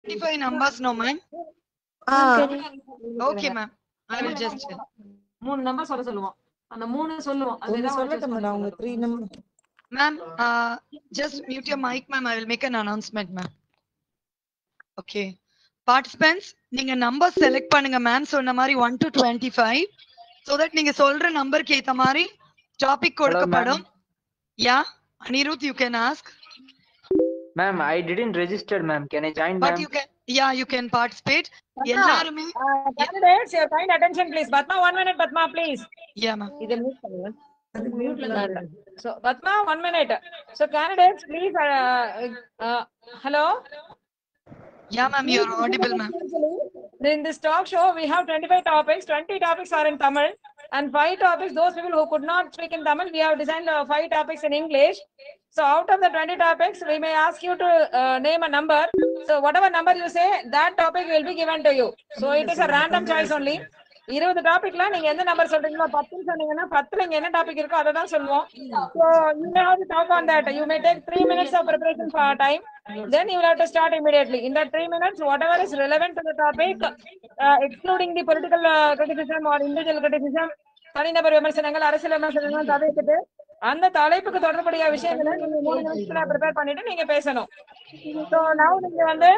25 numbers no ma'am ஆ okay ma'am i will just tell. மூணு number சொல்ல சொல்லுவோம் அந்த மூணு சொல்லுவோம் அது ஒண்ணு ஏதாவது ஒண்ணு சொல்லட்டும் choose மேடம் அவங்க பண்ணி three number ma'am uh, just mute your mic ma'am i will make an announcement ma'am okay participants நீங்க நம்பர் செலக்ட் பண்ணுங்க மேம் சொன்ன மாதிரி one two twenty five so that நீங்க சொல்ற நம்பருக்கு ஏத்த மாதிரி டாபிக் கொடுக்கப்படும் yeah Anirudh you can ask Ma'am, I didn't register, ma'am. Can I join, but ma'am? You can yeah you can participate எல்லாருமே candidates your kind attention please Padma one minute Padma please yeah ma'am இதை mute பண்ணுங்க so Padma one minute so candidates please uh, uh, hello yeah ma'am you are audible ma'am In this talk show, we have 25 topics. 20 topics are in Tamil, and five topics. Those people who could not speak in Tamil, we have designed uh, five topics in English. So, out of the 20 topics, we may ask you to uh, name a number. So, whatever number you say, that topic will be given to you. So, it is a random choice only. இருபது டாபிக்ல நீங்க எந்த number சொல்றீங்களோ பத்துன்னு சொன்னீங்கன்னா பத்துல இங்க என்ன டாபிக் இருக்கோ அதை தான் சொல்லுவோம் so you may have to talk on that you may take three minutes of preparation for time then you will have to start immediately. In that three minutes, whatever is relevant to the topic, uh, excluding the political uh, criticism or individual criticism, தனிநபர் விமர்சனங்கள் அரசியல் விமர்சனங்கள் தவிர்த்துட்டு அந்த தலைப்புக்கு தொடர்புடைய விஷயங்களை நீங்க மூணு நிமிஷத்துல ப்ரிப்பேர் பண்ணிட்டு நீங்க பேசணும் ஸோ நவ் நீங்க வந்து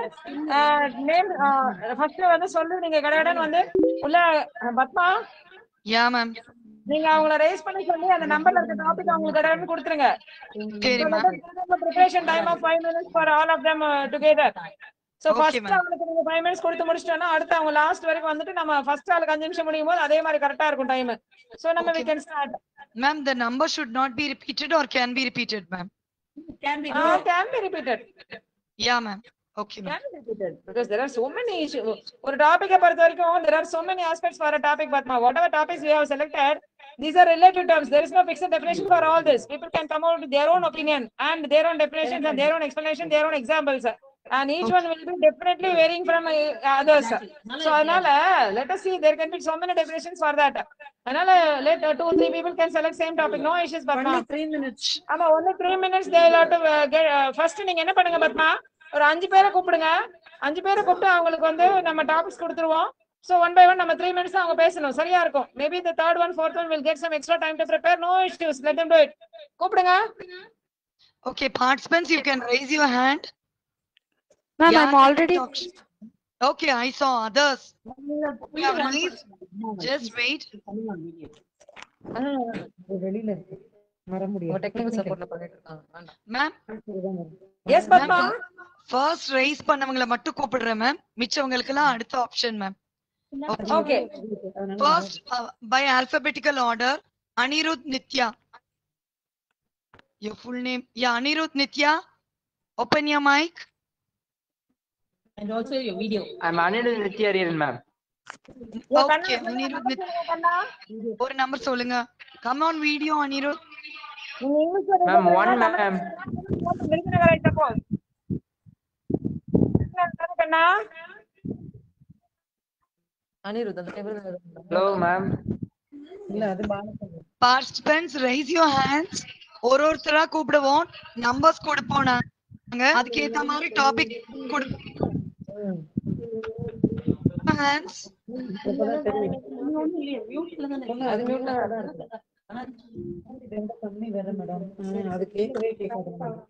நேம் ஃபர்ஸ்ட் வந்து சொல்லு நீங்க கடகடன் வந்து உள்ள அஹ், பத்மா யா மேம் நீங்க அவங்கள ரைஸ் பண்ணி சொல்லி அந்த நம்பர்ல இருக்க டாபிக் அவங்களுக்கு கடகடன் கொடுத்துருங்க சரி ma'am preparation time of five minutes for all of them uh, together. So Okay, first ma'am. அவங்களுக்கு நீங்க five minutes கொடுத்து முடிச்சிட்டோம்னா அடுத்து அவங்க லாஸ்ட் வரைக்கும் வந்துட்டு நம்ம ஃபர்ஸ்ட் ஆளுக்கு அஞ்சு நிமிஷம் முடியும் போது அதே மாதிரி கரெக்டா இருக்கும் டைம் சோ நம்ம we Okay. can start Ma'am, the number should not be repeated or can be repeated, ma'am. can be uh, can be repeated Yeah, ma'am. Okay, ma'am. can be repeated because there are so many issues ஒரு டாபிக்க பொறுத்த வரைக்கும் there are so many aspects for a topic Padma whatever topics we have selected these are relative terms there is no fixed definition for all this people can come out with their own opinion and their own definitions and their own explanation their own examples and each one will be definitely varying from uh, others so அதனால let us see there can be so many definitions for that அதனால let uh, two three people can select same topic no issues Padma three minutes ஆமா only three minutes the lot first நீங்க என்ன பண்ணுங்க பத்மா ஒரு அஞ்சு பேரை கூப்பிடுங்க அஞ்சு பேரை கூப்பிட்டு அவங்களுக்கு வந்து நம்ம டாபிக்ஸ் கொடுத்துருவோம் சோ ஒன் பை ஒன் நம்ம த்ரீ மினிட்ஸ் அவங்க பேசணும் சரியா இருக்கும் maybe the third one fourth one will get some extra time to prepare no issues let them do it கூப்பிடுங்க Okay, participants, you can raise your hand. Ma'am, Yeah, I'm already. talk- Okay, I saw others. We have raised. Just wait. வெளியில இருக்கு வர முடியும் technical சப்போர்ட்ல பண்ணிட்டு இருக்காங்க Ma'am, yes Padma first raise பண்ணவங்கள மட்டும் கூப்பிடுறேன் மேம் மிச்சவங்களுக்கு எல்லாம் அடுத்த option ma'am okay First, uh, by alphabetical order, Anirudh Nitya. Your full name? Yeah, Anirudh Nitya. Open your mic. And also your video. I'm Anirudh Nityariyan, ma'am. Okay, Anirudh Nitya. ஒரு நம்பர் சொல்லுங்க come on video Anirudh நீங்க இங்கிலீஷ்ல Ma'am, one ma'am. Virudhunagar ஐட்ட Bose கண்ணா அனிருத் அந்த Hello, ma'am. இல்ல அது Balachandran participants raise your hands ஒரு ஒருத்தரா கூப்பிடுவோம் நம்பர்ஸ் கொடுப்போம் நாங்க அதுக்கு ஏத்த மாதிரி டாபிக் கொடுப்போம் ஹேண்ட்ஸ் இப்பதான் தெரியும் Mute ல தானே பொண்ணு அது மியூட்ல தான் இருக்கு ரெண்டு கம்மி வேற மேடம் அது கேட்கவே கேட்காது madam.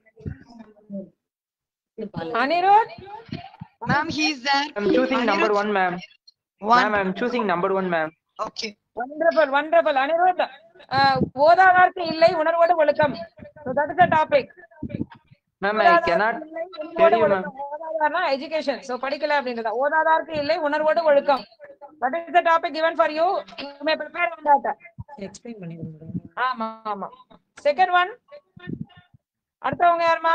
Anirudh ma'am he is there I'm choosing number one, ma'am. Ma'am, I'm choosing number one, ma'am. Okay wonderful wonderful Anirudh ஓதாதார்க்கு இல்லை உணர்வோடு ஒழுக்கம் so that is the topic Ma'am, I cannot tell you, ma'am. ஓதாதார்னா education so படிக்கல அப்படின்றத ஓதாதார்க்கு இல்லை உணர்வோடு ஒழுக்கம் that is the topic given for you you may prepare on that explain பண்ணிடுங்க மேடம் ஆமா ஆமா செகண்ட் ஒன் அடுத்தவங்க யாருமா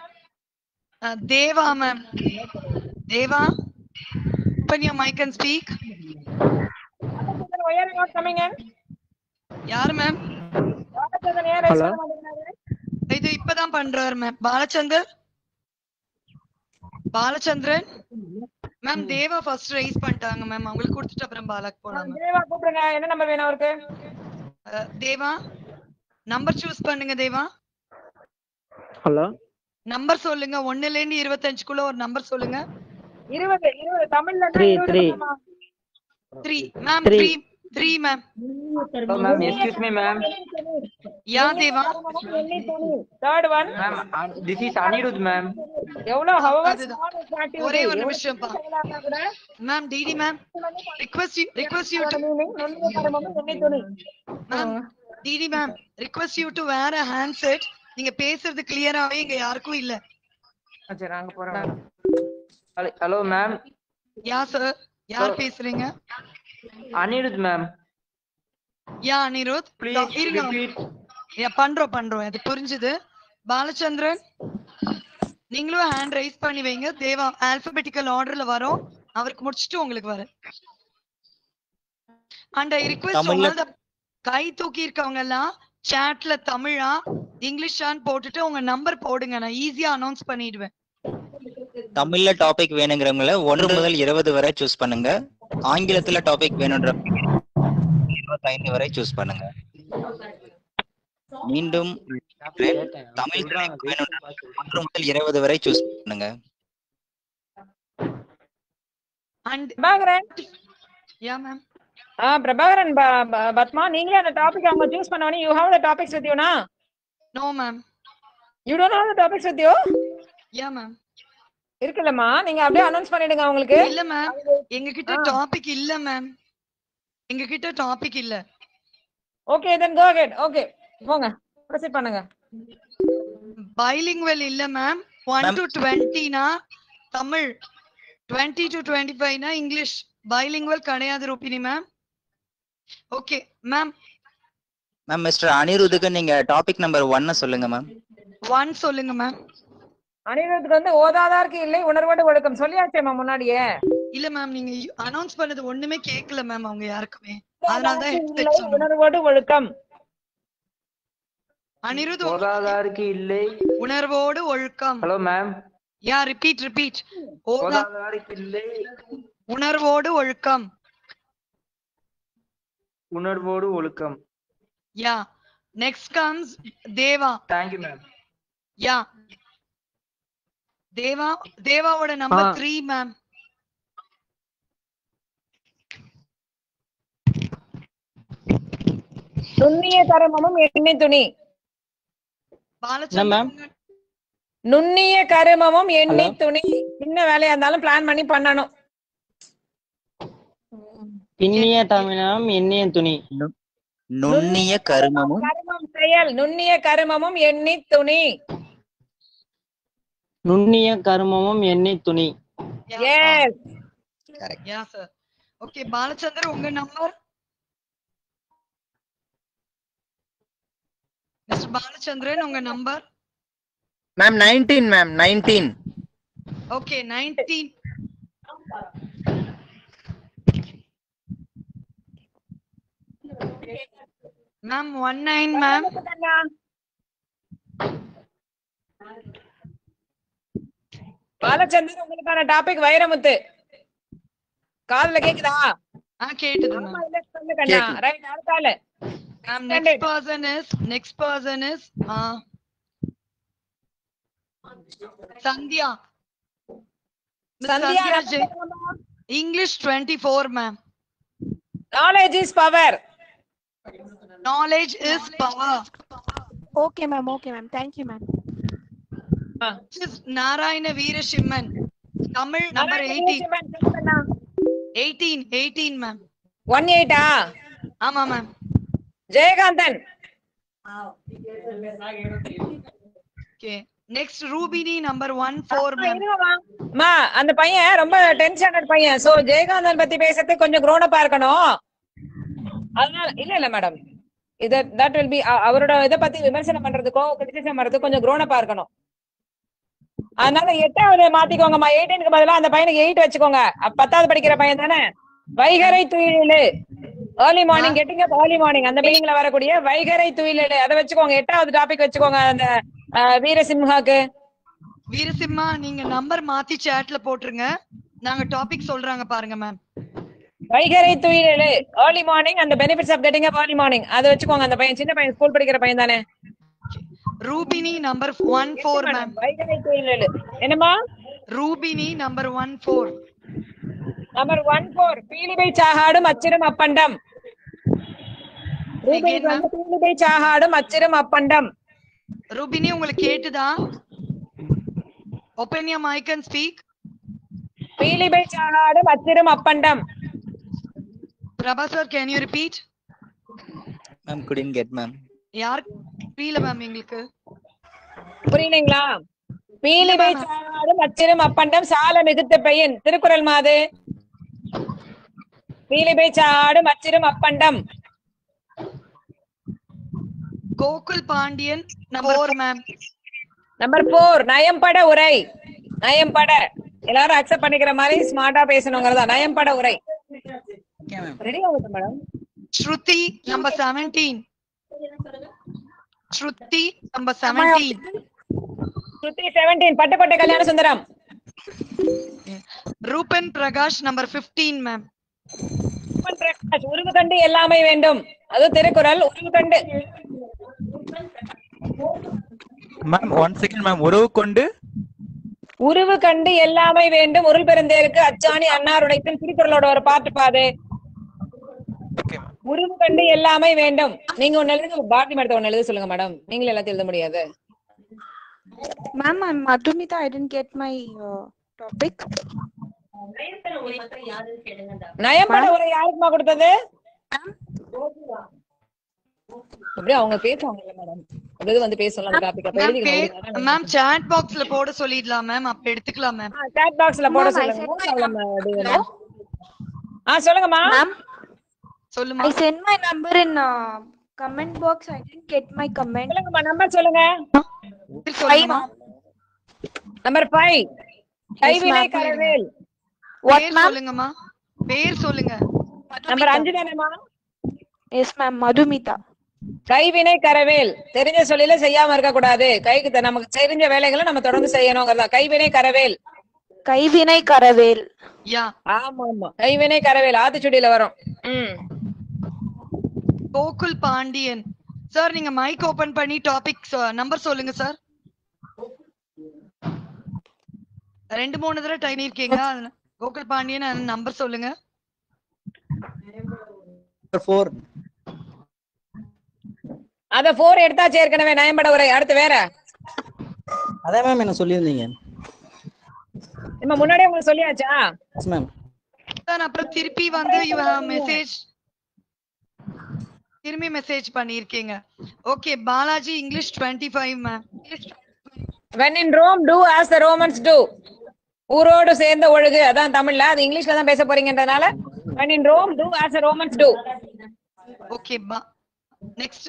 Deva ma'am Deva open your mic and speak why are you not coming in யார் மேம் பாலச்சந்திரன் ஏன் raise பண்ண மாட்டேங்கிறாரு? இது இப்பதான் பண்றாரு ma'am Balachander Balachandran ma'am Deva first raise பண்ணிட்டாங்க மேம் அவங்களுக்கு கொடுத்துட்டு அப்புறம் பாலாக்கு போலாம் மேம் தேவா கூப்பிடுங்க என்ன நம்பர் வேணும் அவருக்கு அஹ், தேவா நம்பர் சூஸ் பண்ணுங்க தேவா ஹலோ நம்பர் சொல்லுங்க ஒண்ணுல இருந்து இருபத்தஞ்சுக்குள்ள ஒரு நம்பர் சொல்லுங்க இருபது இருபது தமிழ்ல Three, three. Three ma'am Three. Three three ma'am Hello, ma'am. Excuse me, ma'am. Yeah Deva third one Ma'am, uh, this is Anirudh, ma'am. எவ்வளவு however அதுதான். small is the activity. ஒரே ஒரு எவ்வளவு நிமிஷம் பா சின்னதா கூட ma'am DD ma'am request you request you to meaning நுண்ணிய கருமமும் நுண்ணி துணி. Ma'am DD ma'am request you to wear a handset நீங்க பேசுறது கிளியராவே இங்க யாருக்கும் இல்ல ஆ, சரி அங்க போறேன் Hello, hello, ma'am. Yeah sir யார் Sir. பேசுறீங்க Anirudh, ma'am. Yeah Anirudh Please இருங்க repeat. யா பண்றோம் பண்றோம் அது புரிஞ்சுது பாலச்சந்திரன் நீங்களும் ஹேண்ட் ரைஸ் பண்ணி வைங்க தேவா ஆல்பபெட்டிக்கல் ஆர்டர்ல வரோம் அவருக்கு முடிச்சிட்டு உங்களுக்கு வர அண்ட் ஐ ரிக்வெஸ்ட் தமிழ்ல- உங்களோட கை தூக்கி இருக்கவங்க எல்லாம் சாட்ல தமிழா இங்கிலீஷான்னு போட்டுட்டு உங்க நம்பர் போடுங்க நான் ஈஸியா அனௌன்ஸ் பண்ணிடுவேன் தமிழ்ல டாபிக் வேணுங்கிறவங்கள ஒன்று முதல் இருபது வரை சூஸ் பண்ணுங்க ஆங்கிலத்துல டாபிக் வேணுன்ற இருபத்தைந்து வரை சூஸ் பண்ணுங்க மீண்டும் தமிழ் topic வேணுன்ற ஒன்று முதல் இருபது வரை சூஸ் பண்ணுங்க அண்ட் பிரபாகரன் யா மேம் ஆ பிரபாகரன் ப- ப- பத்மா நீங்களே அந்த டாபிக் அவங்க சூஸ் பண்ணவனே you have the topics with யூனா no ma'am you don't have the topics with you yeah ma'am இருக்குல்லம்மா நீங்க அப்படியே அனௌன்ஸ் பண்ணிடுங்க அவங்களுக்கு இல்ல மேம் எங்க கிட்ட ஆ. டாபிக் இல்ல மேம் எங்க கிட்ட டாபிக் இல்ல okay then go ahead okay போங்க ப்ரொசீட் பண்ணுங்க பைலிங்குவல் இல்ல மேம் ஒன் Ma'am. டு டுவெண்ட்டினா தமிழ் டுவெண்ட்டி டு டுவெண்ட்டி ஃபைவ்னா இங்கிலீஷ் பைலிங்குவல் கிடையாது Rubini ma'am okay ma'am ma'am mister அனிருத்துக்கு நீங்க டாபிக் நம்பர் ஒன்ன சொல்லுங்க மேம் ஒன் சொல்லுங்க மேம் அனிருத்துக்கு வந்து ஓதாதாருக்கு இல்லை உணர்வோடு ஒழுக்கம் சொல்லியாச்சேம்மா முன்னாடியே இல்ல மேம் நீங்க அனௌன்ஸ் பண்ணது ஒண்ணுமே கேட்கல மேம் அவங்க யாருக்குமே அதனால தான் இல்லை, headset சொன்னேன். உணர்வோடு ஒழுக்கம் அனிருத் ஓதாதாருக்கு இல்லை உணர்வோடு ஒழுக்கம் hello ma'am yeah repeat repeat ஓதாதாருக்கு இல்லை உணர்வோடு ஒழுக்கம் உணர்வோடு ஒழுக்கம் yeah next comes Deva thank you ma'am yeah Deva தேவாவோட நம்பர் ஆ. த்ரீ மேம் நுண்ணிய கருமமும் எண்ணெய் துணி பாலச்சந்திரன் நுண்ணிய கருமமும் எண்ணெய் துணி சின்ன வேலையா இருந்தாலும் பிளான் பண்ணி பண்ணணும் பின்னிய தமிழம் எண்ணிய துணி நுண்ணிய கருமமும் கருமம் செயல் நுண்ணிய கருமமும் எண்ணெய் துணி நுண்ணிய கருமமும் எண்ணெய் துணி yes yeah sir okay Balachander உங்க நம்பர் மிஸ்டர் பாலச்சந்திரன் உங்க number ma'am nineteen ma'am nineteen okay nineteen ma'am one nine ma'am Balachander உங்களுக்கான டாபிக் வைரமுத்து காதுல கேக்குதா ஆ கேட்டுது மேம் ஆமா இல்ல சொல்லு கண்ணா கேக்குது. ரைட் அடுத்தால ma'am next person is next person is Sandhya Miss Sandhya Sandhya J- English twenty four ma'am knowledge is power knowledge is power Okay, ma'am. Okay, ma'am. Thank you, ma'am. Narayana Veerasimman Tamil number eighteen eighteen eighteen ma'am one எயிட்டா ஆமா ma'am Jayakanthan okay next Rubini number one four ma'am அம்மா அந்த பையன் ரொம்ப tenth standard பையன் so Jayakanthan பத்தி பேசுறதுக்கு கொஞ்சம் குரோனப்பா இருக்கணும் அதனால இல்ல இல்ல மேடம் இது தட் வில் பி அவரோட இதை பத்தி விமர்சனம் பண்றதுக்கோ கிரிட்டிசம் பண்றதுக்கு கொஞ்சம் குரோனப்பா இருக்கணும் அதனால எட்டாவது மாத்திக்கோங்கம்மா எயிட்டீனுக்கு பதிலா அந்த பையனுக்கு எயிட் வச்சுக்கோங்க அப்ப பத்தாவது படிக்கிற பையன் தானே வைகரை துயிலு early morning getting up early morning அந்த பில்டிங்ல வரக்கூடிய வைகரை துயிலு அதை வச்சுக்கோங்க எட்டாவது டாபிக் வச்சுக்கோங்க அந்த அஹ், வீரசிம்ஹாக்கு வீரசிம்மா நீங்க நம்பர் மாத்தி சாட்ல போட்டுருங்க நாங்க டாபிக் சொல்றாங்க பாருங்க மேம் வைகரை துயிலு ஏர்லி மார்னிங் அந்த benefits of getting up early morning அதை வச்சுக்கோங்க அந்த பையன் சின்ன பையன் ஸ்கூல் படிக்கிற பையன் தானே Rubini number one four ma'am வைகரை துயிலு என்னம்மா Rubini number one four number one four பீலிபை சாகாடும் அச்சிரும் அப்பண்டம் Again, ma'am. பீலிபை சாகாடும் அச்சிரும் அப்பண்டம் ரூபினி உங்களுக்கு கேட்டுதா open your mic and speak பீலிபை சாகாடும் அச்சிரும் அப்பண்டம் Prabha sir can you repeat ma'am couldn't get ma'am யார் புரியல மேம் எங்களுக்கு புரியலீங்களா பீலிபை சாகாடும் அச்சிரும் அப்பண்டம் சால மிகுத்த பையன் திருக்குறள் மாது பீலிபை சாடும் அச்சிரும் அப்பண்டம் Gokul Pandian number four ma'am number four நயம்பட உரை நயம்பட எல்லாரும் அக்செப்ட் பண்ணிக்கிற மாதிரி ஸ்மார்ட்டா பேசணுங்கிறதா நயம்பட உரை ரெடி ஆகுது madam Shruti number seventeen Shruti number seventeen Shruti seventeen Pattukkottai Kalyana Sundaram Ruban Prakash number fifteen ma'am Suman Prakash உருவு கண்டு எல்லாமே வேண்டும் அது திருக்குறள் உருவு கண்டு மேம் ஒன் செகண்ட் மேம் உறவு கொண்டு உருவு கண்டு எல்லாமே வேண்டும் உருள் பெருந்தேருக்கு அச்சாணி அன்னார் உடைப்பின் திருக்குறளோட ஒரு பாட்டு பாது உருவு கண்டு எல்லாமே வேண்டும் நீங்க ஒன்னு எழுதுங்க பாரதி மேடத்தை ஒன்னு எழுத சொல்லுங்க மேடம் நீங்களும் எல்லாத்தையும் எழுத முடியாது Ma'am, I'm Madhumita. I didn't get my uh, topic. நயம்பட உரை யாருக்குமா கொடுத்தது அப்படியே அவங்க பேசுவாங்கல்ல மேடம் அது வந்து பேசலாம் அந்த டாபிக் அப்ப எழுதிக்கணும் மேம் சாட் பாக்ஸ்ல போட சொல்லிடலாம் மேம் அப்ப எடுத்துக்கலாம் மேம் சாட் பாக்ஸ்ல போட Ma'am, I சொல்லுங்க said அவ்வளவு மேடம். ஆ சொல்லுங்கம்மா Ma'am, சொல்லுமா I sent my number in uh, comment box. I didn't get my comment. சொல்லுங்கம்மா நம்பர் சொல்லுங்க சொல்லுமா நம்பர் ஃபைவ் கைவினை ma'am. கரவேல் What, பேர் ma'am? சொல்லுங்கம்மா பேர் சொல்லுங்க நம்பர் அஞ்சு தானேம்மா Yes, ma'am. Madhumita. கைவினை கரவேல் தெரிஞ்ச சொல்லில செய்யாம இருக்க கூடாது கைக்கு த- நமக்கு தெரிஞ்ச வேலைகளை நம்ம தொடர்ந்து செய்யணுங்கிறதா கைவினை கரவேல் கைவினை கரவேல் யா ஆமா ஆமா கைவினை கரவேல் ஆத்திச்சுடியில வரும் ம் கோகுல் பாண்டியன் சார் நீங்க மைக் ஓபன் பண்ணி டாபிக் நம்பர் சொல்லுங்க சார் ரெண்டு மூணு தடவை டைம் இருக்கீங்க அதுல கோகுல் பாண்டியன் நம்பர் சொல்லுங்க ஃபோர் அத போர் எடுத்தாச்சு ஏற்கனவே நயம்பட உரை அடுத்து வேற அதான் மேம் என்ன சொல்லியிருந்தீங்க நம்ம முன்னாடியே உங்களுக்கு சொல்லியாச்சா எஸ் மேம் சார் அப்புறம் திருப்பி வந்து யூ ஹேவ் மெசேஜ் திரும்பி மெசேஜ் பண்ணிருக்கீங்க okay Balaji English twenty five ma'am when in rome do as the romans do ஊரோடு சேர்ந்த ஒழுகு அதான் தமிழ்ல அது இங்கிலீஷ்ல தான் பேச போறீங்கன்றதுனால when in rome do as the romans do okay பா next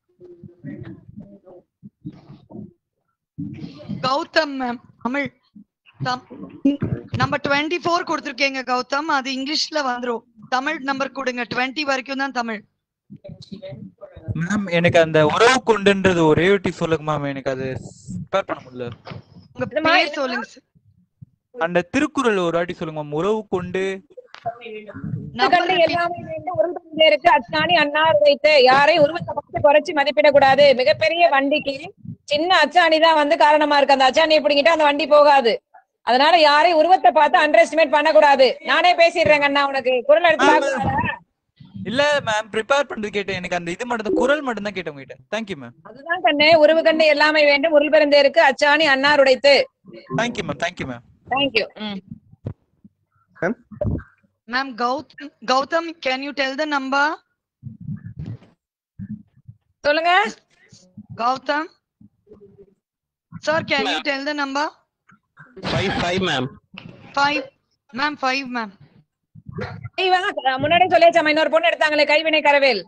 Gautham ma'am Tamil number twenty four கொடுத்துருக்கீங்க கௌதம் அது இங்கிலீஷ்ல வந்துரும் தமிழ் நம்பர் கொடுங்க டுவெண்ட்டி வரைக்கும் தான் தமிழ் மேம் எனக்கு அந்த உறவு கொண்டுன்றது ஒரே ஒட்டி சொல்லுங்க மேம் எனக்கு அது ஸ்பேர் பண்ண முடியல உங்க பேர் சொல்லுங்க sir. அந்த திருக்குறள் ஒரு வாட்டி சொல்லுங்க மேம் உறவு கொண்டு கண்டு எல்லாமே வேண்டும் உருவத்திலே இருக்கு அச்சாணி அன்னார் வைத்து யாரையும் உருவத்தை பார்த்து குறைச்சு மதிப்பிடக்கூடாது மிகப்பெரிய வண்டிக்கு சின்ன அச்சாணி தான் வந்து காரணமா இருக்கு அந்த அச்சாணியை பிடிங்கிட்டு அந்த வண்டி போகாது அதனால யாரையும் உருவத்தை பார்த்து அண்டர் எஸ்டிமேட் பண்ணக்கூடாது நானே பேசிடுறேங்க அண்ணா உனக்கு குரல் எடுத்து பார்க்கக்கூடாதா? இல்ல மேம் ப்ரிப்பேர் பண்றது கேட்டேன் எனக்கு அந்த இது மட்டும் தான் குரல் மட்டும் தான் கேட்டேன் உங்ககிட்ட தேங்க்யூ மேம் அதுதான் கண்ணு உருவு கண்டு எல்லாமே வேண்டும் உருள் பெருந்தே இருக்கு அச்சாணி அன்னார் உடைத்து thank you ma'am thank you ma'am thank you ma'am Gautham Gautham can you tell the number சொல்லுங்க Gautham sir can you tell the number five five ma'am five ma'am five ma'am இவன் முன்னாடியே சொல்லியாச்சாமா இன்னொரு பொண்ணு எடுத்தாங்களே கைவினை கரவேல்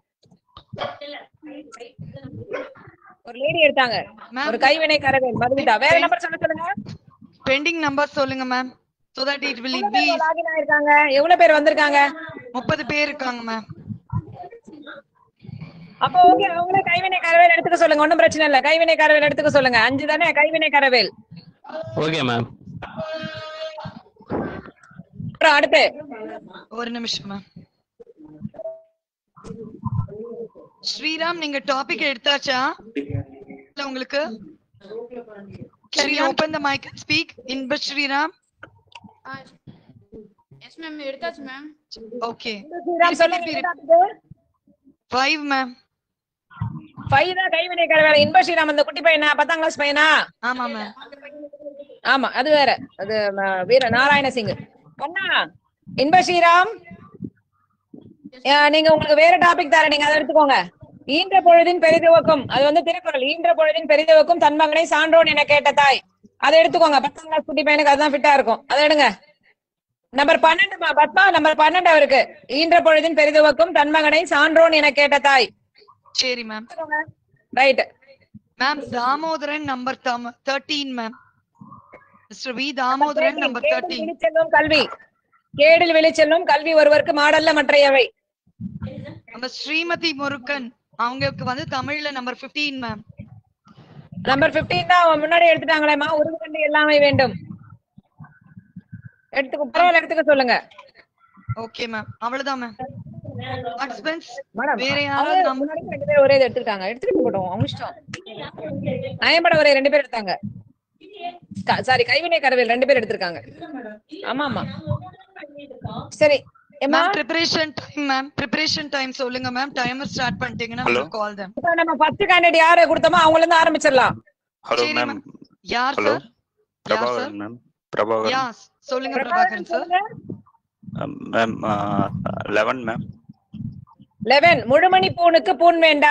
ஒரு லேடி எடுத்தாங்க ஒரு கைவினை கரவேல் மதுமிதா வேற நம்பர் சொல்ல சொல்லுங்க பெண்டிங் நம்பர் சொல்லுங்க ma'am so that it will be login ஆயிருக்காங்க எவ்வளவு பேர் வந்திருக்காங்க முப்பது பேர் இருக்காங்க மேம் அப்போ ஓகே அவங்களே கைவினை கரவேல் எடுத்துக்க சொல்லுங்க ஒண்ணும் பிரச்சனை இல்ல கைவினை கரவேல் எடுத்துக்க சொல்லுங்க அஞ்சு தானே கைவினை கரவேல் ஓகே மேம் அப்புறம் அடுத்து ஒரு நிமிஷம் மேம் ஸ்ரீராம் நீங்க டாபிக் எடுத்தாச்சா இல்ல உங்களுக்கு சரி open the mic speak Inba Sriram yes ma'am எடுத்தாச்சு மேம் ஓகே ஸ்ரீராம் சொல்லுங்க ஃபைவ் மேம் ஃபைவ் தான் கைவினை கரவேலை இன்ப ஸ்ரீராம் அந்த குட்டி பையனா பத்தாம் கிளாஸ் பையனா ஆமா மேம் ஆமா அது வேற அது ம, வீர நாராயண சிங் பொண்ணா இன்ப ஸ்ரீராம் ஆ, நீங்க உங்களுக்கு வேற டாபிக் தரேன் நீங்க அதை எடுத்துக்கோங்க ஈன்ற பொழுதின் பெரிதுவக்கும் அது வந்து திருக்குறள் ஈன்ற பொழுதின் பெரிதுவக்கும் தன் மகனை சான்றோன் என கேட்ட தாய் அதை எடுத்துக்கோங்க பத்தாம் கிளாஸ் குட்டி பையனுக்கு அதுதான் ஃபிட்டா இருக்கும் அதை எடுங்க நம்பர் பன்னெண்டு மா- பத்மா நம்பர் பன்னெண்டு அவருக்கு ஈன்ற பொழுதின் பெரிதுவக்கும் தன் மகனை சான்றோன் என கேட்ட தாய் சரி ma'am right ma'am Damodaran number thirteen ma'am mister V Damodaran number கேடில் தேர்ட்டீன் விழிச்செல்லும் கல்வி கேடில் விழிச்செல்லும் கல்வி ஒருவருக்கு மாடல்ல மற்றையவை நம்ம ஸ்ரீமதி முருகன் அவங்களுக்கு வந்து தமிழ்ல நம்பர் 15 மேம் நம்பர் 15 தான் அவன் முன்னாடி எடுத்துட்டாங்களேம்மா உருது கண்டு எல்லாமே வேண்டும் எடுத்துக்க பரவாயில்ல எடுத்துக்க சொல்லுங்க ஓகே மேம் அவ்வளவுதான் மேம் பார்ட்டிசிபென்ட்ஸ் மேடம் வேற அவங்க யாராவது நம்- முன்னாடி ரெண்டு பேரும் ஒரே இது எடுத்துக்கிட்டாங்க எடுத்துக்கிட்டு போட்டோம் அவங்க இஷ்டம் நயம்பட ஒரே ரெண்டு பேர் எடுத்தாங்க சாரி கைவினை கரவேல் ரெண்டு பேர் எடுத்திருக்காங்க ஆமா ஆமா சரி ஏம்மா ma'am preparation time ma'am preparation time சொல்லுங்க மேம் டைமர் ஸ்டார்ட் பண்ணிட்டீங்கன்னா கால் them இப்ப நம்ம ஃபர்ஸ்ட் கேண்டிடேட் யாரை கொடுத்தோமோ அவங்கள இருந்து ஆரம்பிச்சிடலாம் ஹலோ சரி மேம் மேம் யார் ஹலோ சார் யார் sir Prabhakaran ma'am Prabhakaran yeah சொல்லுங்க Prabhakaran sir ma'am eleven ma'am eleven முழுமணி பூனுக்கு பூன் வேண்டா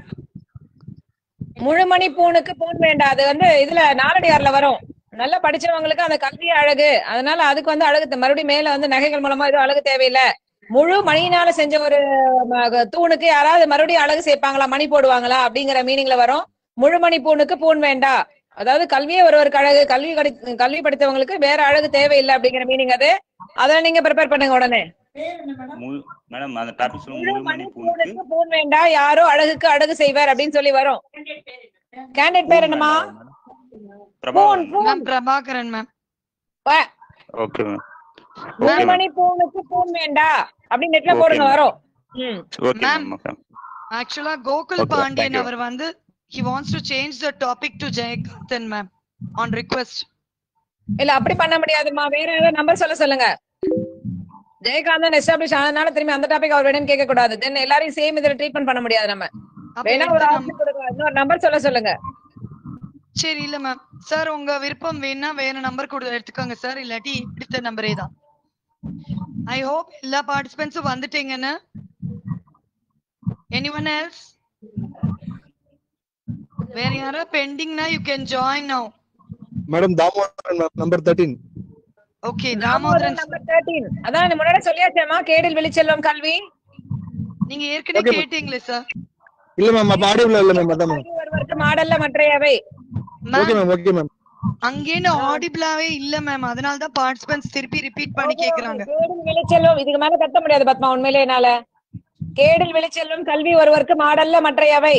முழுமணி பூனுக்கு பூன் வேண்டா அது வந்து இதுல நாலடியார்ல வரும் நல்லா படிச்சவங்களுக்கு அந்த கல்வி அழகு அதனால அதுக்கு வந்து அழகு தே- மறுபடியும் மேல வந்து நகைகள் மூலமா எதுவும் அழகு தேவையில்லை முழு மணியினால செஞ்ச ஒரு ம- தூணுக்கு யாராவது மறுபடியும் அழகு சேர்ப்பாங்களா மணி போடுவாங்களா அப்படிங்கிற மீனிங்ல வரும் முழுமணி பூனுக்கு பூன் வேண்டா அதாவது கல்வியே ஒருவருக்கு அழகு கல்வி கடி- கல்வி படித்தவங்களுக்கு வேற அழகு தேவையில்லை அப்படிங்கிற மீனிங் அது அதை நீங்க ப்ரிப்பேர் பண்ணுங்க உடனே மேடம் அந்த டாபிக் சொல்லுங்க முழு முழு மணி மணி பூனுக்கு பூனுக்கு பூன் வேண்டா யாரோ அழகுக்கு அழகு செய்வார் அப்படின்னு சொல்லி வரும் கேண்டிடேட் பேர் என்னமா பூன் பிரபாகரன் பூன் மேம் பிரபாகரன் மேம் வ- ஓகே மேம் முழு ஓகே மணி பூனுக்கு பூன் வேண்டா அப்படின்னு நெட்ல Okay, போடுங்க ma'am. வரும் ம் ஓகே Ma'am. மேம் ஓகே ஆக்சுவலா Gokul Okay, thank Pandian you. அவர் வந்து he wants to change the topic to Jayakanthan ma'am on request இல்ல அப்படி பண்ண முடியாதுமா வேற ஏதாவது நம்பர் சொல்ல சொல்லுங்க ஜெயகாந்தன் எஸ்டாப்ளிஷ் ஆனதுனால திரும்பி அந்த டாபிக் அவர் வேணும்னு கேட்க கூடாது தென் எல்லாரையும் சேம் இதுல ட்ரீட்மெண்ட் பண்ண முடியாது நம்ம அப்ப வேணா ஒரு எடுத்த ஆப்ஷன் கொடுக்கலாம் இன்னொரு நம்பர் சொல்ல சொல்லுங்க சரி இல்ல மேம் சார் உங்க விருப்பம் வேணா வேற நம்பர் கொடு எடுத்துக்கோங்க சார் இல்லாட்டி எடுத்த நம்பரே தான் ஐ ஹோப் எல்லா பார்ட்டிசிபென்ட்ஸும் வந்துட்டீங்கன்னு எனிவன் எல்ஸ் வேற யாரா பெண்டிங்னா you can join now madam Damodaran ma'am number thirteen okay Damodaran number thirteen அதான் நீ முன்னாடி சொல்லியாச்சேமா கேடில் வெளிச்செல்வம் கல்வி நீங்க ஏற்கனவே Okay, ma'am. கேட்டீங்களே சார் இல்ல மேம் அப்ப ஆடியோல இல்ல மேம் அதான் மேம் ஒருவருக்கு மாடல்ல மற்றையவை ஓகே மேம் ஓகே மேம் அங்கேன்னு ஆடிபிளாவே இல்ல மேம் அதனால தான் பார்ட்டிசிபென்ட்ஸ் திருப்பி ரிப்பீட் பண்ணி கேக்குறாங்க கேடில் வெளிச்செல்வம் இதுக்கு மேல கத்த முடியாது பத்மா உண்மையிலே என்னால கேடில் வெளிச்செல்வம் கல்வி ஒருவருக்கு மாடல்ல மற்றையவை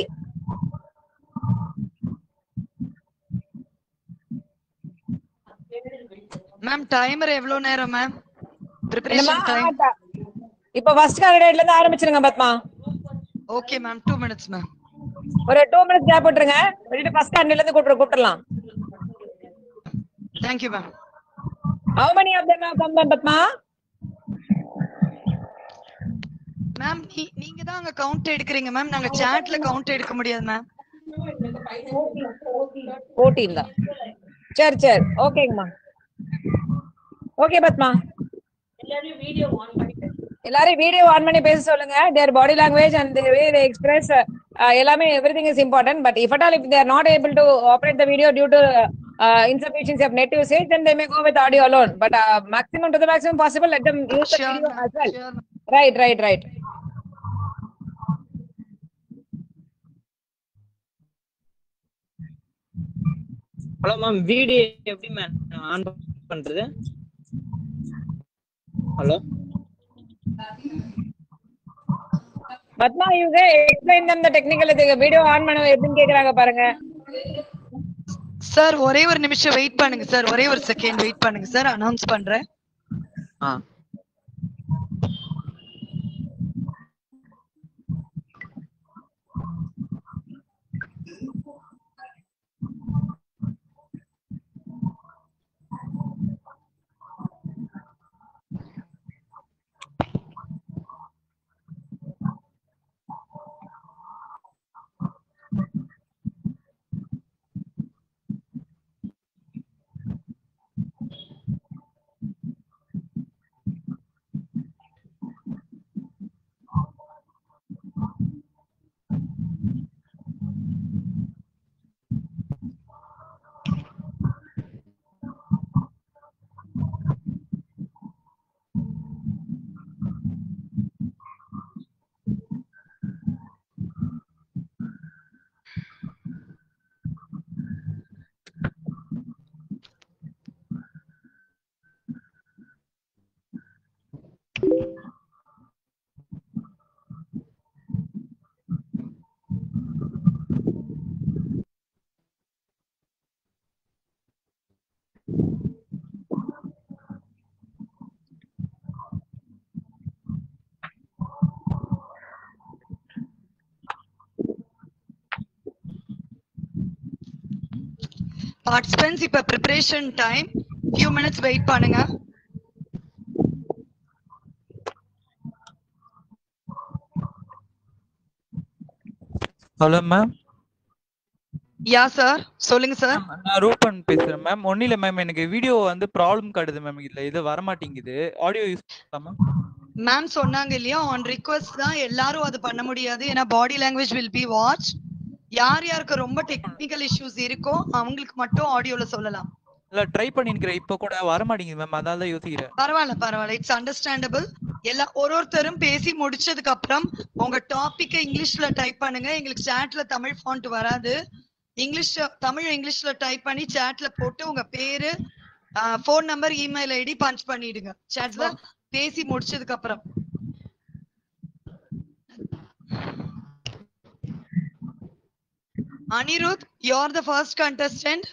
மேம் டைமர் எவ்வளவு நேரம் மேம் என்னம்மா? ப்ரிப்பரேஷன் டைம் ஆ, த- இப்ப ஃபர்ஸ்ட் கேண்டிடேட்ல இருந்து ஆரம்பிச்சிருங்க Padma okay ma'am two minutes ma'am ஒரு டூ மினிட்ஸ் கேப் விட்டுருங்க விட்டுட்டு ஃபர்ஸ்ட் கேண்டிடேட்ல இருந்து கூப்பிட்டு கூப்பிடலாம் thank you ma'am How many of them have come, Padma ma'am நீங்க தான் அங்க கவுண்ட் எடுக்கிறீங்க மேம் நாங்க சாட்ல கவுண்ட் எடுக்க முடியாது மேம் ஃபோர்டீன் தான் சரி சரி ஓகேங்கம்மா ஓகே பத்மா எல்லாரும் வீடியோ ஆன் பண்ணி பேச சொல்லுங்க their body language and way they express எல்லாமே everything is important but if at all if they are not able to operate the video due to insufficiency of net usage then they may go with audio alone but uh, maximum to the maximum possible let them use the Sure, video ma'am. as well Sure, ma'am. right right right hello ma'am video எப்படி ma'am on பண்றது hello Padma you guys explain them the technical இதுக்கு video on பண்ண எப்படின்னு கேக்குறாங்க பாருங்க sir ஒரே ஒரு நிமிஷம் வெயிட் பண்ணுங்க சார் ஒரே ஒரு செகண்ட் வெயிட் பண்ணுங்க சார் அனௌன்ஸ் பண்றேன் ஆ பார்ட்டிசிபென்ட்ஸ் இப்ப preparation time few minutes wait பண்ணுங்க ஹலோ மேம் யா சார் சொல்லுங்க சார் நான் ரூபன் பேசுறேன் மேம் ஒன்னும் இல்ல மேம் எனக்கு வீடியோ வந்து ப்ராப்ளம் காட்டுது மேம் இதுல இது வர மாட்டேங்குது ஆடியோ யூஸ் மேம் மேம் சொன்னாங்க இல்லையா ஆன் ரிக்வெஸ்ட் தான் எல்லாரும் அது பண்ண முடியாது ஏன்னா body language will be watch யார் யாருக்கு ரொம்ப டெக்னிக்கல் இஷ்யூஸ் இருக்கோ அவங்களுக்கு மட்டும் ஆடியோல சொல்லலாம் இல்ல ட்ரை பண்ணிருக்கிறேன் இப்ப கூட வர மாட்டேங்குது மேம் அதான் தான் யோசிக்கிறேன் பரவாயில்ல பரவாயில்ல இட்ஸ் அண்டர்ஸ்டாண்டபிள் எல்லா ஒரு ஒருத்தரும் பேசி முடிச்சதுக்கு அப்புறம் உங்க டாபிக்க இங்கிலீஷ்ல டைப் பண்ணுங்க எங்களுக்கு சாட்ல தமிழ் ஃபாண்ட் வராது இங்கிலீஷ் தமிழ் இங்கிலீஷ்ல டைப் பண்ணி சாட்ல போட்டு உங்க பேரு phone number email ID punch பண்ணிடுங்க சாட்ல பேசி முடிச்சதுக்கு அப்புறம் Anirudh you're the first contestant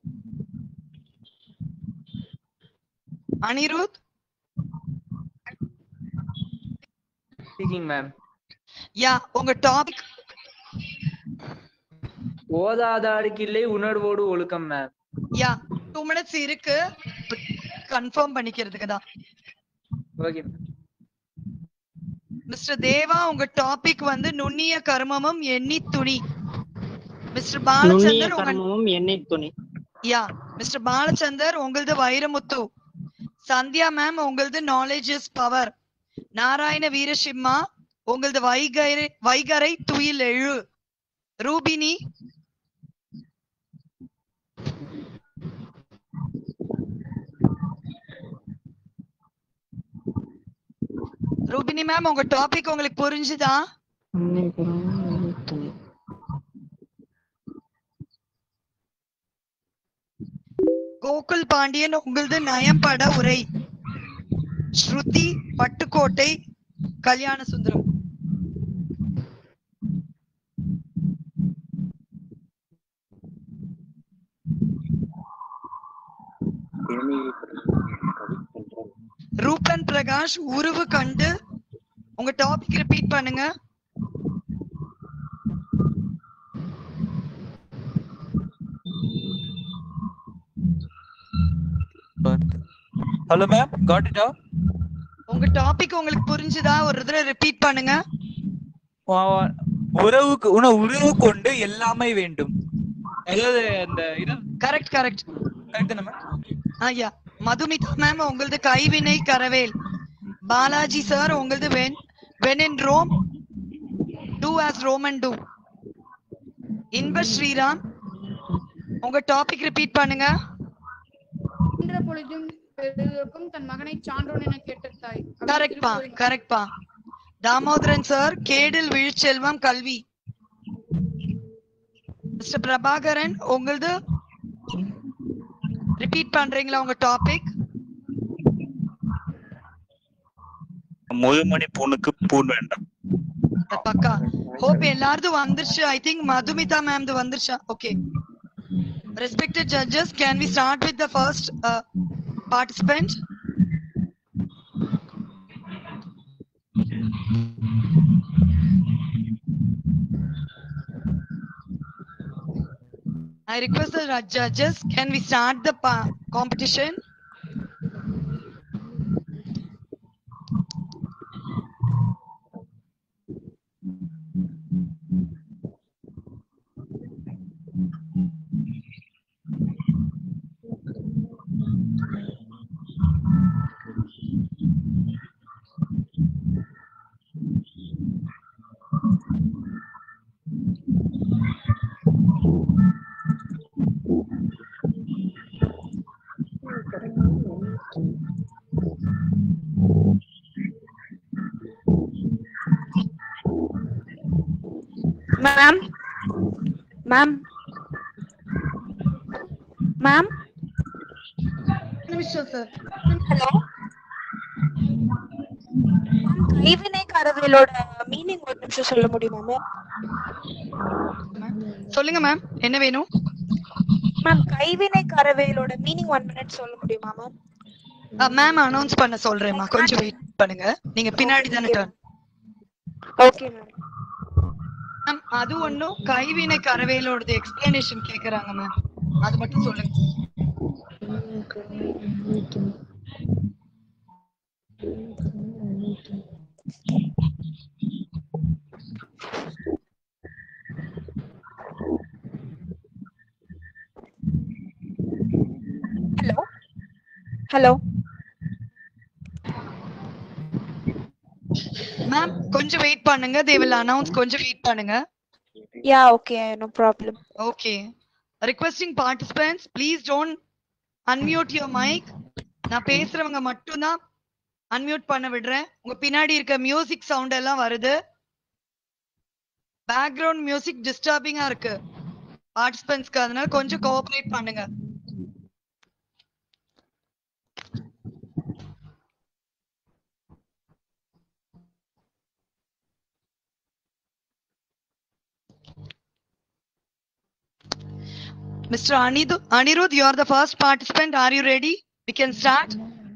Anirudh speaking ma'am yeah உங்க டாபிக் ஓதாதாருக்கு இல்லை உணர்வோடு ஒழுக்கம் மேம் யா டூ மினிட்ஸ் இருக்கு கன்ஃபார்ம் பண்ணிக்கிறதுக்கு தான் ஓகே மிஸ்டர் தேவா உங்க டாபிக் வந்து நுண்ணிய கர்மமும் எண்ணி துணி மிஸ்டர் பாலச்சந்தர் உங்க கர்மமும் எண்ணெய் துணி யா மிஸ்டர் பாலச்சந்தர் உங்களது வைரமுத்து சந்தியா மேம் உங்களது knowledge is power Narayana Veerasimha உங்களது வைகரை வைகரை துயில் எழு ரூபினி ரூபினி மேம் உங்க டாபிக் உங்களுக்கு புரிஞ்சுதா கோகுல் பாண்டியன் உங்களது நயம்பட உரை ஸ்ருதி பட்டுக்கோட்டை கல்யாண சுந்தரம் ரூபன் பிரகாஷ் உருவு கண்டு உங்க டாபிக் ரிப்பீட் பண்ணுங்க ஹலோ மேம் காட் இட்டா உங்க டாபிக் உங்களுக்கு புரிஞ்சுதா ஒரு தடவை ரிப்பீட் பண்ணுங்க உறவுக்கு உன உறவு கொண்டு எல்லாமே வேண்டும் அதாவது அந்த இது கரெக்ட் கரெக்ட் கரெக்ட் தானே மேம் ஐயா மதுமிதா மேம் உங்களது கைவினை கரவேல் பாலாஜி சார் உங்களது when when in Rome do as Roman do Inba Sriram உங்க டாபிக் ரிப்பீட் பண்ணுங்க என்ற பொழுதும் பெரியோருக்கும் தன் மகனை சான்றோன் என கேட்ட தாய் அவர் கரெக்ட்பா திருக்குறளின் கரெக்ட்பா தாமோதரன் சார் கேடில் விழுச்செல்வம் கல்வி மிஸ்டர் பிரபாகரன் உங்களது ரிப்பீட் பண்றீங்களா உங்க டாபிக் முழுமணி பூனுக்கு பூன் வேண்டாம் பக்கா ஹோப் எல்லாரது வந்துருச்சு ஐ திங்க் மதுமிதா மேம்து வந்துருச்சா okay respected judges can we start with the first participant I request the judges, can we start the pa- competition? Ma'am? Ma'am? Ma'am? நிமிஷம் சார் ஹலோ கைவினை கரவேலோட மீனிங் ஒரு நிமிஷம் சொல்ல முடியுமா மேம் சொல்லுங்க மேம் என்ன வேணும் மேம் கைவினை கரவேலோட மீனிங் ஒன் மினிட் சொல்ல முடியுமா மேம் மேம் அனௌன்ஸ் பண்ண சொல்றேன்மா கொஞ்சம் வெயிட் பண்ணுங்க நீங்க பின்னாடி தானே டர்ன் ஓகே மேம் மேம் அது ஒண்ணும் கைவினை கரவேலோடது எக்ஸ்பிளனேஷன் கேக்குறாங்க மேம் அது மட்டும் சொல்லுங்க ஹலோ ஹலோ மேம் கொஞ்சம் வெயிட் பண்ணுங்க தே வில் அனௌன்ஸ் கொஞ்சம் வெயிட் பண்ணுங்க yeah okay no problem okay requesting participants please don't unmute your mic நான் பேசுறவங்க மட்டும்தான் அன்மியூட் பண்ண விடுறேன் உங்க பின்னாடி இருக்க மியூசிக் சவுண்ட் எல்லாம் வருது பேக்ரவுண்ட் மியூசிக் டிஸ்டர்பிங்கா இருக்கு பார்ட்டிசிபென்ட்ஸ்க்கு அதனால கொஞ்சம் கோஆபரேட் பண்ணுங்க Mr. Anirudh, Anirudh, you are the first participant. Are you ready? We can start.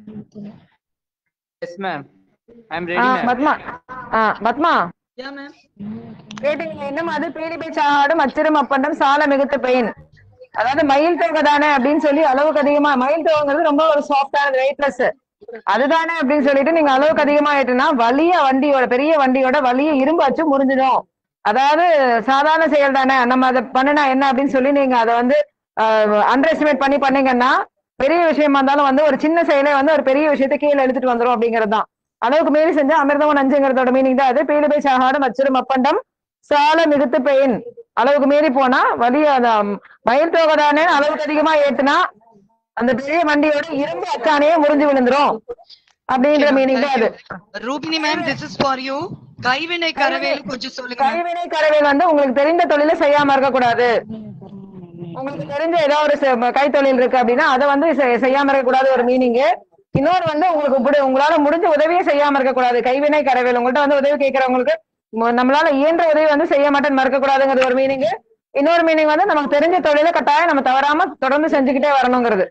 Yes, ma'am. I'm ready, ah, ma'am. Padma ah, Padma Yeah, ma'am. கேட்டீங்களா இன்னும் அது பீடி பேச்சாடும் அச்சிரும் அப்பண்டம் சால மிகுத்த பெயின் அதாவது மயில் தொகை தானே அப்படின்னு சொல்லி அளவுக்கு அதிகமா மயில் தொகைங்கிறது ரொம்ப ஒரு சாஃப்டான வெயிட்லெஸ் அதுதானே அப்படின்னு சொல்லிட்டு நீங்க அளவுக்கு அதிகமா ஏட்டுனா வலிய வண்டியோட பெரிய வண்டியோட வலிய இரும்பு அச்சு முறிஞ்சிடும் அதாவது சாதாரண செயல் தானே நம்ம அதை பண்ணுனா என்ன அப்படின்னு சொல்லி நீங்க அதை வந்து அண்டர் எஸ்டிமேட் பண்ணி பண்ணீங்கன்னா பெரிய விஷயமா இருந்தாலும் வந்து ஒரு சின்ன செயலே வந்து ஒரு பெரிய விஷயத்தை கீழே எடுத்துட்டு வந்துரும் அப்படிங்கிறது தான் அளவுக்கு மீறி செஞ்சா அமிர்தமும் நஞ்சுங்கிறதோட மீனிங் தான் அது பீடு போய் சாகாடும் அச்சிரும் அப்பண்டம் சால மிகுத்து பெயின் அளவுக்கு மீறி போனா வலி அந்த மயில் தொகை தானே அளவுக்கு அதிகமா ஏத்துனா அந்த பெரிய வண்டியோட இரும்பு அச்சானையே முறிஞ்சு விழுந்துரும் அப்படின்ற மீனிங் தான் அது Rubini ma'am, this is for you. கைவினை கரவேல் கொஞ்சம் சொல்லுங்க ma'am. கைவினை கரவேல் வந்து உங்களுக்கு தெரிந்த தொழிலை செய்யாம இருக்க கூடாது உங்களுக்கு தெரிஞ்ச ஏதோ ஒரு செ- கைத்தொழில் இருக்கு அப்படின்னா அதை வந்து செ- செய்யாம இருக்க கூடாது ஒரு மீனிங் இன்னொரு வந்து உங்களுக்கு இப்படி- உங்களால முடிஞ்ச உதவியே செய்யாம இருக்க கூடாது கைவினை கரவேல் உங்கள்ட்ட வந்து உதவி கேட்கறவங்களுக்கு மு- நம்மளால இயன்ற உதவி வந்து செய்ய மாட்டேன்னு மறக்க கூடாதுங்கிறது ஒரு மீனிங் இன்னொரு மீனிங் வந்து நமக்கு தெரிஞ்ச தொழிலை கட்டாயம் நம்ம தவறாம தொடர்ந்து செஞ்சுக்கிட்டே வரணுங்கிறது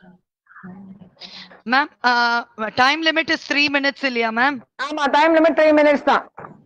Ma'am, uh, time limit is three minutes இல்லையா ma'am? ஆமா டைம் லிமிட் த்ரீ மினிட்ஸ் தான்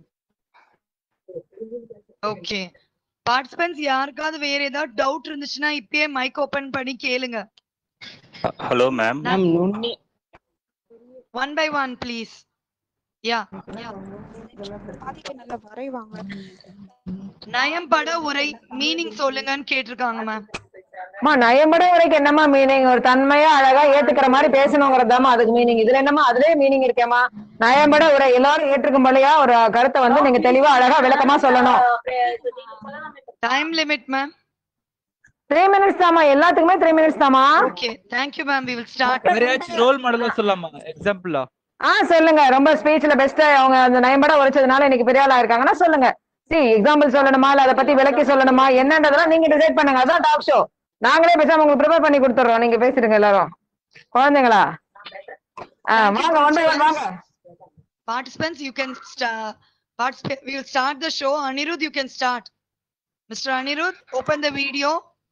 Okay. Participants யாருக்காவது வேற ஏதாவது டவுட் இருந்துச்சுன்னா இப்பயே மைக் ஓபன் பண்ணி கேளுங்க ஹலோ மேம் மேம் நுண்ணி one by one please yeah பாதிக்கு நல்லா வரைவாங்க நயம் பட உரை மீனிங் சொல்லுங்கன்னு கேட்டிருக்காங்க மேம் அம்மா நயம்பட வரைக்கும் என்னம்மா மீனிங் ஒரு தன்மையா அழகா ஏத்துக்கிற மாதிரி பேசணுங்கிறதாம்மா அதுக்கு மீனிங் இதுல என்னம்மா அதுலயே மீனிங் இருக்கேம்மா நயம்பட உரை எல்லாரும் ஏற்றுக்கும்படியா ஒரு கருத்தை வந்து நீங்க தெளிவா அழகா விளக்கமா சொல்லணும் time limit ma'am three minutes தாம்மா எல்லாத்துக்குமே த்ரீ மினிட்ஸ் தாம்மா okay thank you ma'am we will start வேறையாச்சும் ரோல் மாடலா சொல்லலாமா எக்ஸாம்பிளா ஆ சொல்லுங்க ரொம்ப ஸ்பீச்ல பெஸ்ட் அவங்க அந்த நயம்பட உரைச்சதுனால இன்னைக்கு பெரிய ஆளா இருக்காங்கன்னா சொல்லுங்க சி எக்ஸாம்பிள் சொல்லணுமா இல்ல அதை பத்தி விளக்கி சொல்லணுமா என்னன்றதெல்லாம் நீங்க டிசைட் பண்ணுங்க அதான் டாக் ஷோ நாங்களே பேசாம உங்களுக்கு ப்ரிப்பேர் பண்ணி கொடுத்துறோம் நீங்க பேசிடுங்க எல்லாரும் குழந்தைங்களா ஆ வாங்க ஒன் பை ஒன் வாங்க Participants, you can start. Participate. We will start the show. Anirudh, you can start. Mr. Anirudh, open the video.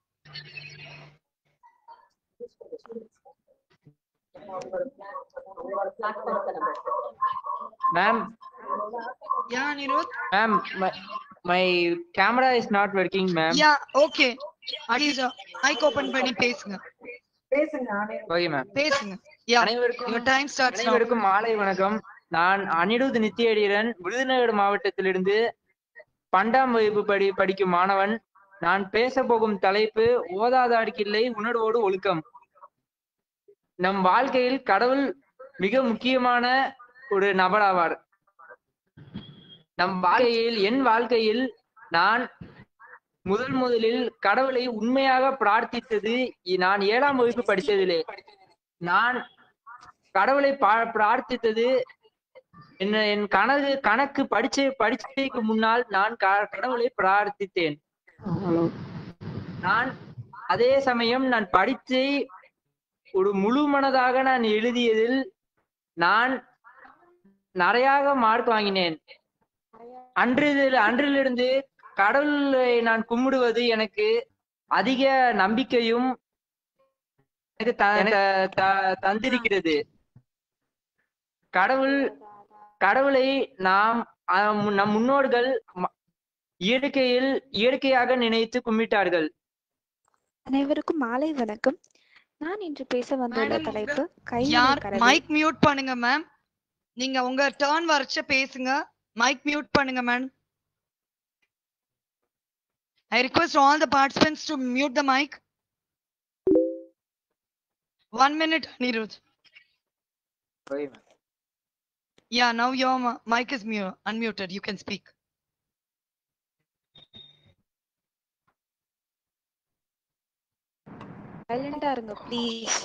Ma'am, Yeah, Anirudh. ma'am, my, my camera is not working, ma'am. Yeah, okay. Please, uh, mic open பண்ணி பேசுங்க. Okay, ma'am. பேசுங்க. Yeah, அனைவருக்கும் your time starts now. அனைவருக்கும் மாலை வணக்கம் நான் அனிருத் நித்தியடிரன் விருதுநகர் மாவட்டத்திலிருந்து பண்டாம் வகுப்பு படி படிக்கும் மாணவன் நான் பேச போகும் தலைப்பு ஓதாதார்க்கில்லை உணர்வோடு ஒழுக்கம் நம் வாழ்க்கையில் கடவுள் மிக முக்கியமான ஒரு நபராவார் நம் வாழ்க்கையில் என் வாழ்க்கையில் நான் முதல் முதலில் கடவுளை உண்மையாக பிரார்த்தித்தது இ- நான் ஏழாம் வகுப்பு படித்ததிலே நான் கடவுளை பா- பிரார்த்தித்தது என்ன என் கணக்கு கணக்கு படிச்சு படிச்சதுக்கு முன்னால் நான் க- கடவுளை பிரார்த்தித்தேன் நான் அதே சமயம் நான் படித்து ஒரு முழு மனதாக நான் எழுதியதில் நான் நிறையாக மார்க் வாங்கினேன் அன்று அன்றிலிருந்து கடவுளை நான் கும்பிடுவது எனக்கு அதிக நம்பிக்கையும் எனக்கு த- த- த- தந்திருக்கிறது கடவுள் கடவுளை நாம் அஹ், மு- நம் முன்னோர்கள் ம- இயற்கையில் இயற்கையாக நினைத்து கும்பிட்டார்கள் அனைவருக்கும் மாலை வணக்கம் நான் இன்று பேச வந்துள்ள Madam, தலைப்பு யார் கைவினை கரவை மைக் மியூட் பண்ணுங்க மேம் நீங்க உங்க டர்ன் வரைச்ச பேசுங்க மைக் மியூட் பண்ணுங்க ma'am I request all the participants to mute the mic one minute Anirudh Yeah, now your mi- mic is mu- unmuted. You can speak. சைலண்டா இருங்க please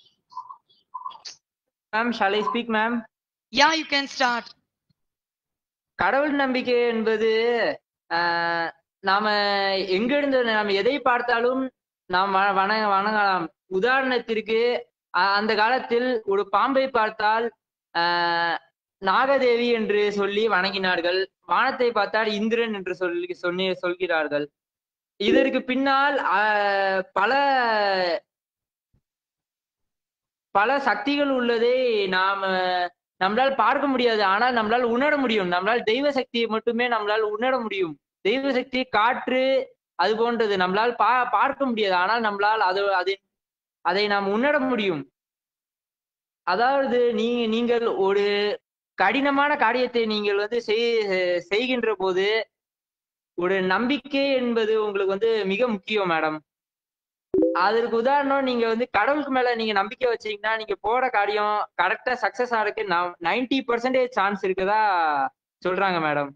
ma'am shall I speak ma'am Yeah, you can start. கடவுள் நம்பிக்கை என்பது ஆஹ், நாம எங்க இருந்து நாம எதை பார்த்தாலும் நாம் வ- வணங்க வணங்கலாம் உதாரணத்திற்கு அ- அந்த காலத்தில் ஒரு பாம்பை பார்த்தால் ஆஹ், நாகதேவி என்று சொல்லி வணங்கினார்கள் வானத்தை பார்த்தால் இந்திரன் என்று சொல்லி சொல்லி சொல்கிறார்கள் இதற்கு பின்னால் ஆஹ், பல பல சக்திகள் உள்ளதை நாம நம்மளால் பார்க்க முடியாது ஆனால் நம்மளால் உணர முடியும் நம்மளால் தெய்வ சக்தியை மட்டுமே நம்மளால் உணர முடியும் தெய்வ சக்தி காற்று அது போன்றது நம்மளால் பா பார்க்க முடியாது ஆனால் நம்மளால் அது அதை அதை நாம் உணர முடியும் அதாவது நீ நீங்கள் ஒரு கடினமான காரியத்தை நீங்கள் வந்து செய்- செய்கின்ற போது ஒரு நம்பிக்கை என்பது உங்களுக்கு வந்து மிக முக்கியம் மேடம் அதற்கு உதாரணம் நீங்க வந்து கடவுளுக்கு மேல நீங்க நம்பிக்கை வச்சீங்கன்னா நீங்க போற காரியம் கரெக்டா சக்சஸ் ஆகிறதுக்கு நைன்டி பர்சன்டேஜ் சான்ஸ் இருக்குதா சொல்றாங்க மேடம்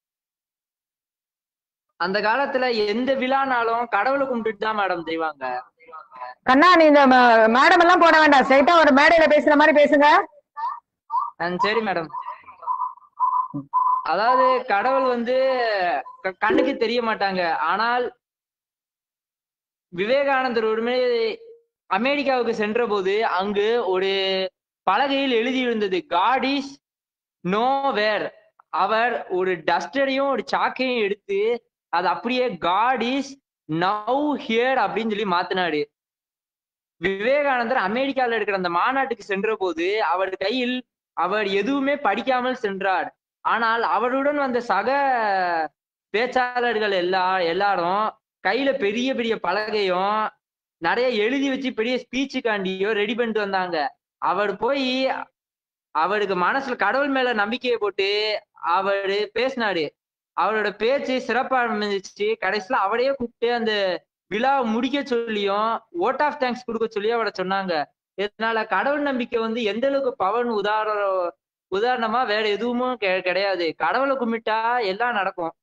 அந்த காலத்துல எந்த விழானாலும் கடவுளை கும்பிட்டுட்டு தான் மேடம் செய்வாங்க கண்ணா நீ இந்த மேடம் எல்லாம் போட வேண்டாம் ஸ்ட்ரைட்டா ஒரு மேடையில பேசுற மாதிரி பேசுங்க ஆ, சரி மேடம் அதாவது கடவுள் வந்து க- கண்ணுக்கு தெரிய மாட்டாங்க ஆனால் விவேகானந்தர் ஒருமே அமெரிக்காவுக்கு சென்ற போது அங்கு ஒரு பலகையில் எழுதியிருந்தது காட் இஸ் நோ வேர் அவர் ஒரு டஸ்டரையும் ஒரு சாக்கையும் எடுத்து அது அப்படியே காட் இஸ் நவ் ஹியர் அப்படின்னு சொல்லி மாத்தினாரு விவேகானந்தர் அமெரிக்கால இருக்கிற அந்த மாநாட்டுக்கு சென்ற போது அவர் கையில் அவர் எதுவுமே படிக்காமல் சென்றார் ஆனால் அவருடன் வந்த சக பேச்சாளர்கள் எல்லா எல்லாரும் கையில பெரிய பெரிய பலகையும் நிறைய எழுதி வச்சு பெரிய ஸ்பீச்சுக்காண்டியோ ரெடி பண்ணிட்டு வந்தாங்க அவர் போய் அவருக்கு மனசுல கடவுள் மேல நம்பிக்கையை போட்டு அவரு பேசினாரு அவரோட பேச்சு சிறப்பா இருந்துச்சு கடைசியில அவரையே கூப்பிட்டு அந்த விழாவை முடிக்க சொல்லியும் ஓட் ஆஃப் தேங்க்ஸ் கொடுக்க சொல்லி அவரை சொன்னாங்க இதனால கடவுள் நம்பிக்கை வந்து எந்த அளவுக்கு பவன் உதாரணம் உதாரணமா வேற எதுவும் கெ- கிடையாது கடவுளை கும்பிட்டா எல்லாம் நடக்கும்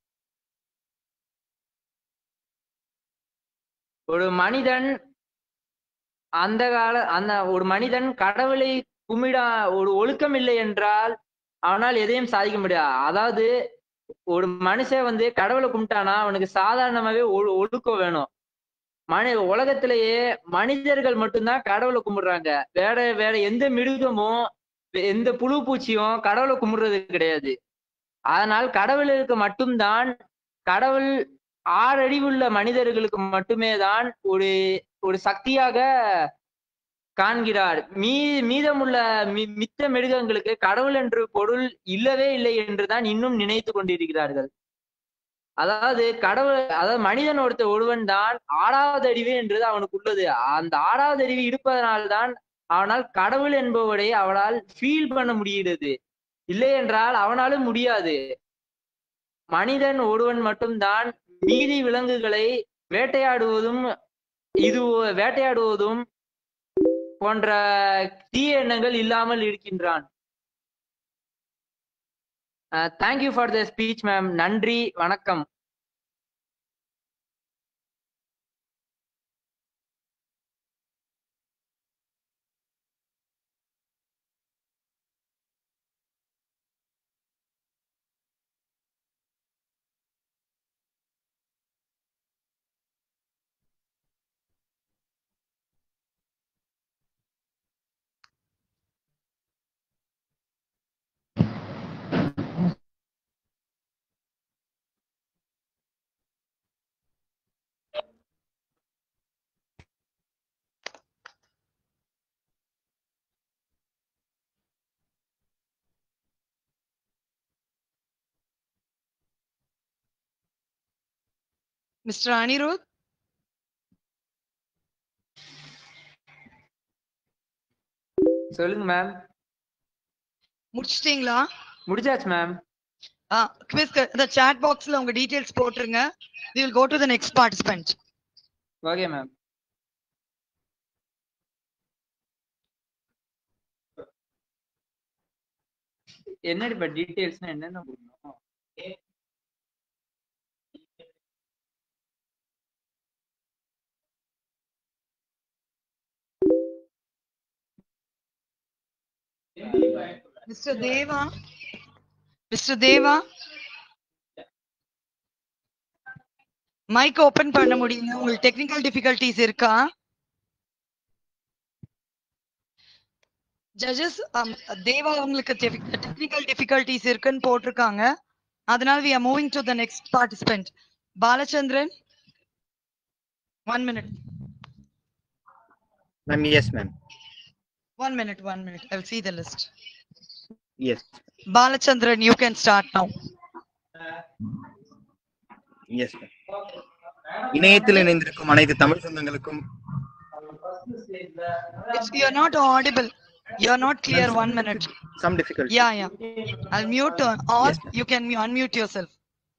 ஒரு மனிதன் அந்த கால அந்த ஒரு மனிதன் கடவுளை கும்பிடா ஒரு ஒழுக்கம் இல்லை என்றால் அவனால் எதையும் சாதிக்க முடியாது அதாவது ஒரு மனுஷன் வந்து கடவுளை கும்பிட்டானா அவனுக்கு சாதாரணமாவே ஒழு- ஒழுக்கம் வேணும் மனி உலகத்திலேயே மனிதர்கள் மட்டும்தான் கடவுளை கும்பிடுறாங்க வேற வேற எந்த மிருகமும் எந்த புழு பூச்சியும் கடவுளை கும்பிடுறது கிடையாது அதனால் கடவுளுக்கு மட்டும்தான் கடவுள் ஆறறிவுள்ள மனிதர்களுக்கு மட்டுமே தான் ஒரு ஒரு சக்தியாக காண்கிறார் மீ மீதமுள்ள மி- மித்த மிருகங்களுக்கு கடவுள் என்று பொருள் இல்லவே இல்லை என்றுதான் இன்னும் நினைத்து கொண்டிருக்கிறார்கள் அதாவது கடவுள் அதாவது மனிதன் ஒருத்த ஒருவன் தான் ஆறாவது அறிவு என்றது அவனுக்கு உள்ளது அந்த ஆறாவது அறிவு இருப்பதனால்தான் அவனால் கடவுள் என்பவரை அவனால் ஃபீல் பண்ண முடிகிறது இல்லை என்றால் அவனாலும் முடியாது மனிதன் ஒருவன் மட்டும்தான் மீதி விலங்குகளை வேட்டையாடுவதும் இது வேட்டையாடுவதும் போன்ற தீய எண்ணங்கள் இல்லாமல் இருக்கின்றான் thank you for the speech ma'am நன்றி வணக்கம் Mr. Anirudh? சொல்லுங்க மேம் முடிச்சிட்டீங்களா முடிச்சாச்சு மேம் ஆ குவிஸ் இந்த சாட் பாக்ஸ்ல உங்க டீடைல்ஸ் போட்டுருங்க we will go to the next participant okay ma'am என்னடி இப்ப டீடைல்ஸ்னா என்னென்ன கொடுக்கணும் Mr. Deva Mr. Deva mic open பண்ண முடியுங்க உங்களுக்கு டெக்னிக்கல் டிஃபிகல்டிஸ் இருக்கா ஜட்ஜஸ் தேவா உங்களுக்கு டெக்னிக்கல் டிஃபிகல்டிஸ் இருக்குன்னு போட்டிருக்காங்க அதனால we are moving to the next participant Balachandran one minute Ma'am, yes, ma'am. one minute one minute i will see the list Yes, balachandran you can start now yes, ma'am. இணையத்தில் இணைந்திருக்கும் அனைத்து தமிழ் சொந்தங்களுக்கும் It's, you're not audible. You're not clear. One minute. some difficulty. Yeah, yeah. I'll mute uh, or you can mu- unmute yourself.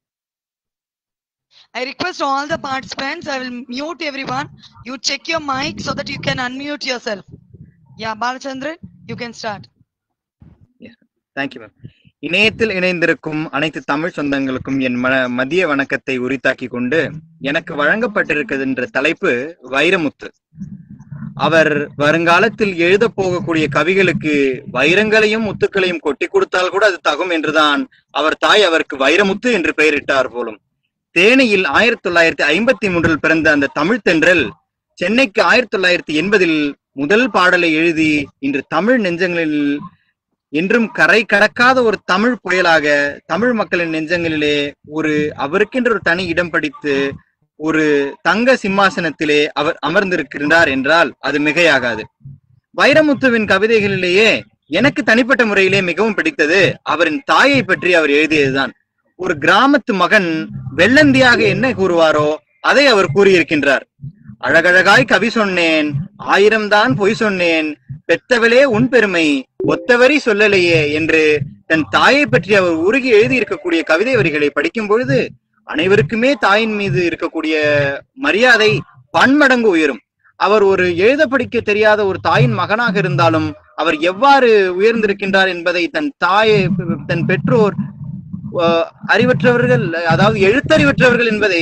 I request all the participants. I will mute everyone. You check your mic so that you can unmute yourself. Yeah, Balachandran, you can start. Thank you ma'am இணையத்தில் இணைந்திருக்கும் அனைத்து தமிழ் சொந்தங்களுக்கும் என் ம மதிய வணக்கத்தை உரித்தாக்கி கொண்டு எனக்கு வழங்கப்பட்டிருக்கின்ற தலைப்பு வைரமுத்து அவர் வருங்காலத்தில் எழுத போகக்கூடிய கவிகளுக்கு வைரங்களையும் முத்துக்களையும் கொட்டி கொடுத்தால் கூட அது தகும் என்றுதான் அவர் தாய் அவருக்கு வைரமுத்து என்று பெயரிட்டார் போலும் தேனியில் ஆயிரத்தி தொள்ளாயிரத்தி ஐம்பத்தி மூன்றில் பிறந்த அந்த தமிழ் தென்றல் சென்னைக்கு ஆயிரத்தி தொள்ளாயிரத்தி எண்பதில் முதல் பாடலை எழுதி இன்று தமிழ் நெஞ்சங்களில் என்றும் கரை கடக்காத ஒரு தமிழ் புயலாக தமிழ் மக்களின் நெஞ்சங்களிலே ஒரு அவருக்கென்று ஒரு தனி இடம் படித்து ஒரு தங்க சிம்மாசனத்திலே அவர் அமர்ந்திருக்கின்றார் என்றால் அது மிகையாகாது வைரமுத்துவின் கவிதைகளிலேயே எனக்கு தனிப்பட்ட முறையிலே மிகவும் பிடித்தது அவரின் தாயை பற்றி அவர் எழுதியதுதான் ஒரு கிராமத்து மகன் வெள்ளந்தியாக என்ன கூறுவாரோ அதை அவர் கூறியிருக்கின்றார் அழகழகாய் கவி சொன்னேன் ஆயிரம் தான் பொய் சொன்னேன் பெத்தவளே உன் பெருமை ஒத்தவரி சொல்லலையே என்று தன் தாயை பற்றி அவர் உருகி எழுதி இருக்கக்கூடிய கவிதை வரிகளை படிக்கும் பொழுது அனைவருக்குமே தாயின் மீது இருக்கக்கூடிய மரியாதை பன்மடங்கு உயரும் அவர் ஒரு எழுத படிக்க தெரியாத ஒரு தாயின் மகனாக இருந்தாலும் அவர் எவ்வாறு உயர்ந்திருக்கின்றார் என்பதை தன் தாயை தன் பெற்றோர் அஹ், அறிவற்றவர்கள் அதாவது எழுத்தறிவற்றவர்கள் என்பதை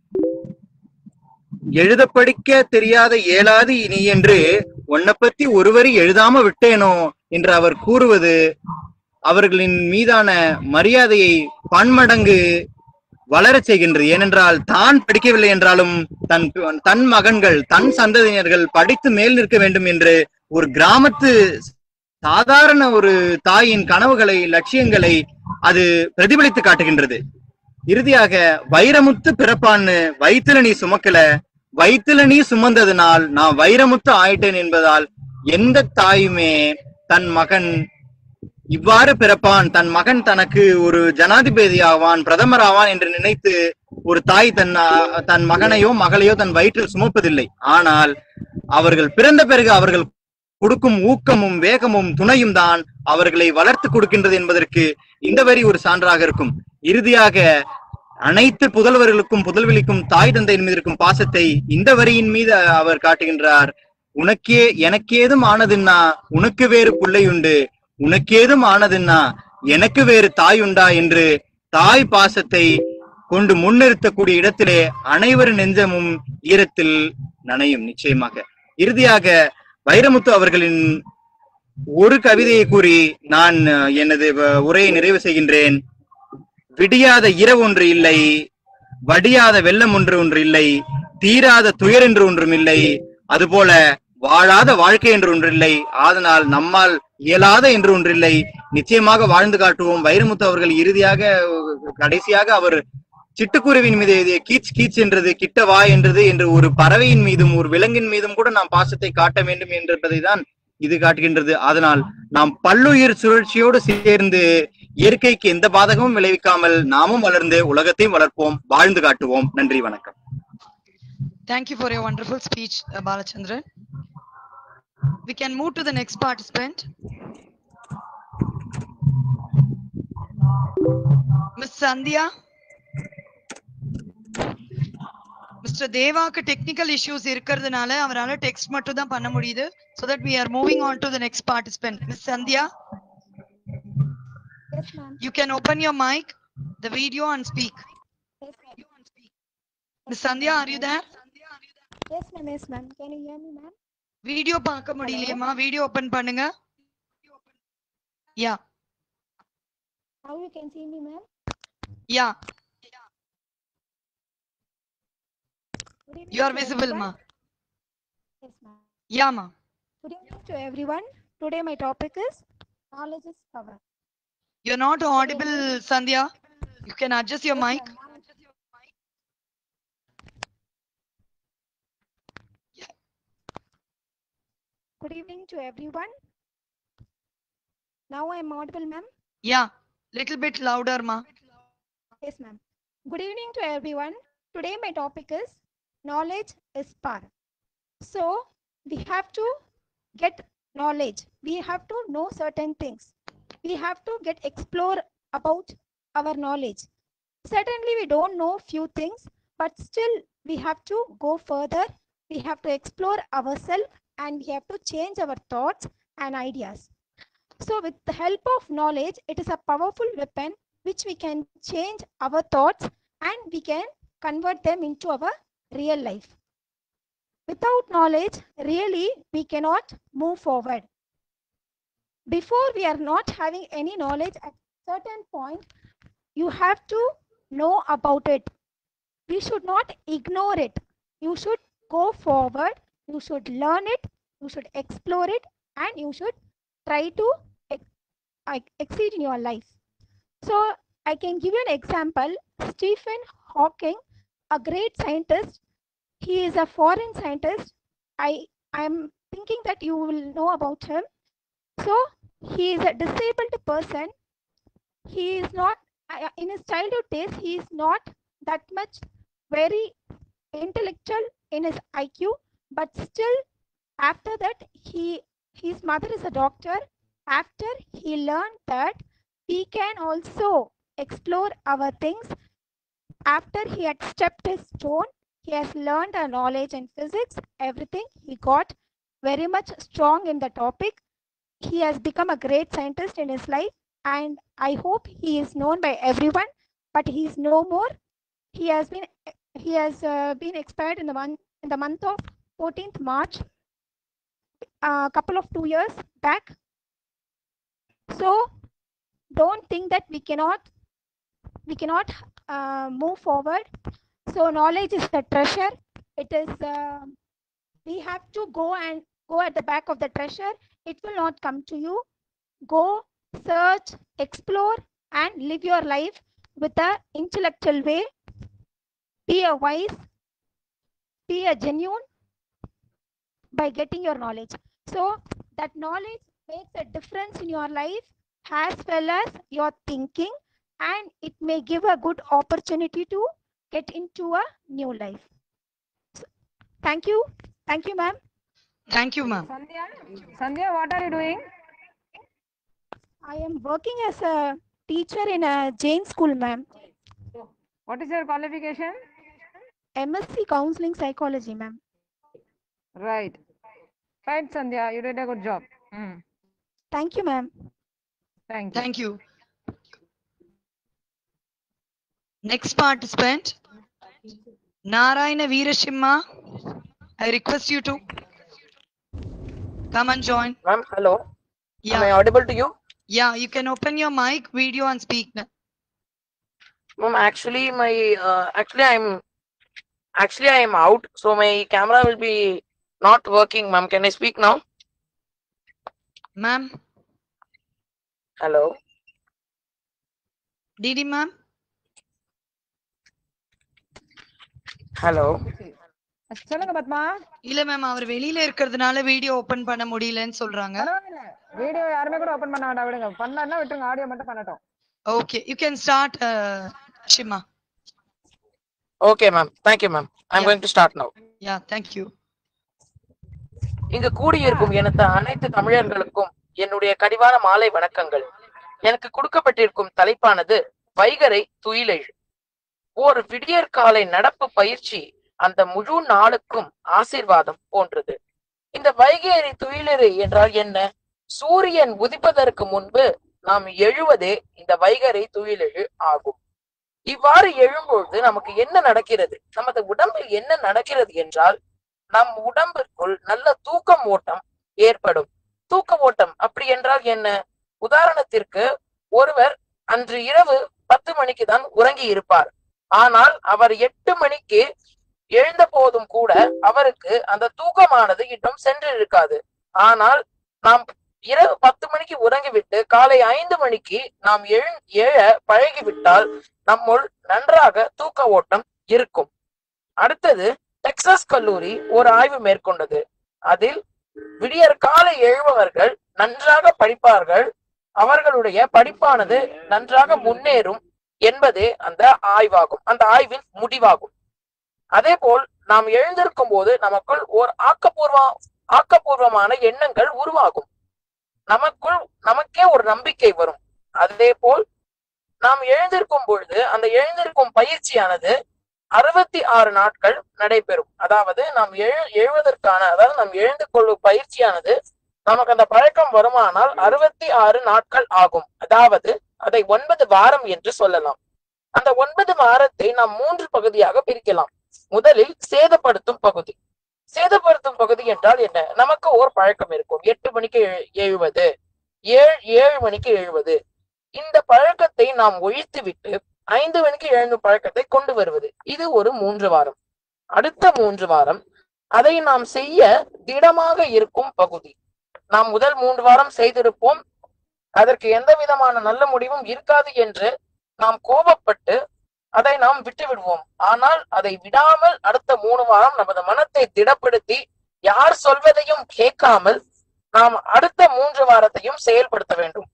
எழுத படிக்க தெரியாத இயலாது இனி என்று உன்னை பத்தி ஒருவரி எழுதாம விட்டேனோ என்று அவர் கூறுவது அவர்களின் மீதான மரியாதையை பன்மடங்கு வளரச் செய்கின்றது ஏனென்றால் தான் படிக்கவில்லை என்றாலும் தன் தன் மகன்கள் தன் சந்ததியினர்கள் படித்து மேல் நிற்க வேண்டும் என்று ஒரு கிராமத்து சாதாரண ஒரு தாயின் கனவுகளை லட்சியங்களை அது பிரதிபலித்து காட்டுகின்றது இறுதியாக வைரமுத்து பிறப்பான்னு வயிற்றுல நீ சுமக்கல வயிற்றுல நீ சுமந்ததுனால் நான் வைரமுத்து ஆயிட்டேன் என்பதால் எந்த தாயுமே தன் மகன் இவ்வாறு பிறப்பான் தன் மகன் தனக்கு ஒரு ஜனாதிபதி ஆவான் பிரதமர் ஆவான் என்று நினைத்து ஒரு தாய் தன் அஹ், தன் மகனையோ மகளையோ தன் வயிற்றில் சுமப்பதில்லை ஆனால் அவர்கள் பிறந்த பிறகு அவர்கள் கொடுக்கும் ஊக்கமும் வேகமும் துணையும் தான் அவர்களை வளர்த்து கொடுக்கின்றது என்பதற்கு இந்த வரி ஒரு சான்றாக இருக்கும் இறுதியாக அனைத்து புதல்வர்களுக்கும் புதல்வெளிக்கும் தாய் தந்தையின் மீது இருக்கும் பாசத்தை இந்த வரியின் மீது அவர் காட்டுகின்றார் உனக்கே எனக்கேதும் ஆனதுன்னா உனக்கு வேறு பிள்ளை உண்டு உனக்கேதும் ஆனதுன்னா எனக்கு வேறு தாய் உண்டா என்று தாய் பாசத்தை கொண்டு முன்னிறுத்தக்கூடிய இடத்திலே அனைவரின் நெஞ்சமும் ஈரத்தில் நனையும் நிச்சயமாக இறுதியாக வைரமுத்து அவர்களின் ஒரு கவிதையை கூறி நான் அஹ், எனது வ- உரையை நிறைவு செய்கின்றேன் விடியாத இரவு ஒன்று இல்லை வடியாத வெள்ளம் ஒன்று ஒன்று இல்லை தீராத துயர் என்று ஒன்றும் இல்லை அதுபோல வாழாத வாழ்க்கை என்று ஒன்றில்லை அதனால் நம்மால் இயலாத என்று ஒன்றில்லை நிச்சயமாக வாழ்ந்து காட்டுவோம் வைரமுத்து அவர்கள் இறுதியாக கடைசியாக அவர் சிட்டுக்குருவின் மீது எழுதிய கீச் கீச் என்றது கிட்ட வா என்றது என்று ஒரு பறவையின் மீதும் ஒரு விலங்கின் மீதும் கூட நாம் பாசத்தை காட்ட வேண்டும் என்பதை தான் இது காட்டுகின்றது அதனால் நாம் பல்லுயிர் சுழற்சியோடு சேர்ந்து இயற்கைக்கு எந்த பாதகமும் விளைவிக்காமல் நாமும் வளர்ந்து உலகத்தையும் வளர்ப்போம் வாழ்ந்து காட்டுவோம் நன்றி வணக்கம் Thank you for your wonderful speech, uh, Balachandran. we can move to the next participant. Miss Sandhya. Mr. தேவாக்கு டெக்னிக்கல் இஷ்யூஸ் இருக்கிறதுனால அவரால டெக்ஸ்ட் மட்டும் தான் பண்ண முடியுது so that we are moving on to the next participant miss sandhya Yes, ma'am. you can open your mic the video and speak Yes, ma'am. miss sandhya are you there Yes, ma'am. Yes, ma'am. Can you hear me, ma'am? Video பார்க்க முடியலையேம்மா video open பண்ணுங்க யா How you can see me, ma'am? Yeah Good evening you are to visible ma everyone. Yes, ma'am. yeah ma Good evening to everyone. Today my topic is knowledge is power. you're not audible sandhya you can adjust your mic Good evening to everyone. Now I am audible, ma'am. yeah little bit louder ma Yes, ma'am. Good evening to everyone. Today my topic is knowledge is power. So we have to get knowledge. We have to know certain things. We have to get explore about our knowledge. Certainly we don't know few things, but still we have to go further. We have to explore ourselves and we have to change our thoughts and ideas. So with the help of knowledge, it is a powerful weapon which we can change our thoughts and we can convert them into our real life. Without knowledge, really, we cannot move forward. Before we are not having any knowledge at certain point, you have to know about it. We should not ignore it. You should go forward. You should learn it. You should explore it and you should try to ex- ex- exceed in your life. So I can give you an example. Stephen Hawking, a great scientist, he is a foreign scientist. I I am thinking that you will know about him. So he is a disabled person. He is not uh, in his childhood days. He is not that much very intellectual in his IQ, but still after that he his mother is a doctor. After he learned that we can also explore our things after he had stepped his stone he has learned a knowledge in physics everything he got very much strong in the topic he has become a great scientist in his life and i hope he is known by everyone but he is no more he has been he has uh, been expired in the month in the month of 14th march a couple of two years back so don't think that we cannot we cannot uh, move forward so knowledge is the treasure it is uh, we have to go and go at the back of the treasure it will not come to you go search explore and live your life with a intellectual way be a wise be a genuine by getting your knowledge so that knowledge makes a difference in your life as well as your thinking and it may give a good opportunity to get into a new life. So, thank you. Thank you, ma'am. thank you ma'am Sandhya, Sandhya, what are you doing? I am working as a teacher in a Jain school, ma'am. What is your qualification? MSc Counseling Psychology, ma'am. Right. Right, Sandhya, you did a good job. Mm. Thank you, ma'am. Thank you. thank you next participant narayana veerashimma i request you to come and join Ma'am, hello. yeah Am I audible to you? yeah you can open your mic video and speak now. Ma'am, actually, my uh, actually I'm actually I am out, so my camera will be not working. Ma'am, can I speak now? ma'am Hello. didi ma'am Hello. சொல்லுங்க பத்மா இல்ல ma'am அவர் வெளியில இருக்கிறதுனால video open பண்ண முடியலன்னு சொல்றாங்க பரவாயில்ல video யாருமே கூட ஓபன் பண்ண வேண்டாம் விடுங்க பண்ணா விட்டுருங்க ஆடியோ மட்டும் பண்ணட்டும் ஓகே யூ கேன் ஸ்டார்ட் ஷிமா Okay, ma'am. Thank you, ma'am. I'm Yeah. going to start now. Yeah thank you இங்கு கூடியிருக்கும் எனது அனைத்து தமிழர்களுக்கும் என்னுடைய கனிவான மாலை வணக்கங்கள் எனக்கு கொடுக்கப்பட்டிருக்கும் தலைப்பானது வைகரை துயிலெழு ஒரு விடியற் காலை நடப்பு பயிற்சி அந்த முழு நாளுக்கும் ஆசீர்வாதம் போன்றது இந்த வைகேரி துயிலெழு என்றால் என்ன சூரியன் உதிப்பதற்கு முன்பு நாம் எழுவதே இந்த வைகரை துயிலெழு ஆகும் இவ்வாறு எழும்பொழுது நமக்கு என்ன நடக்கிறது நமது உடம்பில் என்ன நடக்கிறது என்றால் நம் உடம்பிற்குள் நல்ல தூக்கம் ஓட்டம் ஏற்படும் தூக்க ஓட்டம் அப்படி என்றால் என்ன உதாரணத்திற்கு ஒருவர் அன்று இரவு பத்து மணிக்கு தான் உறங்கி இருப்பார் ஆனால் அவர் எட்டு மணிக்கு எழுந்த போதும் கூட அவருக்கு அந்த தூக்கமானது இன்னும் சென்றிருக்காது ஆனால் நாம் இரவு பத்து மணிக்கு உறங்கிவிட்டு காலை ஐந்து மணிக்கு நாம் எழு எழ பழகிவிட்டால் நம்முள் நன்றாக தூக்க ஓட்டம் இருக்கும் அடுத்தது டெக்சாஸ் கல்லூரி ஒரு ஆய்வு மேற்கொண்டது அதில் விடியற் காலை எழுபவர்கள் நன்றாக படிப்பார்கள் அவர்களுடைய படிப்பானது நன்றாக முன்னேறும் என்பதே அந்த ஆய்வாகும் அந்த ஆய்வின் முடிவாகும் அதே போல் நாம் எழுந்திருக்கும் போது நமக்குள் ஓர் ஆக்கப்பூர்வ ஆக்கப்பூர்வமான எண்ணங்கள் உருவாகும் நமக்குள் நமக்கே ஒரு நம்பிக்கை வரும் அதே போல் நாம் எழுந்திருக்கும் பொழுது அந்த எழுந்திருக்கும் பயிற்சியானது அறுபத்தி ஆறு நாட்கள் நடைபெறும் அதாவது நாம் எழு எழுவதற்கான அதாவது நாம் எழுந்து கொள்ளும் பயிற்சியானது நமக்கு அந்த பழக்கம் வருமானால் அறுபத்தி ஆறு நாட்கள் ஆகும் அதாவது அதை ஒன்பது வாரம் என்று சொல்லலாம் அந்த ஒன்பது வாரத்தை நாம் மூன்று பகுதியாக பிரிக்கலாம் முதலில் சேதப்படுத்தும் பகுதி சேதப்படுத்தும் பகுதி என்றால் என்ன நமக்கு ஓர் பழக்கம் இருக்கும் எட்டு மணிக்கு எழு- எழுவது ஏழு ஏழு மணிக்கு எழுவது இந்த பழக்கத்தை நாம் ஒழித்து விட்டு ஐந்து மணிக்கு எழுந்தும் பழக்கத்தை கொண்டு வருவது இது ஒரு மூன்று வாரம் அடுத்த மூன்று வாரம் அதை நாம் செய்ய திடமாக இருக்கும் பகுதி நாம் முதல் மூன்று வாரம் செய்திருப்போம் அதற்கு எந்த விதமான நல்ல முடிவும் இருக்காது என்று நாம் கோபப்பட்டு அதை நாம் விட்டு விடுவோம் ஆனால் அதை விடாமல் அடுத்த மூணு வாரம் நமது மனத்தை திடப்படுத்தி யார் சொல்வதையும் கேட்காமல் நாம் அடுத்த மூன்று வாரத்தையும் செயல்படுத்த வேண்டும்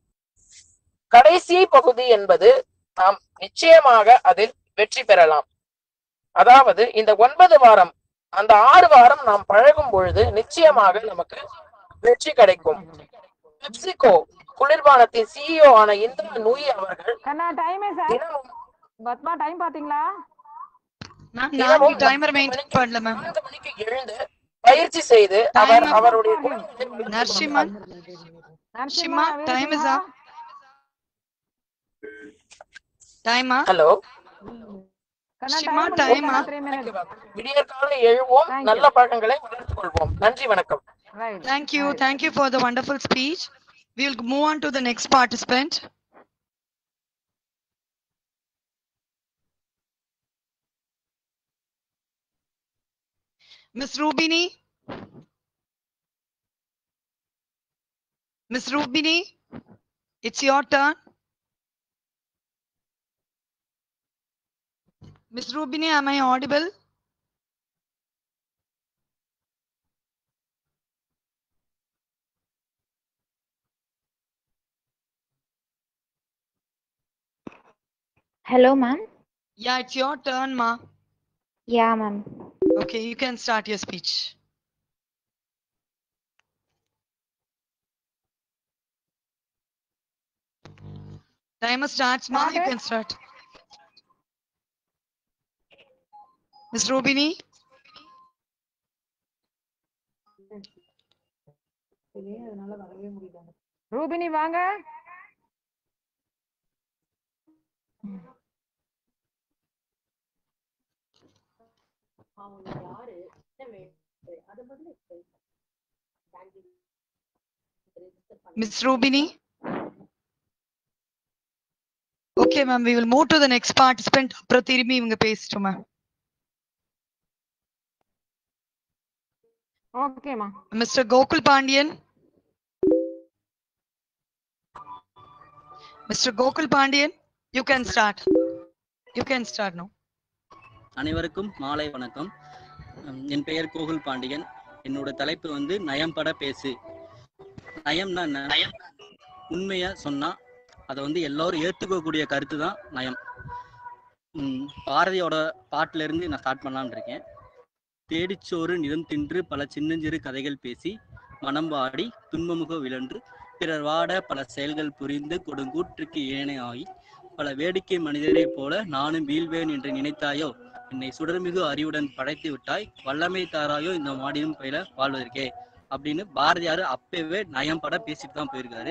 கடைசி பகுதி என்பது நாம் நிச்சயமாக அதில் வெற்றி பெறலாம் அதாவது இந்த ஒன்பது வாரம் அந்த ஆறு வாரம் நாம் பழகும் பொழுது நிச்சயமாக நமக்கு வெற்றி கிடைக்கும் பெப்சிகோ குளிர்பானத்தின் சிஇஓ ஆன இந்திரா நூயி அவர்கள் கண்ணா டைம் தினமும் பத்மா டைம் பாத்தீங்களா மேம் நான் தினமும் டைமர் மெயின்டைன் பண்ணல மேம் நான்கு மணிக்கு எழுந்து பயிற்சி செய்து அவர் Time up. அவருடைய குடும்பத்தை முடித்துக் Narasimhan Narasimha time is up டைமா ஹலோ நரசிம்மா டைமா விடியற் காலை எழுவோம் நல்ல பழக்கங்களை வளர்த்துக் கொள்வோம் நன்றி வணக்கம் Thank you. Thank you for the wonderful speech. We'll move on to the next participant. Miss Rubini. Miss Rubini, it's your turn. Miss Rubini, am I audible? Hello, ma'am. Yeah, it's your turn, ma. Yeah, ma'am. Okay, you can start your speech. Timer starts, ma. You can start. Miss Rubini? அதனால வரவே முடியல ரூபினி வாங்க Miss Rubini? Okay, ma'am. We will move to the next participant. அப்புறம் திரும்பி இவங்க பேசிட்டோம் ma'am ஓகேமா Mr. Gokul Pandian? Mr. Gokul Pandian, you can start. You can start now. அனைவருக்கும் மாலை வணக்கம் உம், என் பெயர் கோகுல் பாண்டியன் என்னோட தலைப்பு வந்து நயம் பட பேசு நயம்னா என்ன நயம் உண்மையா சொன்னா அதை வந்து எல்லாரும் ஏத்துக்கக்கூடிய கருத்து தான் நயம் உம், பாரதியோட பாட்டுல இருந்து நான் ஸ்டார்ட் பண்ணலாம்னு இருக்கேன் தேடிச்சோறு நிதம் தின்று பல சின்னஞ்சிறு கதைகள் பேசி மனம் வாடி துன்பமுக விழன்று பிறர் வாட பல செயல்கள் புரிந்து கொடுங்கூற்றுக்கு ஏனை ஆகி பல வேடிக்கை மனிதரைப் போல நானும் வீழ்வேன் என்று நினைத்தாயோ என்னை சுடர்மிகு அறிவுடன் படைத்து விட்டாய் வல்லமை தாராயோ இந்த மாடியும் பயில வாழ்வதற்கே அப்படின்னு பாரதியார் அப்பவே நயம் பட பேசிட்டு தான் போயிருக்காரு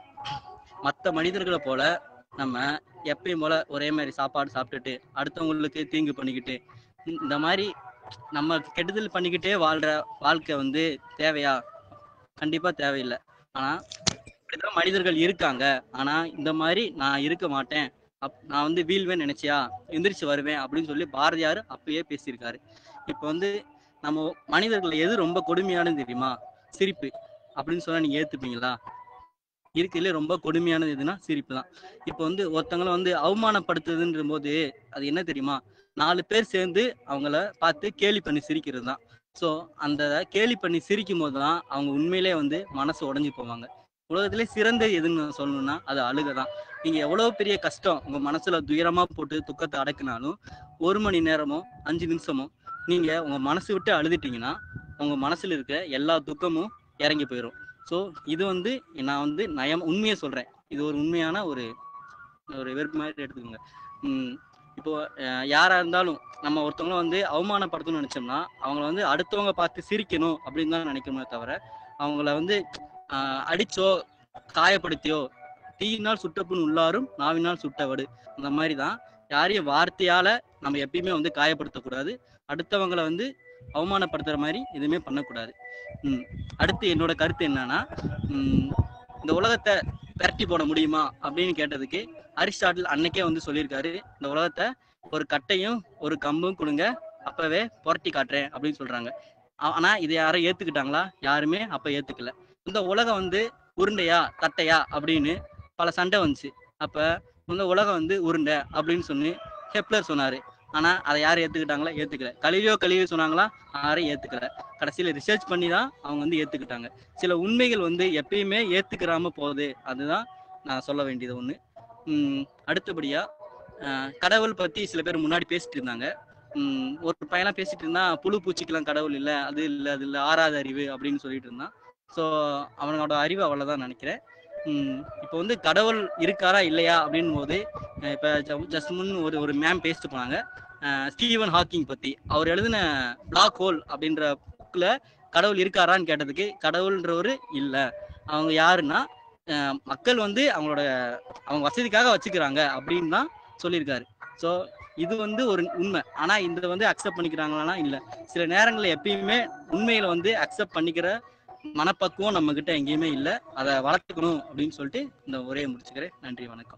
மற்ற மனிதர்களை போல நம்ம எப்பயும் போல ஒரே மாதிரி சாப்பாடு சாப்பிட்டுட்டு அடுத்தவங்களுக்கு தீங்கு பண்ணிக்கிட்டு இந்த மாதிரி நம்ம கெடுதல் பண்ணிக்கிட்டே வாழ்ற வாழ்க்கை வந்து தேவையா கண்டிப்பா தேவையில்லை ஆனா இப்படிதான் மனிதர்கள் இருக்காங்க ஆனா இந்த மாதிரி நான் இருக்க மாட்டேன் அப் நான் வந்து வீழ்வேன் நினைச்சியா எந்திரிச்சு வருவேன் அப்படின்னு சொல்லி பாரதியார் அப்பயே பேசியிருக்காரு இப்போ வந்து நம்ம மனிதர்கள் எது ரொம்ப கொடுமையானது தெரியுமா சிரிப்பு அப்படின்னு சொன்னா நீங்க ஏத்துப்பீங்களா இருக்கிறதுல ரொம்ப கொடுமையானது எதுனா சிரிப்பு தான் இப்போ வந்து ஒருத்தவங்கள வந்து அவமானப்படுத்துதுன்ற போது அது என்ன தெரியுமா நாலு பேர் சேர்ந்து அவங்கள பார்த்து கேலி பண்ணி சிரிக்கிறது தான் ஸோ அந்த கேலி பண்ணி சிரிக்கும் போது தான் அவங்க உண்மையிலே வந்து மனசு உடஞ்சி போவாங்க உலகத்திலே சிறந்த எதுன்னு சொல்லணும்னா அது அழுகை தான் நீங்க எவ்வளவு பெரிய கஷ்டம் உங்க மனசுல துயரமா போட்டு துக்கத்தை அடக்குனாலும் ஒரு மணி நேரமோ அஞ்சு நிமிஷமோ நீங்க உங்க மனசு விட்டு அழுதுட்டீங்கன்னா உங்க மனசுல இருக்க எல்லா துக்கமும் இறங்கி போயிடும் ஸோ இது வந்து நான் வந்து நயம் உண்மையை சொல்றேன் இது ஒரு உண்மையான ஒரு ஒரு வெறுப்பு மாதிரி எடுத்துக்கோங்க உம் இப்போ அஹ், யாரா இருந்தாலும் நம்ம ஒருத்தவங்கள வந்து அவமானப்படுத்தணும்னு நினைச்சோம்னா அவங்கள வந்து அடுத்தவங்க பார்த்து சிரிக்கணும் அப்படின்னு தான் நினைக்கணுமே தவிர அவங்கள வந்து ஆஹ், அடிச்சோ காயப்படுத்தியோ தீயினால் சுட்டப்புண் உள்ளாரும் நாவினால் சுட்டவடு அந்த மாதிரி தான் யாரையும் வார்த்தையால நம்ம எப்பயுமே வந்து காயப்படுத்தக்கூடாது அடுத்தவங்களை வந்து அவமானப்படுத்துற மாதிரி எதுவுமே பண்ணக்கூடாது ம் அடுத்து என்னோட கருத்து என்னன்னா ம், இந்த உலகத்தை விரட்டி போட முடியுமா அப்படின்னு கேட்டதுக்கு அரிஸ்டாட்டில் அன்னைக்கே வந்து சொல்லியிருக்காரு இந்த உலகத்தை ஒரு கட்டையும் ஒரு கம்பும் கொடுங்க அப்பவே புரட்டி காட்டுறேன் அப்படின்னு சொல்றாங்க ஆ- ஆனா இதை யாரும் ஏத்துக்கிட்டாங்களா யாருமே அப்ப ஏத்துக்கல இந்த உலகம் வந்து உருண்டையா தட்டையா அப்படின்னு பல சண்டை வந்துச்சு அப்ப இந்த உலகம் வந்து உருண்டை அப்படின்னு சொல்லி ஹெப்லர் சொன்னாரு ஆனா அதை யாரும் ஏத்துக்கிட்டாங்களா ஏத்துக்கல கலிலியோ கலிலியோ சொன்னாங்களா யாரும் ஏத்துக்கல கடைசியில ரிசர்ச் பண்ணி தான் அவங்க வந்து ஏத்துக்கிட்டாங்க சில உண்மைகள் வந்து எப்பயுமே ஏத்துக்கிறாம போகுது அதுதான் நான் சொல்ல வேண்டியது ஒண்ணு உம் அடுத்தபடியா ஆஹ் கடவுள் பத்தி சில பேர் முன்னாடி பேசிட்டு இருந்தாங்க உம் ஒரு பையனா பேசிட்டு இருந்தான் புழு பூச்சிக்கெல்லாம் கடவுள் இல்ல அது இல்ல அது இல்ல ஆறாத அறிவு அப்படின்னு சொல்லிட்டு இருந்தான் ஸோ அவனோட அறிவு அவ்வளவுதான் நினைக்கிறேன் உம் இப்போ வந்து கடவுள் இருக்காரா இல்லையா அப்படின் போது அஹ் இப்ப ஜஸ்ட் முன் ஒரு ஒரு மேம் பேசிட்டு போனாங்க அஹ் ஸ்டீவன் ஹாக்கிங் பத்தி அவர் எழுதின பிளாக் ஹோல் அப்படின்ற புக்ல கடவுள் இருக்காரான்னு கேட்டதுக்கு கடவுள்ன்றவர் இல்ல அவங்க யாருன்னா அஹ் மக்கள் வந்து அவங்களோட அவங்க வசதிக்காக வச்சுக்கிறாங்க அப்படின்னு தான் சொல்லியிருக்காரு ஸோ இது வந்து ஒரு உண்மை ஆனா இந்த வந்து அக்செப்ட் பண்ணிக்கிறாங்களான்னா இல்ல சில நேரங்கள்ல எப்பயுமே உண்மையில வந்து அக்செப்ட் பண்ணிக்கிற மனப்பக்குவம் நம்ம கிட்ட எங்கேயுமே இல்ல அதை வளர்த்துக்கணும் அப்படின்னு சொல்லிட்டு இந்த உரையை முடிச்சுக்கிறேன் நன்றி வணக்கம்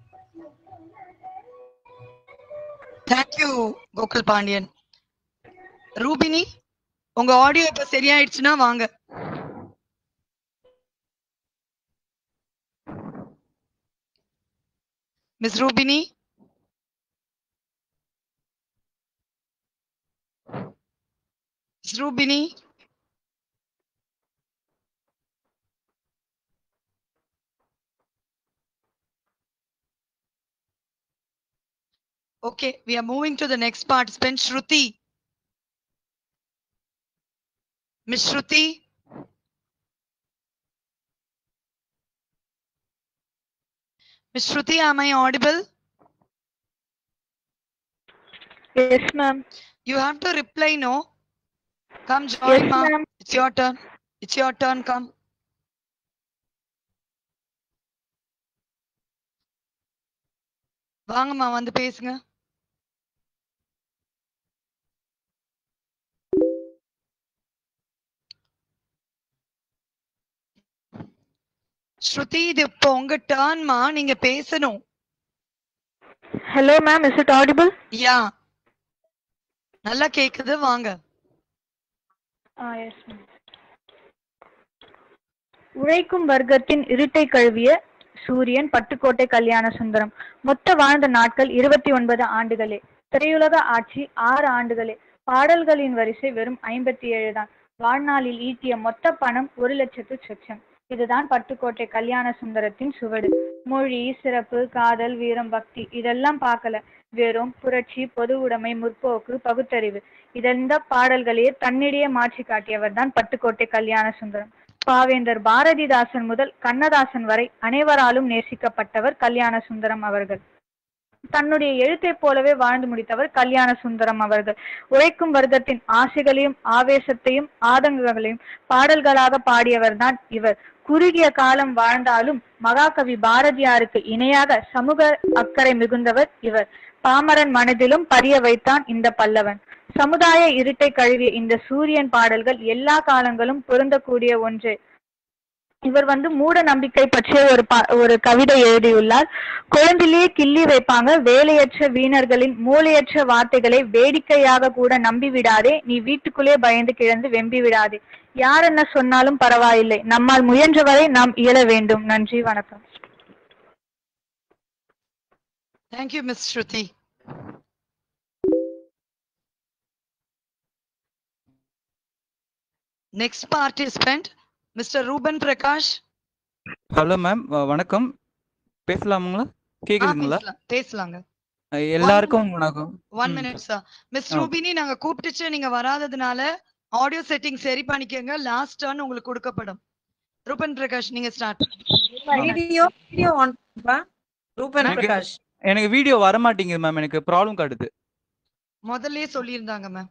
தேங்க்யூ கோகுல் பாண்டியன் ரூபினி உங்க ஆடியோ இப்ப சரியாயிடுச்சுன்னா வாங்க miss Rubini miss Rubini Okay, we are moving to the next participant, Shruti. Miss Shruti. Miss Shruti, am I audible? Yes, ma'am. You have to reply no. Come, Yes, join, ma. ma'am. It's your turn. It's your turn. Come. வாங்கம்மா வந்து பேசுங்க ஸ்ருதி இது இப்போ உங்க டர்ன்மா நீங்க பேசணும் Hello, ma'am. Is it audible? யா நல்லா கேக்குது வாங்க Ah, yes, ma'am. உழைக்கும் வர்க்கத்தின் இருட்டை கழுவிய சூரியன் பட்டுக்கோட்டை கல்யாண சுந்தரம் மொத்த வாழ்ந்த நாட்கள் இருபத்தி ஒன்பது ஆண்டுகளே திரையுலக ஆட்சி ஆறு ஆண்டுகளே பாடல்களின் வரிசை வெறும் ஐம்பத்தி ஏழு தான் வாழ்நாளில் ஈட்டிய மொத்த பணம் ஒரு லட்சத்து சொச்சம் இதுதான் பட்டுக்கோட்டை கல்யாண சுந்தரத்தின் சுவடு மொழி சிறப்பு காதல் வீரம் பக்தி இதெல்லாம் பார்க்கல வெறும் புரட்சி பொது உடைமை முற்போக்கு பகுத்தறிவு இதெந்த பாடல்களையே தன்னிடையே மாற்றி காட்டியவர் தான் பட்டுக்கோட்டை கல்யாண சுந்தரம் பாவேந்தர் பாரதிதாசன் முதல் கண்ணதாசன் வரை அனைவராலும் நேசிக்கப்பட்டவர் கல்யாண சுந்தரம் அவர்கள் தன்னுடைய எழுத்தைப் போலவே வாழ்ந்து முடித்தவர் கல்யாண சுந்தரம் அவர்கள் உழைக்கும் வர்க்கத்தின் ஆசைகளையும் ஆவேசத்தையும் ஆதங்கங்களையும் பாடல்களாக பாடியவர்தான் இவர் குறுகிய காலம் வாழ்ந்தாலும் மகாகவி பாரதியாருக்கு இணையாக சமூக அக்கறை மிகுந்தவர் இவர் பாமரன் மனதிலும் பதிய வைத்தான் இந்த பல்லவன் சமுதாய இருட்டை கழுவிய இந்த சூரியன் பாடல்கள் எல்லா காலங்களும் பொருந்தக்கூடிய ஒன்று இவர் வந்து மூட நம்பிக்கை பற்றிய ஒரு பா- ஒரு கவிதை எழுதியுள்ளார் குழம்பிலேயே கிள்ளி வைப்பாங்க வேலையற்ற வீணர்களின் மூளையற்ற வார்த்தைகளை வேடிக்கையாக கூட நம்பி விடாதே நீ வீட்டுக்குள்ளே பயந்து கிடந்து வெம்பி விடாதே யார் என்ன சொன்னாலும் பரவாயில்லை நம்மால் முயன்றவரை நாம் இயல வேண்டும் நன்றி வணக்கம் Thank you, Ms. Shruti. Next participant, Mr. Ruben Prakash. Hello ma'am வணக்கம் பேசலாமுங்களா ஆ, கேக்குதுங்களா பேசலாம், பேசலாங்க அஹ் எல்லாருக்கும் வணக்கம் ஒன் ம். மினிட் சார் மிஸ் ஆ. ரூபினி நாங்க கூப்பிட்டுச்சு நீங்க வராததுனால ஆடியோ செட்டிங் சரி பண்ணிக்கங்க லாஸ்ட் டர்ன் உங்களுக்கு கொடுக்கப்படும் ரூபன் பிரகாஷ் நீங்க start video video on Ruben எனக்கு- பிரகாஷ் எனக்கு வீடியோ வர மாட்டேங்குது மேம் எனக்கு ப்ராப்ளம் காட்டுது முதல்லயே சொல்லியிருந்தாங்க மேம்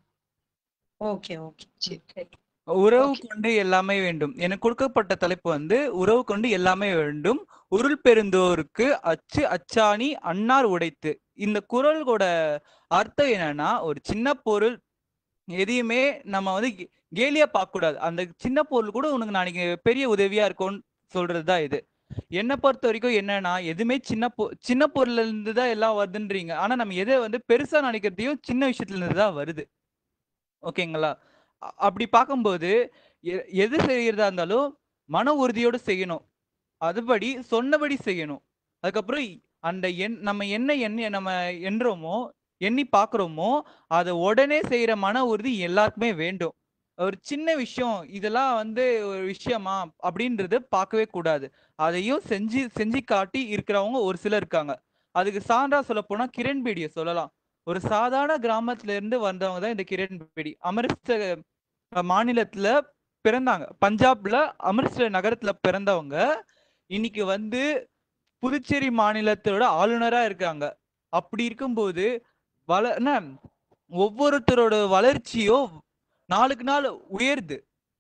ஓகே ஓகே உறவு கொண்டு எல்லாமே வேண்டும் எனக்கு கொடுக்கப்பட்ட தலைப்பு வந்து உறவு கொண்டு எல்லாமே வேண்டும் உருள் பெருந்தோருக்கு அச்சு அச்சாணி அன்னார் உடைத்து இந்த குரலோட அர்த்தம் என்னன்னா ஒரு சின்ன பொருள் எதையுமே நம்ம வந்து கே- கேலியா பார்க்க கூடாது அந்த சின்ன பொருள் கூட உனக்கு நாளைக்கு பெரிய உதவியா இருக்கும்னு சொல்றது தான் இது என்னை பொறுத்த வரைக்கும் என்னன்னா எதுவுமே சின்ன பொ சின்ன பொருள்ல இருந்து தான் எல்லாம் வருதுன்றீங்க ஆனா நம்ம எதை வந்து பெருசா நினைக்கிறதையும் சின்ன விஷயத்துல இருந்து தான் வருது ஓகேங்களா அ- அப்படி பார்க்கும்போது எ- எது செய்யறதா இருந்தாலும் மன உறுதியோடு செய்யணும் அதுபடி சொன்னபடி செய்யணும் அதுக்கப்புறம் இ- அந்த எண் நம்ம என்ன எண்ணி நம்ம எண்ணுறோமோ எண்ணி பார்க்குறோமோ அதை உடனே செய்யற மன உறுதி எல்லாருக்குமே வேண்டும் ஒரு சின்ன விஷயம் இதெல்லாம் வந்து ஒரு விஷயமா அப்படின்றது பார்க்கவே கூடாது அதையும் செஞ்சு செஞ்சு காட்டி இருக்கிறவங்க ஒரு சிலர் இருக்காங்க அதுக்கு சான்றா சொல்ல போனா கிரண் பேடியை சொல்லலாம் ஒரு சாதாரண கிராமத்துல இருந்து வந்தவங்க தான் இந்த கிரண் பேடி அமிர்த அஹ், மாநிலத்துல பிறந்தாங்க பஞ்சாப்ல அமிர்தசர் நகரத்துல பிறந்தவங்க இன்னைக்கு வந்து புதுச்சேரி மாநிலத்தோட ஆளுநரா இருக்காங்க அப்படி இருக்கும்போது வள என்ன ஒவ்வொருத்தரோட வளர்ச்சியும் நாளுக்கு நாள் உயருது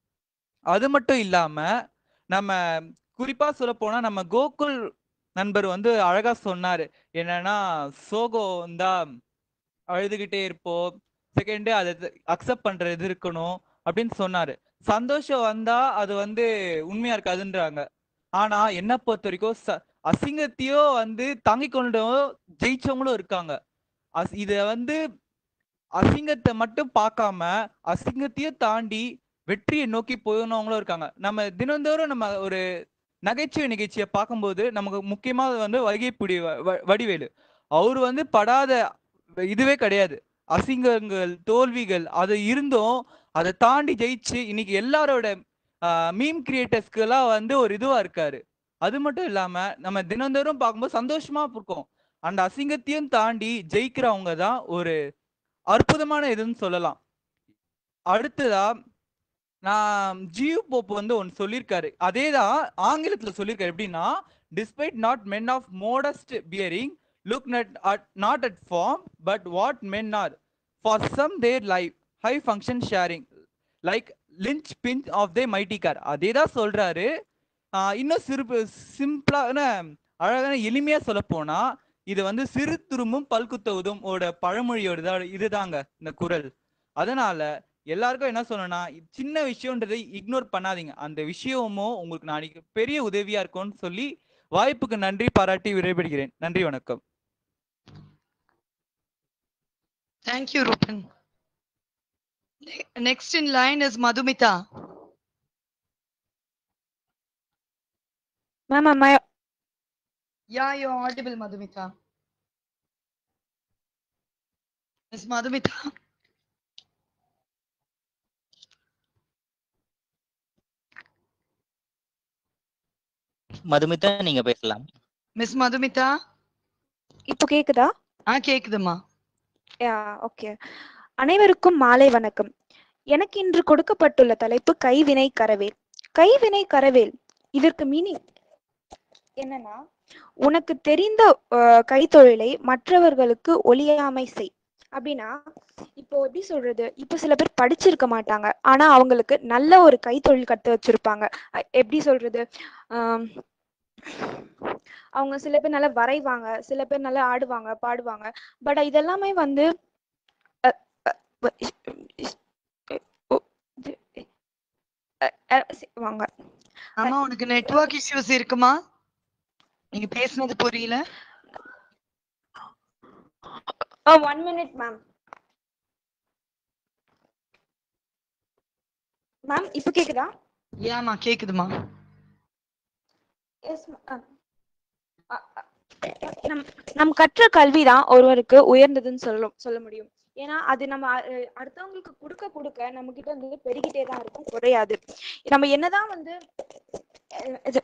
அது மட்டும் இல்லாம நம்ம குறிப்பா சொல்ல போனா நம்ம கோகுல் நண்பர் வந்து அழகா சொன்னாரு என்னன்னா சோகம் தான் அழுதுகிட்டே இருப்போம் செகண்ட் அதை அக்செப்ட் பண்றது இருக்கணும் அப்படின்னு சொன்னாரு சந்தோஷம் வந்தா அது வந்து உண்மையா இருக்காதுன்றாங்க ஆனா என்ன பொறுத்த வரைக்கும் ச- அசிங்கத்தையோ வந்து தாங்கிக் கொண்டோ ஜெயிச்சவங்களும் இருக்காங்க அஸ்- இத வந்து அசிங்கத்தை மட்டும் பார்க்காம அசிங்கத்தையும் தாண்டி வெற்றியை நோக்கி போனவங்களும் இருக்காங்க நம்ம தினந்தோறும் நம்ம ஒரு நகைச்சுவை நிகழ்ச்சியை பார்க்கும்போது நமக்கு முக்கியமா வந்து வைகைப்புடி வ- வ- வடிவேலு அவர் வந்து படாத இதுவே கிடையாது அசிங்கங்கள் தோல்விகள் அது இருந்தும் அதை தாண்டி ஜெயிச்சு இன்னைக்கு எல்லாரோட மீம் கிரியேட்டர்ஸ்க்கு எல்லாம் வந்து ஒரு இதுவா இருக்காரு அது மட்டும் இல்லாம நம்ம தினந்தோறும் பார்க்கும்போது சந்தோஷமா இருக்கும் அந்த அசிங்கத்தையும் தாண்டி ஜெயிக்கிறவங்க தான் ஒரு அற்புதமான இதுன்னு சொல்லலாம் அடுத்ததா நான் ஜியு போப் வந்து ஒன்று சொல்லியிருக்காரு அதே தான் ஆங்கிலத்தில் சொல்லியிருக்காரு எப்படின்னா despite not men of modest bearing look not at not at form but what men are for some their life high function sharing like linchpin of the mighty car அதே தான் சொல்றாரு ஆஹ் இன்னும் சிறு சிம்பிளான அழகான எளிமையா சொல்ல போனா இது வந்து சிறு துரும்பும் பல்குத்த உதும் ஓட பழமொழியோட தான் இதுதாங்க இந்த குரல் அதனால எல்லாருக்கும் என்ன சொல்லணும்னா இது சின்ன விஷயம்ன்றதை இக்னோர் பண்ணாதீங்க அந்த விஷயமும் உங்களுக்கு நாளைக்கு பெரிய உதவியா இருக்கும்னு சொல்லி வாய்ப்புக்கு நன்றி பாராட்டி விடைபெறுகிறேன் நன்றி வணக்கம் Thank you, Rupan. Ne- Next in line is Madhumita. Ma'am, am I Yeah, you're audible, Madhumita. Miss Madhumita. Madhumitha நீங்க பேசலாம் மிஸ் மதுமிதா இப்போ கேக்குதா ஆ கேக்குதுமா யா ஓகே அனைவருக்கும் மாலை வணக்கம் எனக்கு இன்று கொடுக்கப்பட்டுள்ள தலைப்பு கைவினை கரவேல் கைவினை கரவேல் இதற்கு மீனிங் என்னன்னா உனக்கு தெரிந்த அஹ், கைத்தொழிலை மற்றவர்களுக்கு ஒளியாமை செய் அப்படின்னா இப்போ எப்படி சொல்றது இப்போ சில பேர் படிச்சிருக்க மாட்டாங்க ஆனா அவங்களுக்கு நல்ல ஒரு கைத்தொழில் கத்து வச்சிருப்பாங்க அஹ் எப்படி சொல்றது ஆம், அவங்க சில பேர் நல்லா வரைவாங்க சில பேர் நல்லா ஆடுவாங்க பாடுவாங்க பட் இதெல்லாமே வந்து அஹ், அஹ், வ- இஸ்- இஸ்- ஓ, இது- அஹ், அஹ், சி- வாங்க ஆமா உனக்கு நெட்வொர்க் இஷ்யூஸ் இருக்குமா நீங்க பேசுனது புரியல ஒன் மினிட் மேம் மேம் இப்போ கேக்குதா ஏமா கேக்குதுமா எஸ் நம் நம் கற்ற கல்விதான் ஒருவருக்கு உயர்ந்ததுன்னு சொல்ல சொல்ல முடியும் ஏன்னா அது நம்ம அ- அடுத்தவங்களுக்கு கொடுக்க கொடுக்க நம்ம கிட்ட வந்து பெருகிட்டே தான் இருக்கும் குறையாது நம்ம என்னதான் வந்து அஹ் இது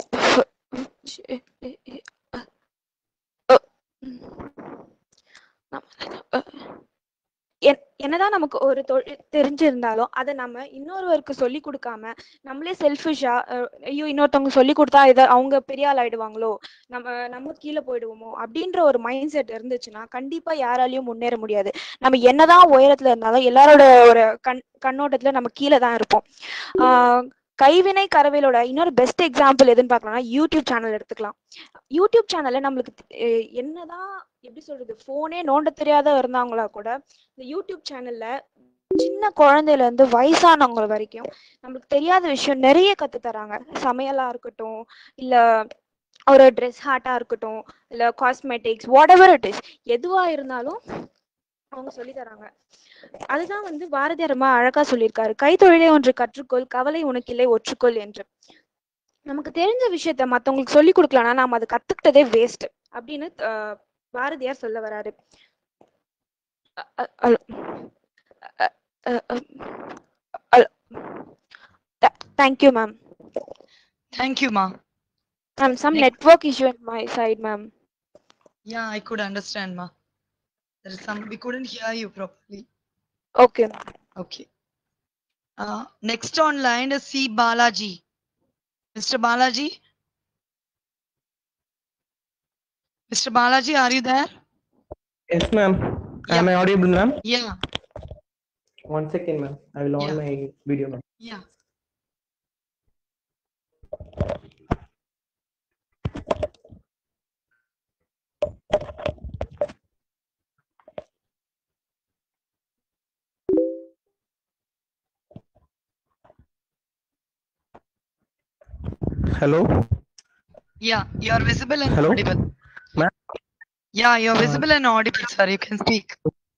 என்- என்னதான் நமக்கு ஒரு தொழில் தெரிஞ்சிருந்தாலும் அதை நம்ம இன்னொருவருக்கு சொல்லி கொடுக்காம நம்மளே செல்ஃபிஷா ஐயோ இன்னொருத்தவங்க சொல்லி கொடுத்தா இதை அவங்க பெரிய ஆள் ஆயிடுவாங்களோ நம்ம நம்ம கீழே போயிடுவோமோ அப்படின்ற ஒரு மைண்ட் செட் இருந்துச்சுன்னா கண்டிப்பா யாராலையும் முன்னேற முடியாது நம்ம என்னதான் உயரத்துல இருந்தாலும் எல்லாரோட ஒரு கண் கண்ணோட்டத்துல நம்ம கீழே தான் இருப்போம் ஆஹ் கைவினை கரவேலோட இன்னொரு பெஸ்ட் எக்ஸாம்பிள் எதுன்னு பார்க்கலாம்னா யூடியூப் சேனல் எடுத்துக்கலாம் யூடியூப் சேனல்ல நம்மளுக்கு தெ- அஹ் என்னதான் எப்படி சொல்றது போனே நோண்ட தெரியாத இருந்தாங்களா கூட இந்த யூடியூப் சேனல்ல சின்ன குழந்தையில இருந்து வயசானவங்க வரைக்கும் நம்மளுக்கு தெரியாத விஷயம் நிறைய கத்து தராங்க சமையலா இருக்கட்டும் இல்ல ஒரு ட்ரெஸ் ஹார்ட்டா இருக்கட்டும் இல்ல cosmetics whatever it is எதுவா இருந்தாலும் அவங்க சொல்லி தராங்க அதுதான் வந்து பாரதியார் ரொம்ப அழகா சொல்லியிருக்காரு கைத்தொழிலை ஒன்று கற்றுக்கொள் கவலை உனக்கில்லை ஒற்றுக்கொள் என்று நமக்கு தெரிஞ்ச விஷயத்த மத்தவங்களுக்கு சொல்லி கொடுக்கலன்னா நாம அதை கத்துக்கிட்டதே வேஸ்ட் அப்படின்னு அஹ், பாரதியார் சொல்ல வராரு தேங்க்யூ மேம் தேங்க்யூமா ma'am some network issue at my side ma'am Yeah, I could understand, ma. There is some we couldn't hear you properly. Okay Okay. Uh, next on line is C Balaji. Mr. Balaji. Mr. Balaji, are you there? Yes, ma'am. Am I audible, ma'am? Yeah. One second, ma'am. I will on my video, ma'am. Yeah. Hello, Yeah, you are visible and Hello? audible. ma'am. Yeah, you're Uh, visible and audible, sir. You can speak.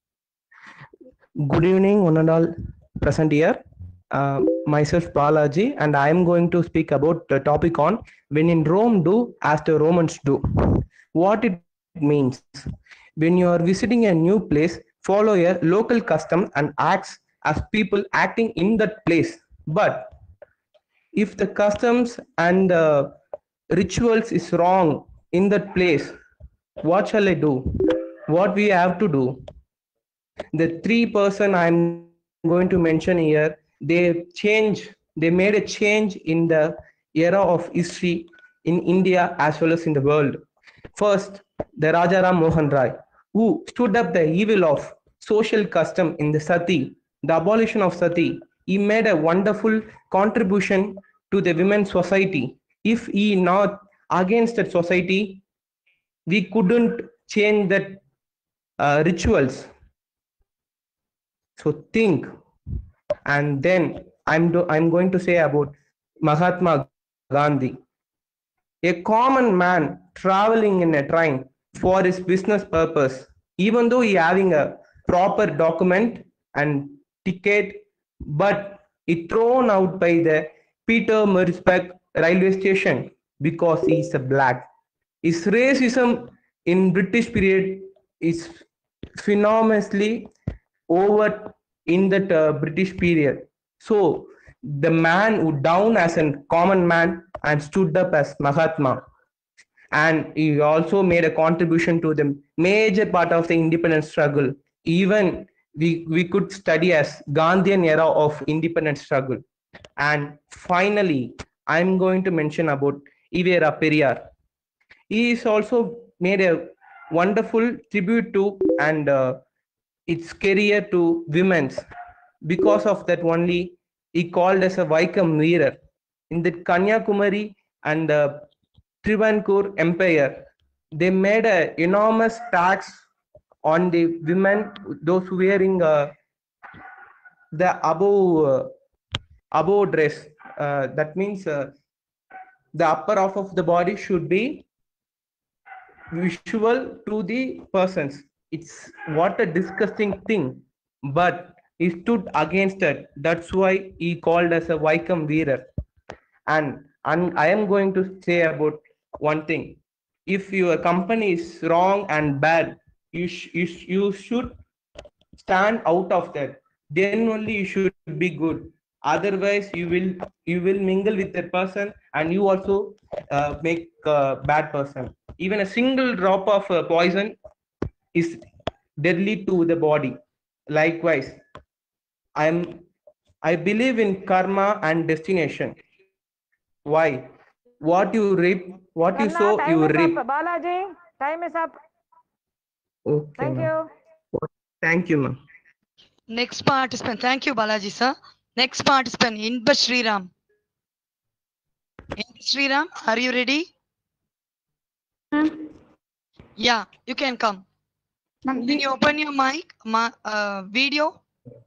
Good evening, one and all present here. Uh, myself Balaji, and I am going to speak about the topic on when in Rome do as the Romans do. What it means when you are visiting a new place, follow a local custom and acts as people acting in that place. But if the customs and the rituals is wrong in that place, what shall I do? What we have to do? the three person i'm going to mention here they change they made a change in the era of history in india as well as in the world first the rajaram mohan rai who stood up the evil of social custom in the sati the abolition of sati he made a wonderful contribution to the women's society if he not against that society we couldn't change that uh, rituals so think and then i'm do, i'm going to say about mahatma gandhi a common man traveling in a train for his business purpose even though he having a proper document and ticket but he thrown out by the peter Marisbeck railway station because he is a black his racism in british period is phenomenally over in that uh, British period. So the man who down as a common man and stood up as Mahatma. And he also made a contribution to the major part of the independence struggle. Even we, we could study as Gandhian era of independence struggle. And finally, I'm going to mention about Ivera Periyar. He is also made a wonderful tribute to and uh, its career to women's. Because of that only, he called as a Vaikam Veerar. In the Kanyakumari and the Trivankur Empire, they made a enormous tax on the women, those wearing uh, the above uh, above dress. Uh, that means uh, the upper half of the body should be visual to the persons. It's what a disgusting thing, but he stood against it. That's why he called as a Vaikam Veerar. And and I am going to say about one thing. If your company is wrong and bad, you sh- you, sh- you should stand out of that. Then only you should be good. Otherwise, you will you will mingle with that person, and you also uh, make a bad person. Even a single drop of uh, poison is deadly to the body. Likewise, I'm I believe in karma and destination. Why? What you reap, what you Karna, sow, time you is reap. up. Balaji, time is up. Okay, Thank ma'am. you. Thank you, ma'am. Next participant. Thank you, Balaji sir. Next participant, Inba Sriram. Inba Sriram, are you ready? Yeah, you can come. Can you open your mic, ma- uh, video?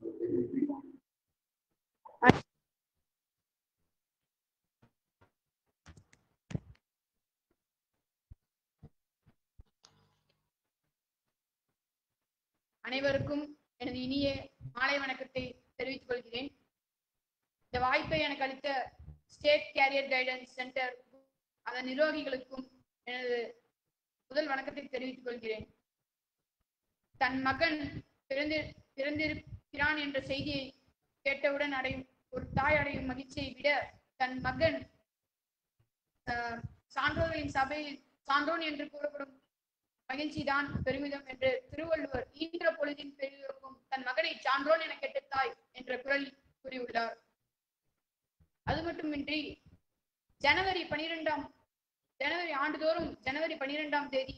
அனைவருக்கும் எனது இனிய மாலை வணக்கத்தை தெரிவித்துக் கொள்கிறேன் இந்த வாய்ப்பை எனக்கு அளித்த ஸ்டேட் கேரியர் கைடன்ஸ் சென்டர் அதன் நிர்வாகிகளுக்கும் எனது முதல் வணக்கத்தை தெரிவித்துக் கொள்கிறேன் தன் மகன் பிறந்து பிறந்திருக்கிறான் என்ற செய்தியை கேட்டவுடன் அடையும் ஒரு தாய் அடையும் மகிழ்ச்சியை விட தன் மகன் ஆஹ், சான்றோர்களின் சபையில் சான்றோன் என்று கூறப்படும் மகிழ்ச்சிதான் பெருமிதம் என்று திருவள்ளுவர் ஈன்ற பொழுதின் பெரியோருக்கும் தன் மகனை சான்றோன் என கேட்ட தாய் என்ற குரலில் கூறியுள்ளார் அது மட்டுமின்றி ஜனவரி பனிரெண்டாம் ஜனவரி ஆண்டுதோறும் ஜனவரி பனிரெண்டாம் தேதி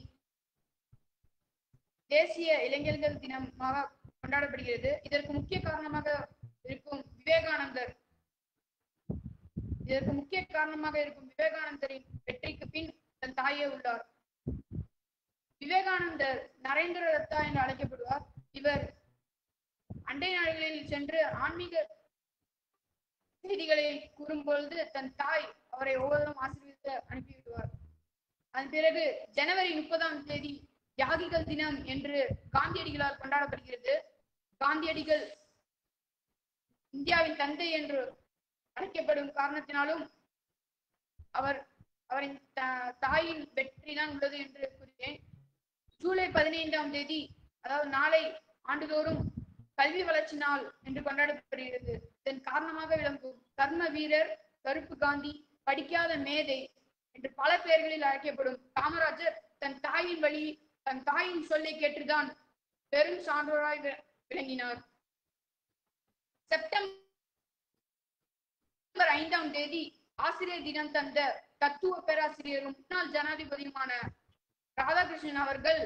தேசிய இளைஞர்கள் தினமாக கொண்டாடப்படுகிறது இதற்கு முக்கிய காரணமாக இருக்கும் விவேகானந்தர் இதற்கு முக்கிய காரணமாக இருக்கும் விவேகானந்தரின் வெற்றிக்கு பின் தன் தாயே உள்ளார் விவேகானந்தர் நரேந்திர ரத்தா என்று அழைக்கப்படுவார் இவர் அண்டை நாடுகளில் சென்று ஆன்மீக செய்திகளை கூறும்பொழுது தன் தாய் அவரை ஒவ்வொருவரும் ஆசீர்வதித்து அனுப்பிவிடுவார் அதன் பிறகு ஜனவரி முப்பதாம் தேதி தியாகிகள் தினம் என்று காந்தியடிகளால் கொண்டாடப்படுகிறது காந்தியடிகள் இந்தியாவின் தந்தை என்று அழைக்கப்படும் காரணத்தினாலும் அவர் அவரின் த- தாயின் வெற்றி தான் உள்ளது என்று கூறுகிறேன் ஜூலை பதினைந்தாம் தேதி அதாவது நாளை ஆண்டுதோறும் கல்வி வளர்ச்சி நாள் என்று கொண்டாடப்படுகிறது இதன் காரணமாக விளங்கும் கர்ம வீரர் கருப்பு காந்தி படிக்காத மேதை என்று பல பெயர்களில் அழைக்கப்படும் காமராஜர் தன் தாயின் வழி தன் தாயின் சொல்லை கேட்டுதான் பெரும் சான்றோராய் வி- விளங்கினார் செப்டம்பர் ஐந்தாம் தேதி ஆசிரியர் தினம் தந்த தத்துவ பேராசிரியரும் முன்னாள் ஜனாதிபதியுமான ராதாகிருஷ்ணன் அவர்கள்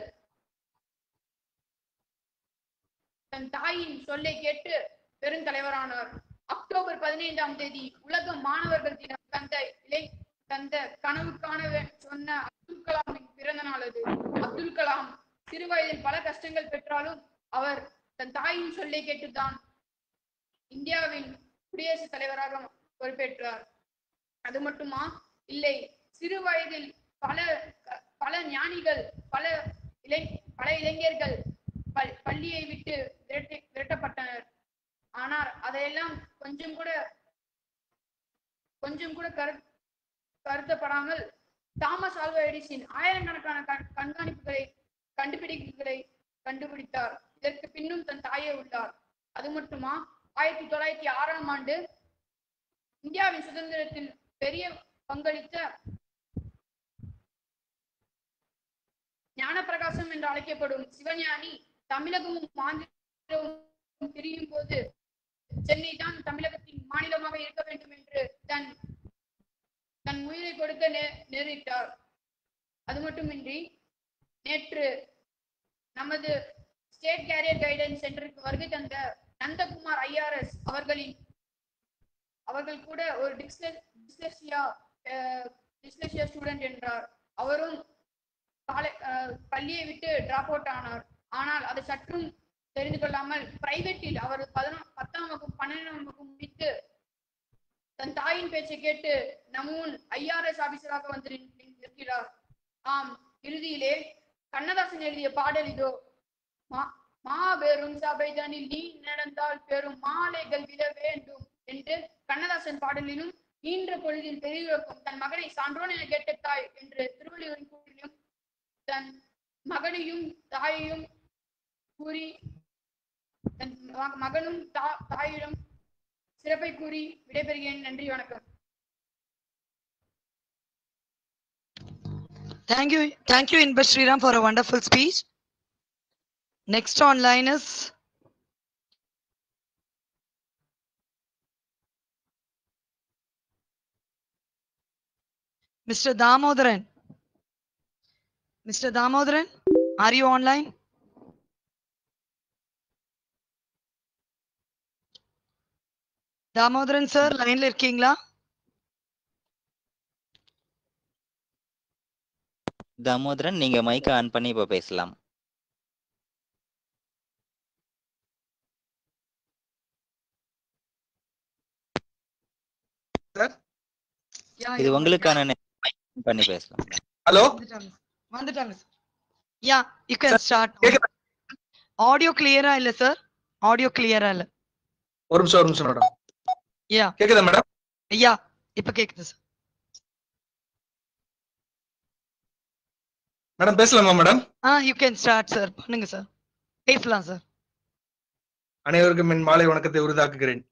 தன் தாயின் சொல்லை கேட்டு பெருந்தலைவரானார் அக்டோபர் பதினைந்தாம் தேதி உலக மாணவர்கள் தினம் தந்த இளை தந்த கனவு காண சொன்ன அப்துல் கலாமின் பிறந்த நாள் அது அப்துல் கலாம் சிறு வயதில் பல கஷ்டங்கள் பெற்றாலும் அவர் தன் தாயின் சொல்லை கேட்டுதான் இந்தியாவின் குடியரசுத் தலைவராக பொறுப்பேற்றார் அது மட்டுமா இல்லை சிறு வயதில் பல பல ஞானிகள் பல இளை பல இளைஞர்கள் பல்- பள்ளியை விட்டு விரட்டி விரட்டப்பட்டனர் ஆனால் அதையெல்லாம் கொஞ்சம் கூட கொஞ்சம் கூட கரு கருத்தப்படாமல் தாமஸ் ஆல்வா எடிசன் ஆயிரக்கணக்கான கண்- கண்காணிப்புகளை கண்டுபிடிப்புகளை கண்டுபிடித்தார் இதற்கு பின்னும் தன் தாயே உள்ளார் அது மட்டுமா ஆயிரத்தி தொள்ளாயிரத்தி ஆறாம் ஆண்டு இந்தியாவின் சுதந்திரத்தில் பெரிய பங்களித்த ஞானப்பிரகாசம் என்று அழைக்கப்படும் சிவஞானி தமிழகமும் ஆந்திரமும் பிரியும் போது சென்னை தான் தமிழகத்தின் மாநிலமாக இருக்க வேண்டும் என்று தன் தன் உயிரை கொடுக்க நே- நேரிட்டார் அது மட்டுமின்றி நேற்று நமது ஸ்டேட் கேரியர் கைடன்ஸ் சென்டருக்கு வருகை தந்த நந்தகுமார் ஐஆர்எஸ் அவர்களின் அவர்கள் கூட ஒரு டிஸ்லெக்சியா டிஸ்லெக்சியா ஸ்டூடெண்ட் என்றார் அவரும் காலை அஹ், பள்ளியை விட்டு டிராப் அவுட் ஆனார் ஆனால் அதை சற்றும் தெரிந்து கொள்ளாமல் பிரைவேட்டில் அவர் பதினொ பத்தாம் வகுப்பு பன்னெண்டாம் வகுப்பு முடித்து தன் தாயின் பேச்சை கேட்டு நம்முன் ஐஆர்எஸ் ஆபீசராக வந்து நின்- நிற்கிறார் ஆம் இறுதியிலே கண்ணதாசன் எழுதிய பாடல் இதோ மா- மாபெரும் சபைதனில் நீ நடந்தால் பெரும் மாலைகள் விழ வேண்டும் என்று கண்ணதாசன் பாடலிலும் ஈன்ற பொழுதில் பெரியவர்க்கும் தன் மகனை சான்றோன் என கேட்ட தாய் என்று திருவள்ளுவரின் கூறிலும் தன் மகனையும் தாயையும் கூறி தன் ம- மகனும் தா- தாயிடம் சிறப்பை கூறி விடைபெறுகிறேன் நன்றி வணக்கம் Thank you, thank you, Inba Sriram, for a wonderful speech. Next online is Mr. Damodaran. Mr. Damodaran, are you online? Damodaran sir லைன்ல இருக்கீங்களா தாமோதரன் நீங்க மைக்க ஆன் பண்ணி இப்ப பேசலாம் இது உங்களுக்கான நே- mic on பண்ணி பேசலாம் ஹலோ வந்துட்டாங்க வந்துட்டாங்க sir yeah you can start audio கிளியரா இல்ல சார் ஆடியோ கிளியரா இல்ல ஒரு நிமிஷம் ஒரு நிமிஷம் மேடம் யா கேக்குதா மேடம் யா இப்ப கேக்குது சார் மேடம் பேசலாமா மேடம் ஆ யூ கேன் ஸ்டார்ட் சார் பண்ணுங்க சார் பேசலாம் சார் அனைவருக்கும் என் மாலை வணக்கத்தை உரிதாக்குகிறேன்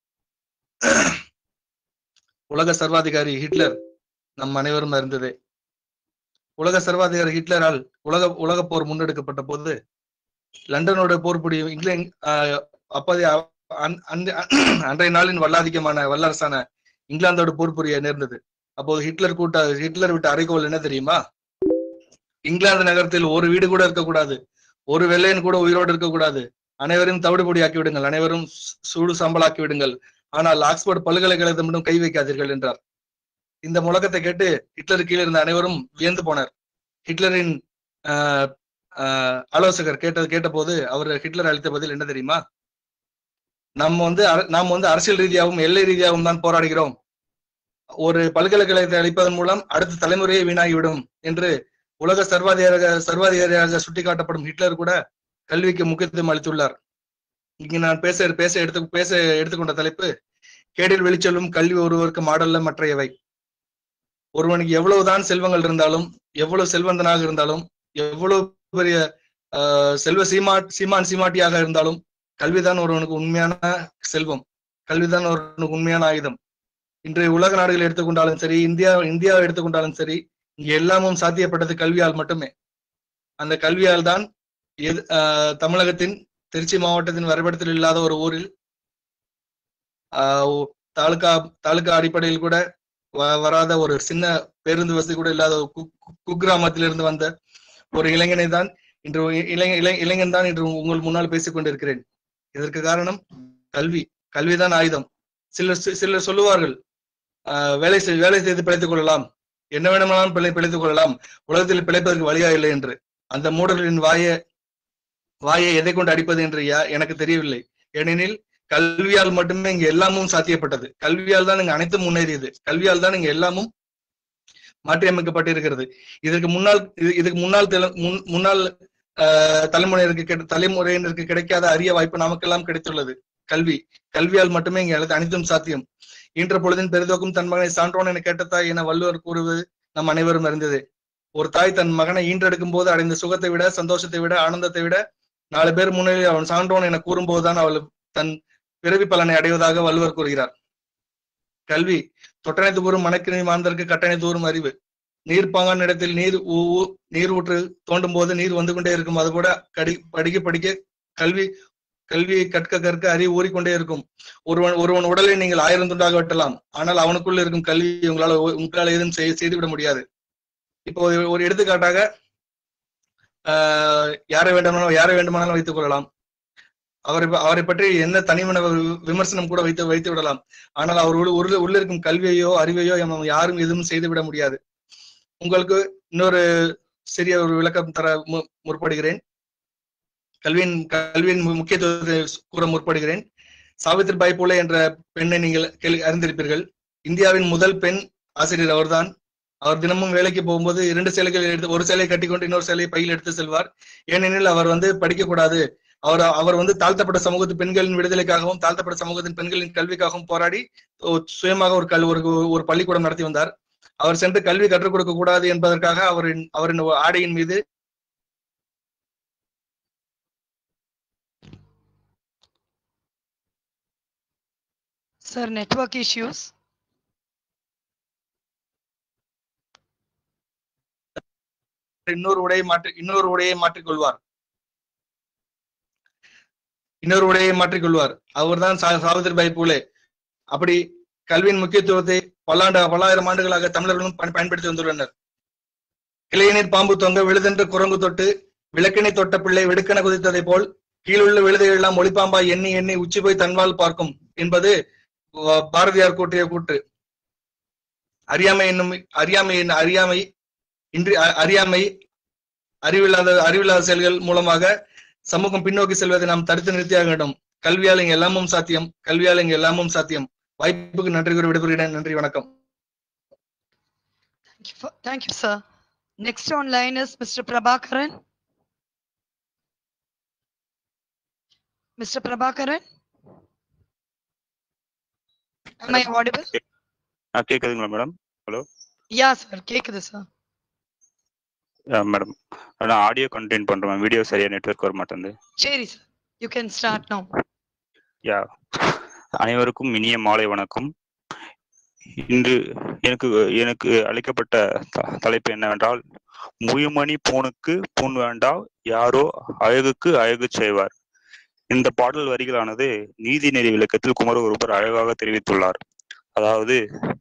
உலக சர்வாதிகாரி ஹிட்லர் நம் அனைவரும் அறிந்ததே உலக சர்வாதிகாரி ஹிட்லரால் உலக உலக போர் முன்னெடுக்கப்பட்ட போது லண்டனோட போர் புரியும் இங்கிலாந்து ஆஹ், அப்போதைய அ- அன்- அந்த- அன்றைய நாளின் வல்லாதிக்கமான வல்லரசான இங்கிலாந்தோட போர் புரிய நேர்ந்தது அப்போது ஹிட்லர் கூட்ட ஹிட்லர் விட்ட அறைகோல் என்ன தெரியுமா இங்கிலாந்து நகரத்தில் ஒரு வீடு கூட இருக்கக்கூடாது ஒரு வெள்ளையன் கூட உயிரோடு இருக்கக்கூடாது அனைவரையும் தவிடுபொடி ஆக்கி விடுங்கள் அனைவரும் சு- சூடு சாம்பலாக்கி விடுங்கள் ஆனால் ஆக்ஸ்போர்ட் பல்கலைக்கழகத்தை மட்டும் கை வைக்காதீர்கள் என்றார் இந்த முழக்கத்தை கேட்டு ஹிட்லர் கீழே இருந்த அனைவரும் வியந்து போனார் ஹிட்லரின் ஆஹ், ஆஹ், ஆலோசகர் கேட்டது கேட்டபோது அவர் ஹிட்லர் அளித்த பதில் என்ன தெரியுமா நம்ம வந்து அர- நாம் வந்து அரசியல் ரீதியாகவும் எல்லை ரீதியாகவும் தான் போராடுகிறோம் ஒரு பல்கலைக்கழகத்தை அளிப்பதன் மூலம் அடுத்த தலைமுறையே வீணாகிவிடும் என்று உலக சர்வாதிகார சர்வாதிகாரியாக சுட்டிக்காட்டப்படும் ஹிட்லர் கூட கல்விக்கு முக்கியத்துவம் அளித்துள்ளார் இங்கு நான் பேச பேச எடுத்து பேச எடுத்துக்கொண்ட தலைப்பு கேடில் வெளிச்செல்லும் கல்வி ஒருவருக்கு மாடல்ல மற்றையவை ஒருவனுக்கு எவ்வளவுதான் செல்வங்கள் இருந்தாலும் எவ்வளவு செல்வந்தனாக இருந்தாலும் எவ்வளவு பெரிய ஆஹ், செல்வ சீமா சீமான் சீமாட்டியாக இருந்தாலும் கல்விதான் ஒருவனுக்கு உண்மையான செல்வம் கல்விதான் ஒருவனுக்கு உண்மையான ஆயுதம் இன்றைய உலக நாடுகளை எடுத்துக்கொண்டாலும் சரி இந்தியா இந்தியாவை எடுத்துக்கொண்டாலும் சரி இங்க எல்லாமும் சாத்தியப்பட்டது கல்வியால் மட்டுமே அந்த கல்வியால் தான் எது ஆஹ், தமிழகத்தின் திருச்சி மாவட்டத்தின் வரைபடத்தில் இல்லாத ஒரு ஊரில் ஆஹ், ஒ- தாலுகா தாலுகா அடிப்படையில் கூட வ- வராத ஒரு சின்ன பேருந்து வசதி கூட இல்லாத ஒரு கு- கு- குக்கிராமத்திலிருந்து வந்த ஒரு இளைஞனை தான் இன்று இ- இளைஞ இளை- இளைஞன் தான் இன்று உங்கள் முன்னால் பேசிக் கொண்டிருக்கிறேன் இதற்கு காரணம் கல்வி கல்விதான் ஆயுதம் சிலர் சி- சிலர் சொல்லுவார்கள் ஆஹ், வேலை செய் வேலை செய்து பிழைத்துக் கொள்ளலாம் என்ன வேணுமானாலும் பிழை பிழைத்துக் கொள்ளலாம் உலகத்தில் பிழைப்பதற்கு வழியா இல்லை என்று அந்த மூடர்களின் வாயை வாயை எதை கொண்டு அடிப்பது என்று யா- எனக்கு தெரியவில்லை ஏனெனில் கல்வியால் மட்டுமே இங்க எல்லாமும் சாத்தியப்பட்டது கல்வியால் தான் இங்க அனைத்தும் முன்னேறியது கல்வியால் தான் இங்க எல்லாமும் மாற்றியமைக்கப்பட்டிருக்கிறது இதற்கு முன்னால் இது- இதுக்கு முன்னால் தெல- முன்- முன்னாள் ஆஹ், தலைமுறையினருக்கு கிடை- தலைமுறையினருக்கு கிடைக்காத அரிய வாய்ப்பு நமக்கெல்லாம் கிடைத்துள்ளது கல்வி கல்வியால் மட்டுமே இங்க அனைத்து- அனைத்தும் சாத்தியம் ஈன்ற பொழுதின் பெரிதோக்கும் தன் மகனை சான்றோன் என கேட்ட தாய் என வள்ளுவர் கூறுவது நம் அனைவரும் அறிந்ததே ஒரு தாய் தன் மகனை ஈன்றெடுக்கும் போது அடைந்த சுகத்தை விட சந்தோஷத்தை விட ஆனந்தத்தை விட நாலு பேர் முன்னிலையில் அவன் சான்றோன் என கூறும்போதுதான் அவள் தன் பிறவி பலனை அடைவதாக வள்ளுவர் கூறுகிறார் கல்வி தொட்டனை தூரும் மணக்கிணி மாந்தருக்கு கட்டணை தூரும் அறிவு நீர் பாங்கான இடத்தில் நீர் ஊ- ஊ- நீர் ஊற்று தோண்டும் போது நீர் வந்து கொண்டே இருக்கும் அது கூட கடி படிக்க படிக்க கல்வி கல்வியை கற்க கற்க அறிவு ஊறிக்கொண்டே இருக்கும் ஒருவன் ஒருவன் உடலை நீங்கள் ஆயிரம் துண்டாக வெட்டலாம் ஆனால் அவனுக்குள்ள இருக்கும் கல்வி உங்களால உங்களால எதுவும் செய்ய செய்துவிட முடியாது இப்போ ஒரு- ஒரு எடுத்துக்காட்டாக ஆஹ் யாரை வேண்டுமானாலும் யாரை வேண்டுமானாலும் வைத்துக் கொள்ளலாம் அவரை ப- அவரை பற்றி என்ன தனிமன வி- விமர்சனம் கூட வைத்து வைத்து விடலாம் ஆனால் அவர் உள்ள உள்ள- உள்ள இருக்கும் கல்வியையோ அறிவையோ நம்ம யாரும் எதுவும் செய்து விட முடியாது உங்களுக்கு இன்னொரு சிறிய ஒரு விளக்கம் தர மு- முற்படுகிறேன் கல்வியின் கல்வியின் மு- முக்கியத்துவத்தை கூற முற்படுகிறேன் சாவித்ரிபாய் பூலே என்ற பெண்ணை நீங்கள் கேள்வி அறிந்திருப்பீர்கள் இந்தியாவின் முதல் பெண் ஆசிரியர் அவர்தான் அவர் தினமும் வேலைக்கு போகும்போது இரண்டு சேலைகள் எடுத்து ஒரு சேலை கட்டிக்கொண்டு இன்னொரு சேலையை பையில் எடுத்து செல்வார் ஏனெனில் அவர் வந்து படிக்க கூடாது அவர் அவர் வந்து தாழ்த்தப்பட்ட சமூகத்து பெண்களின் விடுதலைக்காகவும் தாழ்த்தப்பட்ட சமூகத்தின் பெண்களின் கல்விக்காகவும் போராடி ஒ- சுயமாக ஒரு கல் ஒரு ஒரு பள்ளிக்கூடம் நடத்தி வந்தார் அவர் சென்று கல்வி கற்றுக் கொடுக்க கூடாது என்பதற்காக அவரின் அவரின் ஆடையின் மீது Sir, network issues. இன்னொரு உடையை மாற்றி இன்னொரு உடையை மாற்றிக்கொள்வார் இன்னொரு உடையை மாற்றிக்கொள்வார் அவர்தான் சா சாவித்திரிபாய் பூலே அப்படி கல்வியின் முக்கியத்துவத்தை பல்லாண்டு பல்லாயிரம் ஆண்டுகளாக தமிழர்களும் பயன்- பயன்படுத்தி வந்துள்ளனர் கிளையநீர் பாம்பு தொங்க விழுதென்று குரங்கு தொட்டு விளக்கினை தொட்ட பிள்ளை வெடுக்கென குதித்ததை போல் கீழுள்ள விழுதை எல்லாம் ஒளிப்பாம்பாய் எண்ணி எண்ணி உச்சி போய் தன்வால் பார்க்கும் என்பது வ- பாரதியார் கூட்டிய கூற்று அறியாமை என்னும் அறியாமை என்ன அறியாமை இன்றி அ- அறியாமை அறிவில்லாத அறிவில்லாத செயல்கள் மூலமாக சமூகம் பின்னோக்கி செல்வதை நாம் தடுத்து நிறுத்தியாக வேண்டும் கல்வியால் இங்க எல்லாமும் சாத்தியம் கல்வியால் இங்க எல்லாமும் சாத்தியம் வாய்ப்புக்கு நன்றி கூறி விடைபெறுகிறேன் நன்றி வணக்கம் Thank you, for- thank you, sir. Next on line is Mr. Prabhakaran. Mr. Prabhakaran? Am I audible? ஆ கேக்குதுங்களா மேடம் ஹலோ Yeah, sir. கேக்குது, sir. மேடம் நான் ஆடியோ கண்டெயின் பண்றேன் வீடியோ சரியா நெட்வொர்க் வர மாட்டேங்குது சரி, sir. You can start now. யா அனைவருக்கும் இனிய மாலை வணக்கம் இன்று எனக்கு எனக்கு அளிக்கப்பட்ட த- தலைப்பு என்னவென்றால் முயமணி பூணுக்கு பூண் வேண்டா யாரோ அழகுக்கு அழகு செய்வார் இந்த பாடல் வரிகளானது நீதிநெறி விளக்கத்தில் குமரகுருபர் அழகாக தெரிவித்துள்ளார் அதாவது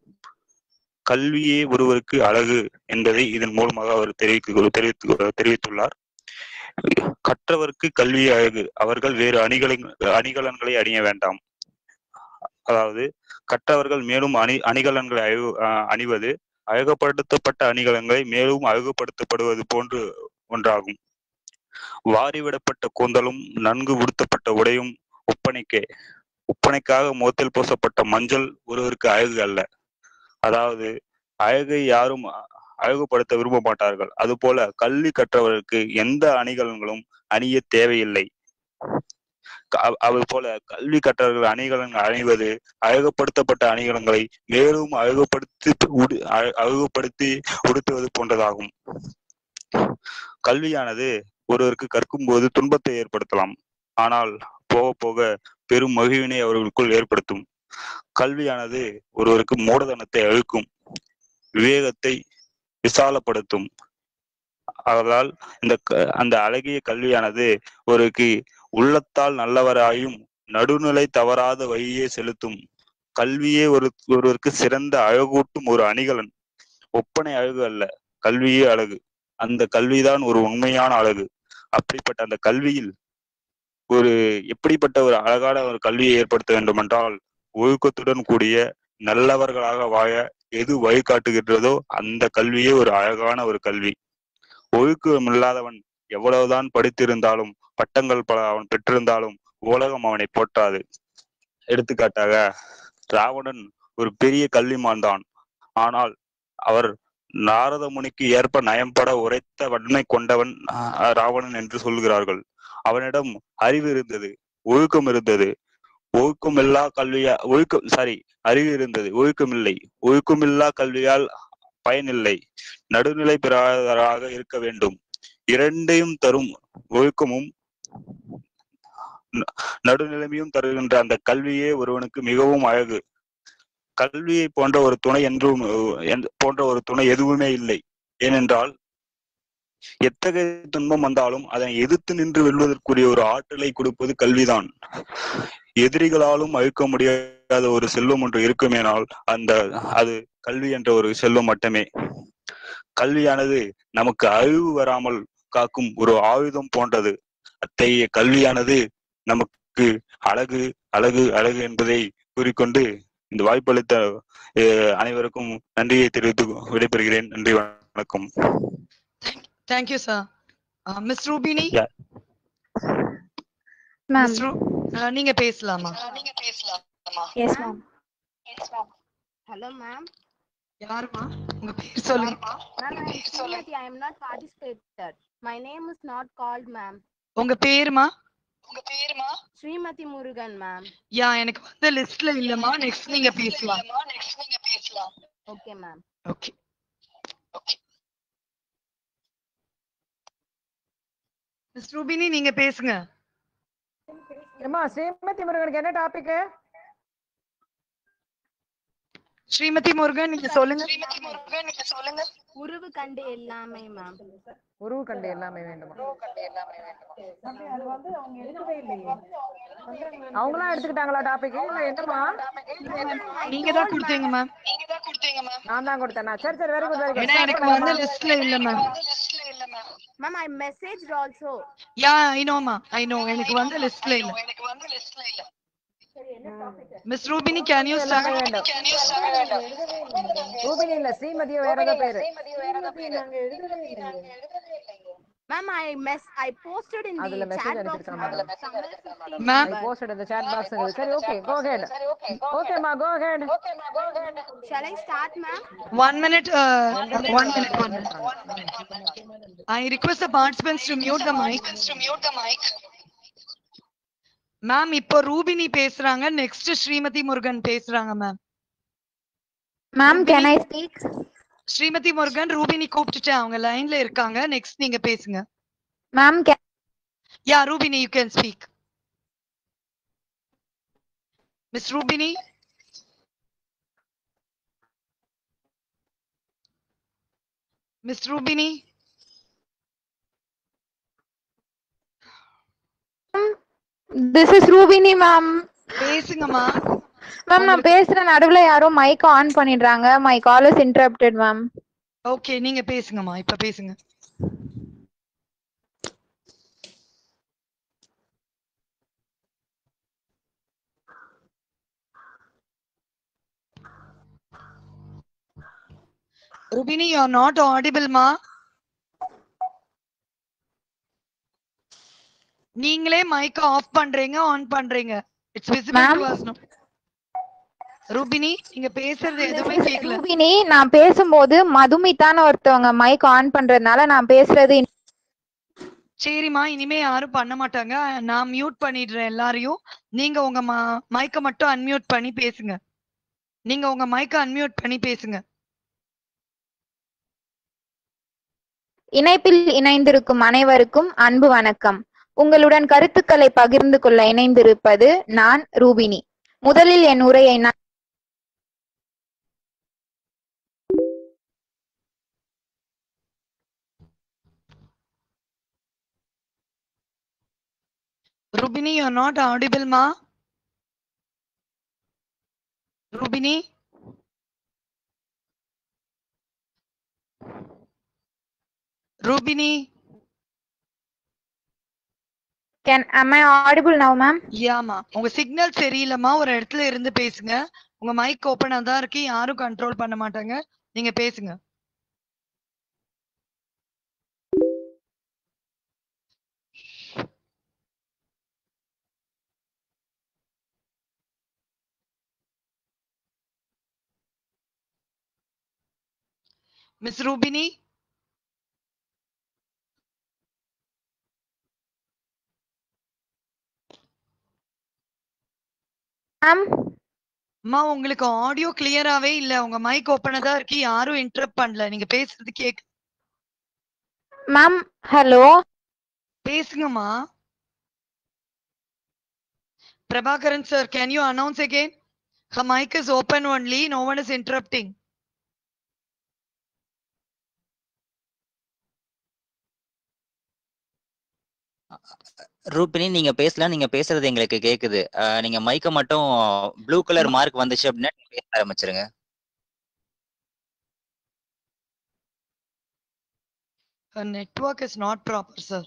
கல்வியே ஒருவருக்கு அழகு என்பதை இதன் மூலமாக அவர் தெரிவித்து தெரிவித்து தெரிவித்துள்ளார் கற்றவருக்கு கல்வி அழகு அவர்கள் வேறு அணிகளை அணிகலன்களை அணிய வேண்டாம் அதாவது கற்றவர்கள் மேலும் அணி அணிகலன்களை அழகு அஹ் அணிவது அழகுபடுத்தப்பட்ட அணிகலன்களை மேலும் அழகுபடுத்தப்படுவது போன்று ஒன்றாகும் வாரிவிடப்பட்ட கூந்தலும் நன்கு உடுத்தப்பட்ட உடையும் ஒப்பனைக்கே ஒப்பனைக்காக முகத்தில் பூசப்பட்ட மஞ்சள் ஒருவருக்கு அழகு அல்ல அதாவது அழகை யாரும் அ- அழகுபடுத்த விரும்ப மாட்டார்கள் அதுபோல கல்வி கற்றவர்களுக்கு எந்த அணிகலன்களும் அணிய தேவையில்லை க- அது போல கல்வி கற்றவர்கள் அணிகலன்கள் அணிவது அழகுபடுத்தப்பட்ட அணிகலன்களை மேலும் அழகுபடுத்தி உடு அழ- அழகுபடுத்தி உடுத்துவது போன்றதாகும் கல்வியானது ஒருவருக்கு கற்கும் போது துன்பத்தை ஏற்படுத்தலாம் ஆனால் போக போக பெரும் மகிழ்வினை அவர்களுக்குள் ஏற்படுத்தும் கல்வியானது ஒருவருக்கு மூடதனத்தை அழுக்கும் விவேகத்தை விசாலப்படுத்தும் ஆதலால் இந்த க- அந்த அழகிய கல்வியானது ஒருக்கு உள்ளத்தால் நல்லவராயும் நடுநிலை தவறாத வழியே செலுத்தும் கல்வியே ஒரு ஒருவருக்கு சிறந்த அழகூட்டும் ஒரு அணிகலன் ஒப்பனை அழகு அல்ல கல்வியே அழகு அந்த கல்விதான் ஒரு உண்மையான அழகு அப்படிப்பட்ட அந்த கல்வியில் ஒரு எப்படிப்பட்ட ஒரு அழகான ஒரு கல்வியை ஏற்படுத்த வேண்டும் என்றால் ஒழுக்கத்துடன் கூடிய நல்லவர்களாக வாழ எது வழிகாட்டுகின்றதோ அந்த கல்வியே ஒரு அழகான ஒரு கல்வி ஒழுக்கம் இல்லாதவன் எவ்வளவுதான் படித்திருந்தாலும் பட்டங்கள் பல அவன் பெற்றிருந்தாலும் உலகம் அவனை போற்றாது எடுத்துக்காட்டாக ராவணன் ஒரு பெரிய கல்விமான் தான் ஆனால் அவர் நாரத முனிக்கு ஏற்ப நயம்பட உரைத்த வன்மை கொண்டவன் ஆஹ், ராவணன் என்று சொல்கிறார்கள் அவனிடம் அறிவு இருந்தது ஒழுக்கம் இருந்தது ஒழுக்கம் இல்லா கல்வியா ஒழுக்கம் சாரி அறிவு இருந்தது ஒழுக்கம் இல்லை ஒழுக்கமில்லா கல்வியால் பயனில்லை நடுநிலை பெறாதவராக இருக்க வேண்டும் இரண்டையும் தரும் ஒழுக்கமும் ந- நடுநிலைமையும் தருகின்ற அந்த கல்வியே ஒருவனுக்கு மிகவும் அழகு கல்வியை போன்ற ஒரு துணை என்றும் அஹ், எந்த- போன்ற ஒரு துணை எதுவுமே இல்லை ஏனென்றால் எத்தகைய துன்பம் வந்தாலும் அதனை எதிர்த்து நின்று வெல்வதற்குரிய ஒரு ஆற்றலை கொடுப்பது கல்விதான் எதிரிகளாலும் அழிக்க முடியாத ஒரு செல்வம் ஒன்று இருக்குமேனால் அந்த அது கல்வி என்ற ஒரு செல்வம் மட்டுமே கல்வியானது நமக்கு அழிவு வராமல் காக்கும் ஒரு ஆயுதம் போன்றது அத்தகைய கல்வியானது நமக்கு அழகு அழகு அழகு என்பதை கூறிக்கொண்டு இந்த வாய்ப்பளித்த அஹ், அனைவருக்கும் நன்றியை தெரிவித்து விடைபெறுகிறேன் நன்றி வணக்கம் thank you sir miss Rubini Yeah. Ma'am miss ரூ அஹ், நீங்க பேசலாமா எஸ் மேம் Hello, ma'am. யாருமா உங்க பேர் சொல்லுங்க Ma'am, I am Srimati. I am not participated. My name is not called, ma'am. உங்க பேருமா Srimati Murugan, ma'am. யா எனக்கு வந்து லிஸ்ட்ல இல்லம்மா நெக்ஸ்ட் நீங்க பேசலாம் Okay, ma'am. Okay miss Rubini நீங்க பேசுங்க ஏம்மா ஸ்ரீமதி முருகனுக்கு என்ன டாபிக் ஸ்ரீமதி முருகன் நீங்க சொல்லுங்க உருவு கண்டு எல்லாமே மேம் உருவு கண்டு எல்லாமே வேண்டுமா அது வந்து அவங்க எடுக்கவே இல்லையே அவங்களாம் எடுத்துக்கிட்டாங்களா டாபிக் இல்ல என்னமா நீங்க தான் கொடுத்தீங்க மேம் நான் தான் கொடுத்தேனா சரி சரி வெரி குட் வெரி ஏன்னா எனக்கு வந்து லிஸ்ட்ல இல்ல ma'am ma'am I message also yeah I நோமா ஐ நோ எனக்கு வந்து லிஸ்ட்ல இல்ல மிஸ் ரூபினி கேன் யூ எல்லாமே ஸ்டார்ட் வேண்டும் ரூபினி இல்ல ஸ்ரீமதியோ வேற ஏதோ பேரு ma'am I mess I posted in அதுல தி மெசேஜ் chat box அனுப்பிச்சிருக்காங்க Ma'am. ஐ போஸ்டட் இந்த chat box சரி ஓகே கோ ஹெட் ஓகேமா go ahead shall i start ma'am One minute, uh, one minute, one minute. I request the participants to mute the mic. Ma'am இப்போ ரூபினி பேசுறாங்க next Srimathi Murugan பேசுறாங்க ma'am ma'am can I speak Srimathi Murugan Rubini கூப்பிட்டுட்டேன் அவங்க லைன்ல இருக்காங்க next நீங்க பேசுங்க ma'am yeah Rubini you can speak miss Rubini miss Rubini this is Rubini ma'am பேசுங்கம்மா மேம் நான் பேசுற நடுவுல யாரோ மைக் ஆன் பண்ணிடுறாங்க my call is interrupted ma'am okay நீங்க பேசுங்கம்மா இப்ப பேசுங்க Rubini, you are not audible, ma. நீங்களே மைக்க ஆஃப் பண்றீங்க ஆன் பண்றீங்க it's visible to us no Rubini நீங்க பேசுறது எதுவுமே கேக்கல ரூபினி நான் பேசும்போது மதுமிதான்னு ஒருத்தவங்க மைக் ஆன் பண்றதுனால நான் பேசுறது in- சரிம்மா இனிமே யாரும் பண்ண மாட்டாங்க நான் மியூட் பண்ணிடுறேன் எல்லாரையும் நீங்க உங்க மைக்க மட்டும் அன்மியூட் பண்ணி பேசுங்க நீங்க உங்க மைக்க அன்மியூட் பண்ணி பேசுங்க இணைப்பில் இணைந்திருக்கும் அனைவருக்கும் அன்பு வணக்கம் உங்களுடன் கருத்துக்களை பகிர்ந்து கொள்ள இணைந்திருப்பது நான் ரூபினி முதலில் என் உரையை நான் Rubini, you're not audible, ma. Rubini? Rubini? can am I audible now ma'am யாமா உங்க சிக்னல் சரியில்லைம்மா ஒரு இடத்துல இருந்து பேசுங்க உங்க மைக் ஓபனா தான் இருக்கு யாரும் கண்ட்ரோல் பண்ண மாட்டாங்க நீங்க பேசுங்க மிஸ் ரூபினி மேம் அம்மா உங்களுக்கு ஆடியோ கிளியராவே இல்ல உங்க மைக் ஓபனா தான் இருக்கு யாரும் இன்டரப்ட் பண்ணல நீங்க பேசுறது கேக்கு மேம் ஹலோ பேசுங்கம்மா Prabhakaran sir can you announce again her mic is open only no one is interrupting Rubini நீங்க பேசலாம் நீங்க பேசுறது எங்களுக்கு கேக்குது அஹ், நீங்க மைக்க மட்டும் ப்ளூ கலர் மார்க் வந்துச்சு அப்படின்னா நீங்க பேச ஆரம்பிச்சிருங்க Her network is not proper, sir.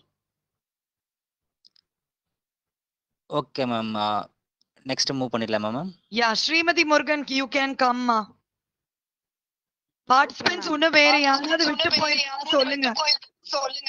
Okay ma'am next move பண்ணிடலாமா ma'am Yeah, Srimati Murugan, you can come, ma. Participants இன்னும் வேற யாராவது விட்டு போய் சொல்லுங்க சொல்லுங்க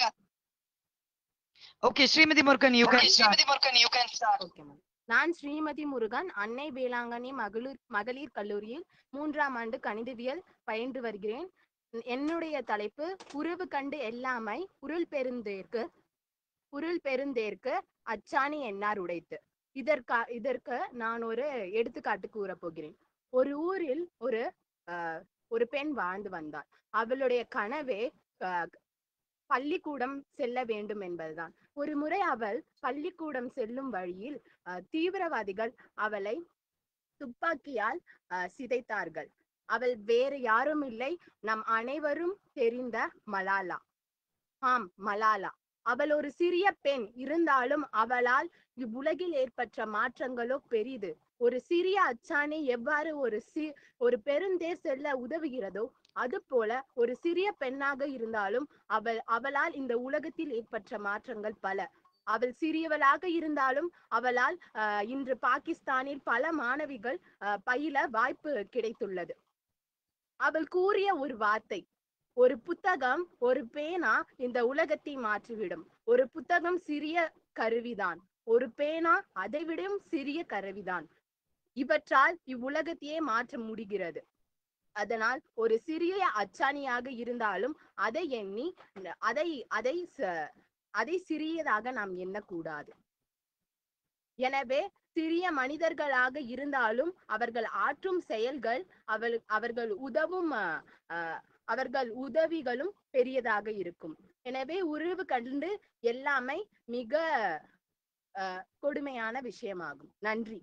okay Srimathi Murugan you can Srimathi Murugan you can start நான் ஸ்ரீமதி முருகன் அன்னை வேளாங்கண்ணி மகளிர் மகளிர் கல்லூரியில் மூன்றாம் ஆண்டு கணிதவியல் பயின்று வருகிறேன் என்னுடைய தலைப்பு உறவு கண்டு எல்லாமை உருள் பெருந்தேற்கு உருள் பெருந்தேற்கு அச்சாணி என்னார் உடைத்து இதற்கா இதற்கு நான் ஒரு எடுத்துக்காட்டு கூறப் போகிறேன் ஒரு ஊரில் ஒரு ஆஹ், ஒரு பெண் வாழ்ந்து வந்தாள் அவளுடைய கனவே ஆஹ், பள்ளிக்கூடம் செல்ல வேண்டும் என்பதுதான் ஒரு முறை அவள் பள்ளிக்கூடம் செல்லும் வழியில் ஆஹ், தீவிரவாதிகள் அவளை துப்பாக்கியால் ஆஹ், சிதைத்தார்கள் அவள் வேறு யாரும் இல்லை நம் அனைவரும் தெரிந்த மலாலா ஆம் மலாலா அவள் ஒரு சிறிய பெண் இருந்தாலும் அவளால் இவ்வுலகில் ஏற்பட்ட மாற்றங்களோ பெரிது ஒரு சிறிய அச்சாணி எவ்வாறு ஒரு சி ஒரு பெருந்தேர் செல்ல உதவுகிறதோ அது போல ஒரு சிறிய பெண்ணாக இருந்தாலும் அவள் அவளால் இந்த உலகத்தில் ஏற்பட்ட மாற்றங்கள் பல அவள் சிறியவளாக இருந்தாலும் அவளால் ஆஹ், இன்று பாகிஸ்தானில் பல மாணவிகள் ஆஹ், பயில வாய்ப்பு கிடைத்துள்ளது அவள் கூறிய ஒரு வார்த்தை ஒரு புத்தகம் ஒரு பேனா இந்த உலகத்தை மாற்றிவிடும் ஒரு புத்தகம் சிறிய கருவிதான் ஒரு பேனா அதைவிடும் சிறிய கருவிதான் இவற்றால் இவ்வுலகத்தையே மாற்ற முடிகிறது அதனால் ஒரு சிறிய அச்சாணியாக இருந்தாலும் அதை எண்ணி அதை அதை ச- அதை சிறியதாக நாம் எண்ணக்கூடாது எனவே சிறிய மனிதர்களாக இருந்தாலும் அவர்கள் ஆற்றும் செயல்கள் அவள் அவர்கள் உதவும் அஹ், அஹ், அவர்கள் உதவிகளும் பெரியதாக இருக்கும் எனவே உறவு கண்டு எல்லாமே மிக அஹ், கொடுமையான விஷயமாகும் நன்றி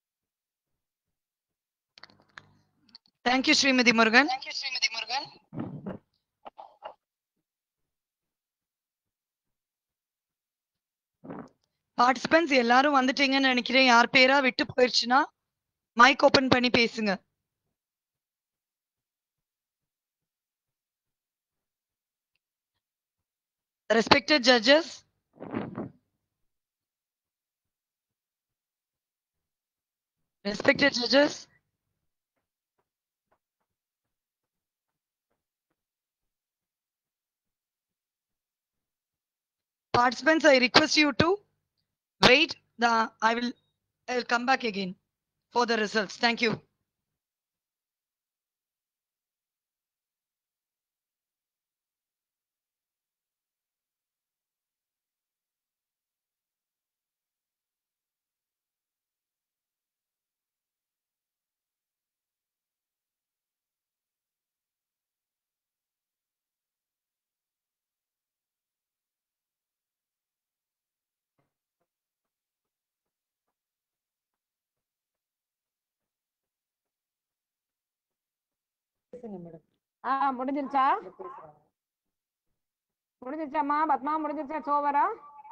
தேங்க்யூ ஸ்ரீமதி முருகன் பார்ட்டிசிபென்ட்ஸ் எல்லாரும் வந்துட்டீங்கன்னு நினைக்கிறேன் யார் பேரா விட்டு போயிடுச்சுன்னா மைக் ஓபன் பண்ணி பேசுங்க Respected judges, respected judges, participants, I request you to wait. The I will I will come back again for the results. Thank you. ஆ முடிஞ்சிருச்சா முடிஞ்சிருச்சாம்மா பத்மா முடிஞ்சிருச்சா சோவரா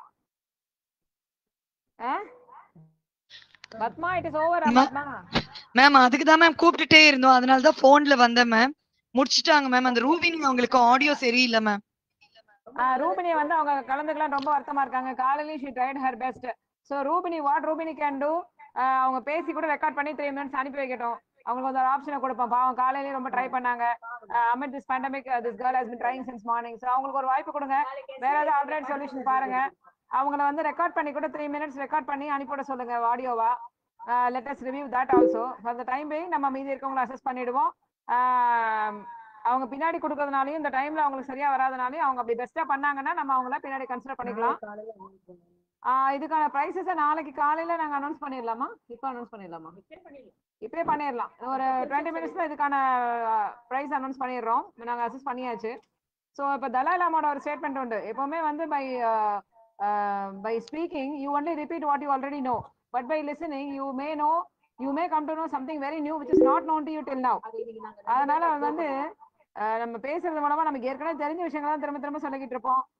ஆ பத்மா இட் இஸ் ஓவரா Ma- பத்மா மேம் அதுக்கு தான் மேம் கூப்பிட்டுட்டே இருந்தோம் அதனால தான் போன்ல வந்தேன் மேம் முடிச்சிட்டாங்க மேம் அந்த ரூபினி அவங்களுக்கு ஆடியோ சரியில்லை மேம் ஆ, ரூபினி வந்து அவங்க கலந்துக்கலாம் ரொம்ப வருத்தமா இருக்காங்க காலையிலயும் she tried her best so Rubini what Rubini can do அவங்க பேசி கூட ரெக்கார்ட் பண்ணி த்ரீ மினிட்ஸ் அனுப்பி வைக்கட்டும் அவங்களுக்கு வந்து ஒரு ஆப்ஷனை கொடுப்போம் பாவம் காலையிலயும் ரொம்ப ட்ரை பண்ணாங்க amid this pandemic this girl has been trying since morning so அவங்களுக்கு ஒரு வாய்ப்பு கொடுங்க வேற ஏதாவது ஆல்டர்னேட் சொல்யூஷன் பாருங்க அவங்கள வந்து ரெக்கார்ட் பண்ணி கூட த்ரீ மினிட்ஸ் ரெக்கார்ட் பண்ணி அனுப்பிவிட சொல்லுங்க ஆடியோவா let us review that also for the time being நம்ம மீதி இருக்கவங்களை அசஸ் பண்ணிடுவோம் ஆஹ் அவங்க பின்னாடி கொடுக்கறதுனாலயும் இந்த டைம்ல அவங்களுக்கு சரியா வராதனாலயும் அவங்க அப்படி பெஸ்டா பண்ணாங்கன்னா நம்ம அவங்கள பின்னாடி கன்சிடர் பண்ணிக்கலாம் ஆஹ் இதுக்கான பிரைசஸ நாளைக்கு காலையில நாங்க அனௌன்ஸ் பண்ணிடலாமா இப்போ அனௌன்ஸ் பண்ணிடலாமா இப்பயே பண்ணிடலாம் ஒரு டுவெண்ட்டி மினிட்ஸ்ல இதுக்கான பிரைஸ் அனௌன்ஸ் பண்ணிடுறோம் நாங்க அசஸ் பண்ணியாச்சு ஸோ இப்போ தலாய் லாமோட ஒரு ஸ்டேட்மெண்ட் உண்டு எப்பவுமே வந்து by by speaking you only repeat what you already know but by listening you may know you may come to know something very new which is not known to you till now அதனால வந்து அஹ், நம்ம பேசுறது மூலமா நமக்கு ஏற்கனவே தெரிஞ்ச விஷயங்களை தான் திரும்ப திரும்ப சொல்லிக்கிட்டு இருப்போம்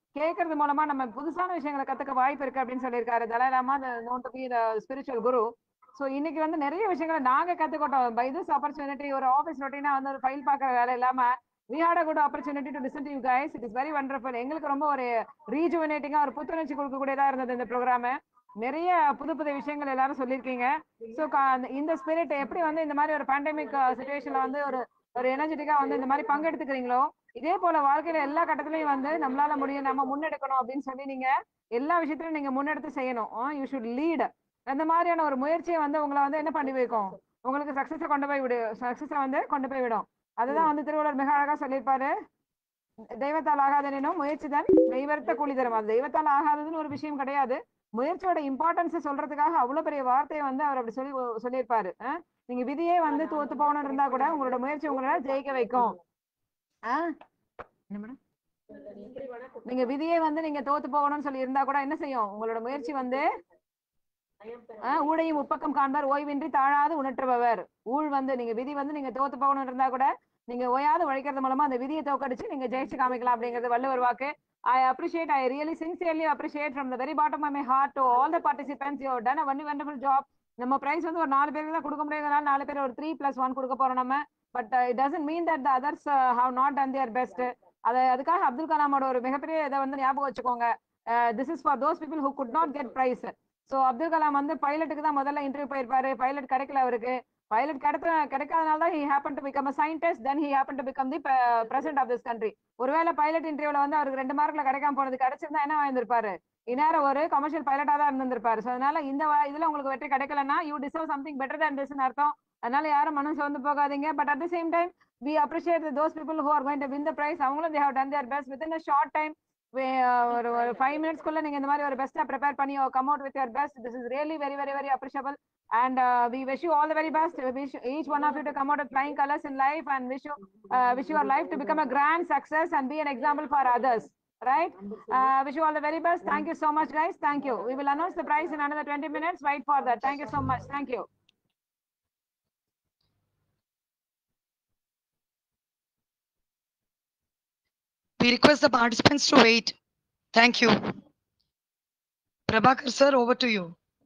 கேட்கறது மூலமா நம்ம புதுசான விஷயங்களை கத்துக்க வாய்ப்பு இருக்கு அப்படின்னு சொல்லியிருக்காரு Dalai Lama known to be the spiritual guru so இன்னைக்கு வந்து நிறைய விஷயங்களை நாங்க கத்துக்கிட்டோம் பை திஸ் ஆப்பர்ச்சுனிட்டி ஒரு ஆஃபீஸ் ரொட்டீனா வந்து ஒரு ஃபைல் பார்க்குற வேலை இல்லாம we had a good opportunity to listen to you guys it is very wonderful எங்களுக்கு ரொம்ப ஒரு ரீஜுவனேட்டிங்கா ஒரு புத்துணர்ச்சி கொடுக்கக்கூடியதா இருந்தது இந்த ப்ரோக்ராம் நிறைய புது புது விஷயங்கள் எல்லாரும் சொல்லியிருக்கீங்க ஸோ இந்த ஸ்பிரிட் எப்படி வந்து இந்த மாதிரி ஒரு பேண்டமிக் சுச்சுவேஷன்ல வந்து ஒரு ஒரு எனர்ஜெட்டிக்கா வந்து இந்த மாதிரி பங்கெடுத்துக்கிறீங்களோ இதே போல வாழ்க்கையில எல்லா கட்டத்திலையும் வந்து நம்மளால முடியும் நம்ம முன்னெடுக்கணும் அப்படின்னு சொல்லி நீங்க எல்லா விஷயத்திலும் நீங்க முன்னெடுத்து செய்யணும் யூ ஷுட் லீட் அந்த மாதிரியான ஒரு முயற்சியை வந்து உங்களை வந்து என்ன பண்ணி வைக்கும் உங்களுக்கு சக்சஸை கொண்டு போய் விடு சக்சஸை வந்து கொண்டு போய் விடும் அதுதான் வந்து திருவள்ளுவர் மிக அழகா சொல்லியிருப்பாரு தெய்வத்தால் ஆகாதனும் முயற்சி தான் தெய்வத்த கூலி தரும் அது தெய்வத்தால் ஆகாததுன்னு ஒரு விஷயம் கிடையாது முயற்சியோட இம்பார்ட்டன்ஸ் சொல்றதுக்காக அவ்வளவு பெரிய வார்த்தையை வந்து அவர் அப்படி சொல்லி சொல்லியிருப்பாரு அஹ் நீங்க விதியே வந்து தோத்து போகணும்னு இருந்தா கூட உங்களோட முயற்சி உங்களை ஜெயிக்க வைக்கும் ஆஹ் என்ன மேடம் நீங்க விதியே வந்து நீங்க தோத்து போகணும்னு சொல்லி இருந்தா கூட என்ன செய்யும் உங்களோட முயற்சி வந்து ஆஹ் ஊழையும் உப்பக்கம் காண்பார் ஓய்வின்றி தாழாது உணர்த்துபவர் ஊழ் வந்து நீங்க விதி வந்து நீங்க தோத்து போகணும்னு இருந்தா கூட நீங்க ஓயாது உழைக்கிறது மூலமா அந்த விதியை தோக்கடிச்சு நீங்க ஜெயிச்சு காமிக்கலாம் அப்படிங்கிறது வள்ளுவர் வாக்கு I appreciate I really sincerely appreciate from the very bottom of my heart to all the participants you done a one wonderful job நம்ம பிரைஸ் வந்து ஒரு நாலு பேருக்கு தான் கொடுக்க முடியாதனால நாலு பேர் ஒரு த்ரீ பிளஸ் ஒன் கொடுக்க போறோம் நம்ம but it doesn't mean that the others have not done their best அதை அதுக்காக அப்துல் கலாமோட ஒரு மிகப்பெரிய இதை வந்து ஞாபகம் வச்சுக்கோங்க this is for those people who could not get prize so Abdul Kalam வந்து பைலட்டுக்கு தான் முதல்ல இன்டர்வியூ போயிருப்பாரு பைலட் கிடைக்கல அவருக்கு பைலட் கிடைத்த கிடைக்காதனால தான் he happen to become a scientist then he happen to become the president of this country ஒருவேளை பைலட் இன்டர்வியூல வந்து அவருக்கு ரெண்டு மார்க்ல கிடைக்காம போனது கிடைச்சிருந்தா என்ன வாங்கியிருப்பாரு இந்நேரம் ஒரு கமர்ஷியல் பைலட்டா தான் இருந்திருப்பாரு ஸோ அதனால இந்த இதுல உங்களுக்கு வெற்றி கிடைக்கலன்னா you deserve something better than திஸ்னு அர்த்தம் அதனால யாரும் மனசு வந்து போகாதீங்க but at the same time we appreciate those people who are going to win the prize அவங்களும் they have done their best with in a short time ஒரு ஒரு ஃபைவ் மினிட்ஸ்க்குள்ள நீங்க இந்த மாதிரி ஒரு பெஸ்ட்டா ப்ரிப்பேர் பண்ணி come out with your best this is really very very very appreciable and uh, we wish you all the very best we wish each one of you to come out with flying colors in life and wish you uh, wish your life to become a grand success and be an example for others right uh, wish you all the very best thank you so much guys thank you we will announce the prize in another 20 minutes wait for that thank you so much thank you We request the participants to wait. Thank you. Prabhakar sir, over to you.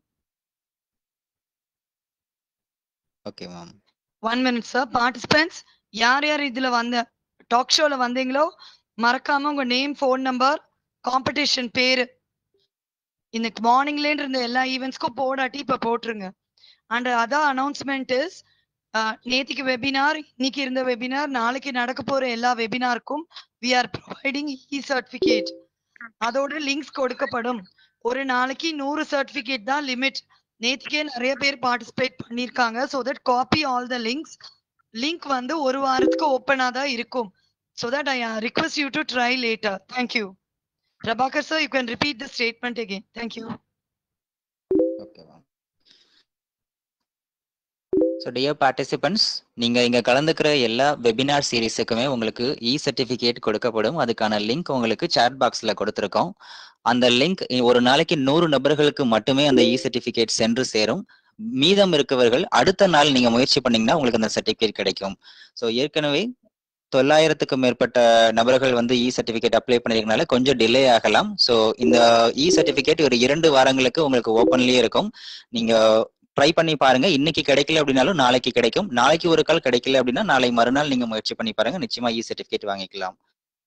Okay ma'am one minute sir participants யார் யார் இதுல வந்த talk ஷோல வந்தீங்களோ மறக்காம உங்க name phone number competition பேரு இன்னைக்கு மார்னிங்ல இருந்த எல்லா ஈவெண்ட்ஸ்க்கும் போடாட்டி இப்ப போட்டுருங்க அண்ட் அதான் அனௌன்ஸ்மெண்ட் இஸ் நேத்திக்கு வெபினார் இன்னைக்கு இருந்த வெபினார் நாளைக்கு நடக்க போற எல்லா வெபினாருக்கும் we are providing e certificate அதோட லிங்க்ஸ் கொடுக்கப்படும் ஒரு நாளைக்கு நூறு சர்டிபிகேட் தான் லிமிட் நேத்திக்கே நிறைய பேர் பார்ட்டிசிபேட் பண்ணிருக்காங்க so that copy all the links link வந்து ஒரு வாரத்துக்கு ஓப்பனா தான் இருக்கும் so that I request you to try later thank you Prabhakar sir you can repeat the statement again thank you so dear participants நீங்க இங்க கலந்துக்கிற எல்லா வெபினார் சீரீஸுக்குமே உங்களுக்கு இ சர்டிபிகேட் கொடுக்கப்படும் அதுக்கான லிங்க் உங்களுக்கு சாட் பாக்ஸ்ல கொடுத்துருக்கோம் அந்த லிங்க் ஒரு நாளைக்கு நூறு நபர்களுக்கு மட்டுமே அந்த இ சர்டிபிகேட் சென்று சேரும் மீதம் இருக்கவர்கள் அடுத்த நாள் நீங்க முயற்சி பண்ணீங்கன்னா உங்களுக்கு அந்த சர்டிபிகேட் கிடைக்கும் ஸோ ஏற்கனவே தொள்ளாயிரத்துக்கும் மேற்பட்ட நபர்கள் வந்து இ சர்டிபிகேட் அப்ளை பண்ணிருக்கனால கொஞ்சம் டிலே ஆகலாம் ஸோ இந்த இ சர்டிபிகேட் ஒரு இரண்டு வாரங்களுக்கு உங்களுக்கு ஓப்பன்லயே இருக்கும் நீங்க ட்ரை பண்ணி பாருங்க இன்னைக்கு கிடைக்கல அப்படின்னாலும் நாளைக்கு கிடைக்கும் நாளைக்கு ஒரு கால் கிடைக்கல அப்படின்னா நாளை மறுநாள் நீங்க முயற்சி பண்ணி பாருங்க நிச்சயமா இ சர்டிபிகேட் வாங்கிக்கலாம்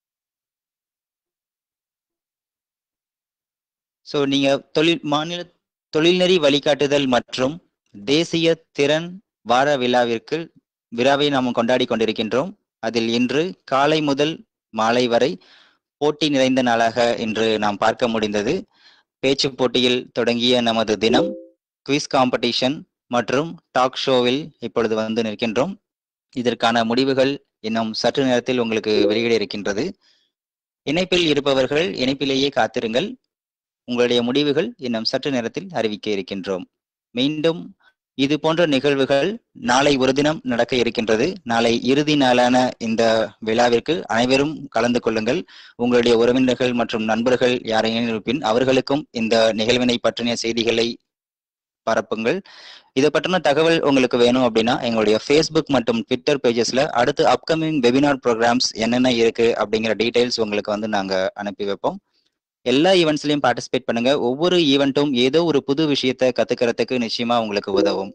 ஸோ நீங்க தொழில் மாநில தொழில்நெறி வழிகாட்டுதல் மற்றும் தேசிய திறன் வார விழாவிற்கு விழாவை நாம் கொண்டாடி கொண்டிருக்கின்றோம் அதில் இன்று காலை முதல் மாலை வரை போட்டி நிறைந்த நாளாக இன்று நாம் பார்க்க முடிந்தது பேச்சு போட்டியில் தொடங்கிய நமது தினம் குவிஸ் காம்படிஷன் மற்றும் டாக் ஷோவில் இப்பொழுது வந்து நிற்கின்றோம் இதற்கான முடிவுகள் இன்னும் சற்று நேரத்தில் உங்களுக்கு வெளியிட இருக்கின்றது இணைப்பில் இருப்பவர்கள் இணைப்பிலேயே காத்திருங்கள் உங்களுடைய முடிவுகள் இன்னும் சற்று நேரத்தில் அறிவிக்க இருக்கின்றோம் மீண்டும் இது போன்ற நிகழ்வுகள் நாளை ஒரு தினம் நடக்க இருக்கின்றது நாளை இறுதி நாளான இந்த விழாவிற்கு அனைவரும் கலந்து கொள்ளுங்கள் உங்களுடைய உறவினர்கள் மற்றும் நண்பர்கள் யாரையும் இருப்பின் அவர்களுக்கும் இந்த நிகழ்வினை பற்றிய செய்திகளை பரப்புங்கள் இதை பற்றின தகவல் உங்களுக்கு வேணும் அப்படின்னா எங்களுடைய ஃபேஸ்புக் மற்றும் ட்விட்டர் பேஜஸ்ல அடுத்து அப்கமிங் வெபினார் ப்ரோக்ராம்ஸ் என்னென்ன இருக்கு அப்படிங்கிற டீடைல்ஸ் உங்களுக்கு வந்து நாங்க அனுப்பி வைப்போம் எல்லா ஈவெண்ட்ஸ்லயும் பார்ட்டிசிபேட் பண்ணுங்க ஒவ்வொரு ஈவெண்ட்டும் ஏதோ ஒரு புது விஷயத்த கத்துக்கிறதுக்கு நிச்சயமா உங்களுக்கு உதவும்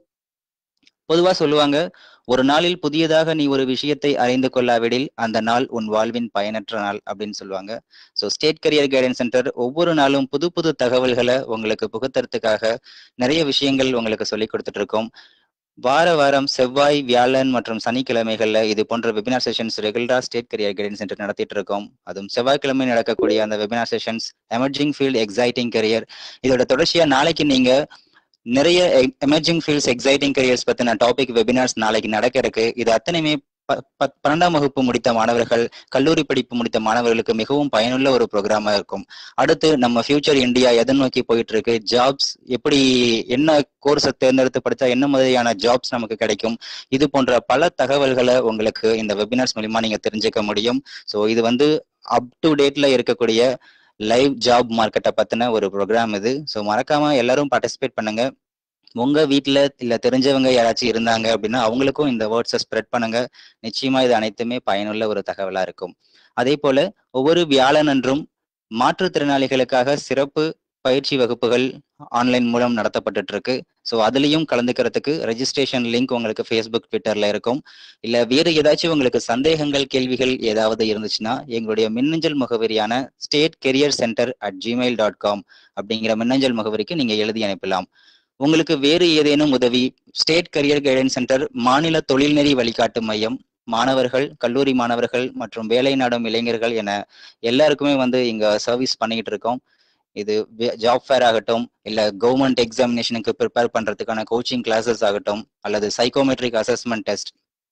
பொதுவா சொல்லுவாங்க ஒரு நாளில் புதியதாக நீ ஒரு விஷயத்தை அறிந்து கொள்ளாவிடில் அந்த நாள் உன் வாழ்வின் பயனற்ற நாள் அப்படின்னு சொல்லுவாங்க so state career guidance centre ஒவ்வொரு நாளும் புது புது தகவல்களை உங்களுக்கு புகுத்துறதுக்காக நிறைய விஷயங்கள் உங்களுக்கு சொல்லி கொடுத்துட்டு இருக்கோம் வார வாரம் செவ்வாய் வியாழன் மற்றும் சனிக்கிழமைகள்ல இது போன்ற வெபினார் செஷன்ஸ் ரெகுலரா ஸ்டேட் கரியர் கைடன்ஸ் சென்டர் நடத்திட்டு இருக்கோம் அதுவும் செவ்வாய்க்கிழமை நடக்கக்கூடிய அந்த webinar sessions emerging field exciting career இதோட தொடர்ச்சியா நாளைக்கு நீங்க நிறைய எமர்ஜிங் ஃபீல்ட்ஸ் எக்ஸைட்டிங் கரியர்ஸ் பத்தின டாபிக் வெபினார்ஸ் நாளைக்கு நடக்க இருக்கு இது அத்தனையுமே ப- ப- பன்னெண்டாம் வகுப்பு முடித்த மாணவர்கள் கல்லூரி படிப்பு முடித்த மாணவர்களுக்கு மிகவும் பயனுள்ள ஒரு ப்ரோக்ராமா இருக்கும் அடுத்து நம்ம ஃபியூச்சர் இந்தியா எதை நோக்கி போயிட்டு இருக்கு ஜாப்ஸ் எப்படி என்ன கோர்ஸை தேர்ந்தெடுத்து படிச்சா என்ன மாதிரியான ஜாப்ஸ் நமக்கு கிடைக்கும் இது போன்ற பல தகவல்களை உங்களுக்கு இந்த வெபினார்ஸ் மூலியமா நீங்க தெரிஞ்சுக்க முடியும் ஸோ இது வந்து அப் டு டேட்ல இருக்கக்கூடிய லைவ் ஜாப் மார்க்கெட்டை பத்தின ஒரு ப்ரோக்ராம் இது ஸோ மறக்காம எல்லாரும் பார்ட்டிசிபேட் பண்ணுங்க உங்க வீட்ல இல்ல தெரிஞ்சவங்க யாராச்சும் இருந்தாங்க அப்படின்னா அவங்களுக்கும் இந்த வேர்ட்ஸை ஸ்ப்ரெட் பண்ணுங்க நிச்சயமா இது அனைத்துமே பயனுள்ள ஒரு தகவலா இருக்கும் அதே போல ஒவ்வொரு வியாழனன்றும் மாற்றுத்திறனாளிகளுக்காக சிறப்பு பயிற்சி வகுப்புகள் ஆன்லைன் மூலம் நடத்தப்பட்டுட்டு இருக்கு ஸோ அதுலயும் கலந்துக்கிறதுக்கு ரெஜிஸ்ட்ரேஷன் லிங்க் உங்களுக்கு ஃபேஸ்புக் ட்விட்டர்ல இருக்கும் இல்ல வேறு ஏதாச்சும் உங்களுக்கு சந்தேகங்கள் கேள்விகள் ஏதாவது இருந்துச்சுன்னா எங்களுடைய மின்னஞ்சல் முகவரியான state career centre at Gmail dot com அப்படிங்கிற மின்னஞ்சல் முகவரிக்கு நீங்க எழுதி அனுப்பலாம் உங்களுக்கு வேறு ஏதேனும் உதவி ஸ்டேட் கரியர் கைடன்ஸ் சென்டர் மாநில தொழில்நெறி வழிகாட்டு மையம் மாணவர்கள் கல்லூரி மாணவர்கள் மற்றும் வேலை நாடும் இளைஞர்கள் என எல்லாருக்குமே வந்து இங்க சர்வீஸ் பண்ணிக்கிட்டு இருக்கோம் இது ஜாப் ஃபேர் ஆகட்டும் இல்ல கவர்மெண்ட் எக்ஸாமினேஷனுக்கு ப்ரிப்பேர் பண்றதுக்கான கோச்சிங் கிளாஸஸ் ஆகட்டும் அல்லது சைக்கோமெட்ரிக் அசஸ்மெண்ட் டெஸ்ட்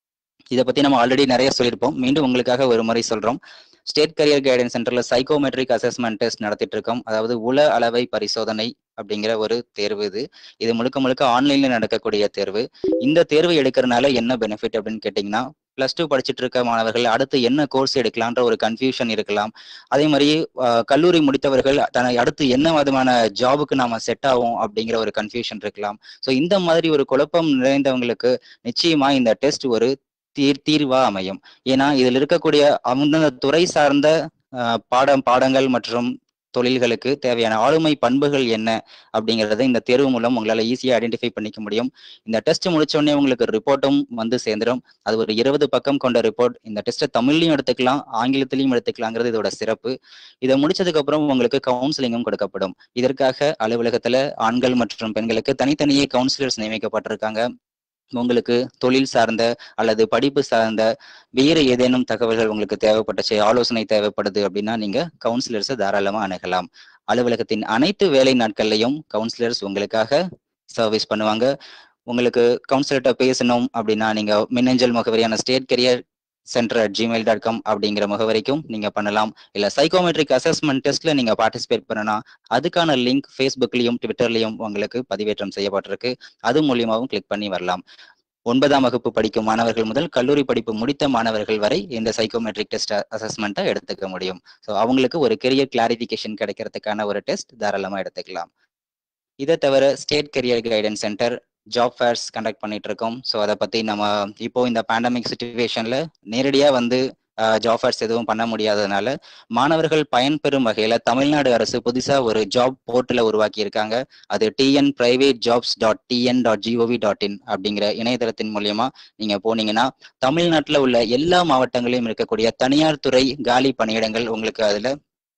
இதை பத்தி நம்ம ஆல்ரெடி நிறைய சொல்லியிருப்போம் மீண்டும் உங்களுக்காக ஒரு முறை சொல்றோம் ஸ்டேட் கரியர் கைடன்ஸ் சென்டர்ல சைக்கோமெட்ரிக் அசஸ்மெண்ட் டெஸ்ட் நடத்திட்டு இருக்கோம் அதாவது உள அளவை பரிசோதனை அப்படிங்கிற ஒரு தேர்வு இது இது முழுக்க முழுக்க ஆன்லைன்ல நடக்கக்கூடிய தேர்வு இந்த தேர்வு எடுக்கிறதுனால என்ன பெனிஃபிட் அப்படின்னு கேட்டிங்கன்னா பிளஸ் டூ படிச்சுட்டு இருக்க மாணவர்கள் அடுத்து என்ன கோர்ஸ் எடுக்கலான்ற ஒரு கன்ஃபியூஷன் இருக்கலாம் அதே மாதிரி அஹ், கல்லூரி முடித்தவர்கள் தன அடுத்து என்ன விதமான ஜாபுக்கு நாம செட் ஆகும் அப்படிங்கிற ஒரு கன்ஃபியூஷன் இருக்கலாம் ஸோ இந்த மாதிரி ஒரு குழப்பம் நிறைந்தவங்களுக்கு நிச்சயமா இந்த டெஸ்ட் ஒரு தீர் தீர்வா அமையும் ஏன்னா இதில் இருக்கக்கூடிய அந்தந்த துறை சார்ந்த அஹ், பாடம் பாடங்கள் மற்றும் தொழில்களுக்கு தேவையான ஆளுமை பண்புகள் என்ன அப்படிங்கறத இந்த தேர்வு மூலம் உங்களால ஈஸியா ஐடென்டிஃபை பண்ணிக்க முடியும் இந்த டெஸ்ட் முடிச்ச உடனே உங்களுக்கு ரிப்போர்ட்டும் வந்து சேர்ந்துடும் அது ஒரு இருபது பக்கம் கொண்ட ரிப்போர்ட் இந்த டெஸ்ட்டை தமிழ்லையும் எடுத்துக்கலாம் ஆங்கிலத்திலையும் எடுத்துக்கலாங்கிறது இதோட சிறப்பு இதை முடிச்சதுக்கு அப்புறம் உங்களுக்கு கவுன்சிலிங்கும் கொடுக்கப்படும் இதற்காக அலுவலகத்துல ஆண்கள் மற்றும் பெண்களுக்கு தனித்தனியே கவுன்சிலர்ஸ் நியமிக்கப்பட்டிருக்காங்க உங்களுக்கு தொழில் சார்ந்த அல்லது படிப்பு சார்ந்த வேறு ஏதேனும் தகவல்கள் உங்களுக்கு தேவைப்பட்டுச்சு ஆலோசனை தேவைப்படுது அப்படின்னா நீங்க கவுன்சிலர்ஸை தாராளமா அணுகலாம் அலுவலகத்தின் அனைத்து வேலை நாட்கள்லையும் கவுன்சிலர்ஸ் உங்களுக்காக சர்வீஸ் பண்ணுவாங்க உங்களுக்கு கவுன்சிலர்கிட்ட பேசணும் அப்படின்னா நீங்க மின்னஞ்சல் முகவரியான state career centre at Gmail dot com அப்படிங்கிற முகவரிக்கும் நீங்க பண்ணலாம் இல்ல சைக்கோமெட்ரிக் அசஸ்மெண்ட் டெஸ்ட்ல நீங்க பார்ட்டிசிபேட் பண்ணலாம் அதுக்கான லிங்க் ஃபேஸ்புக்லயும் ட்விட்டர்லயும் உங்களுக்கு பதிவேற்றம் செய்யப்பட்டிருக்கு அது மூலியமாவும் கிளிக் பண்ணி வரலாம் ஒன்பதாம் வகுப்பு படிக்கும் மாணவர்கள் முதல் கல்லூரி படிப்பு முடித்த மாணவர்கள் வரை இந்த சைக்கோமெட்ரிக் டெஸ்ட் அசஸ்மெண்ட்டை எடுத்துக்க முடியும் ஸோ அவங்களுக்கு ஒரு கெரியர் கிளாரிஃபிகேஷன் கிடைக்கிறதுக்கான ஒரு டெஸ்ட் தாராளமா எடுத்துக்கலாம் இதை தவிர state career guidance centre job fairs conduct பண்ணிட்டு இருக்கோம் ஸோ அதை பத்தி நம்ம இப்போ இந்த பேண்டமிக் சுச்சுவேஷன்ல நேரடியா வந்து ஜாப் ஃபேர்ஸ் எதுவும் பண்ண முடியாததுனால மாணவர்கள் பயன்பெறும் வகையில தமிழ்நாடு அரசு புதுசா ஒரு ஜாப் போர்ட்டலை உருவாக்கி இருக்காங்க அது TN private jobs dot TN dot GOV dot in அப்படிங்கிற இணையதளத்தின் மூலியமா நீங்க போனீங்கன்னா தமிழ்நாட்டுல உள்ள எல்லா மாவட்டங்களிலும் இருக்கக்கூடிய தனியார் துறை காலி பணியிடங்கள் உங்களுக்கு அதுல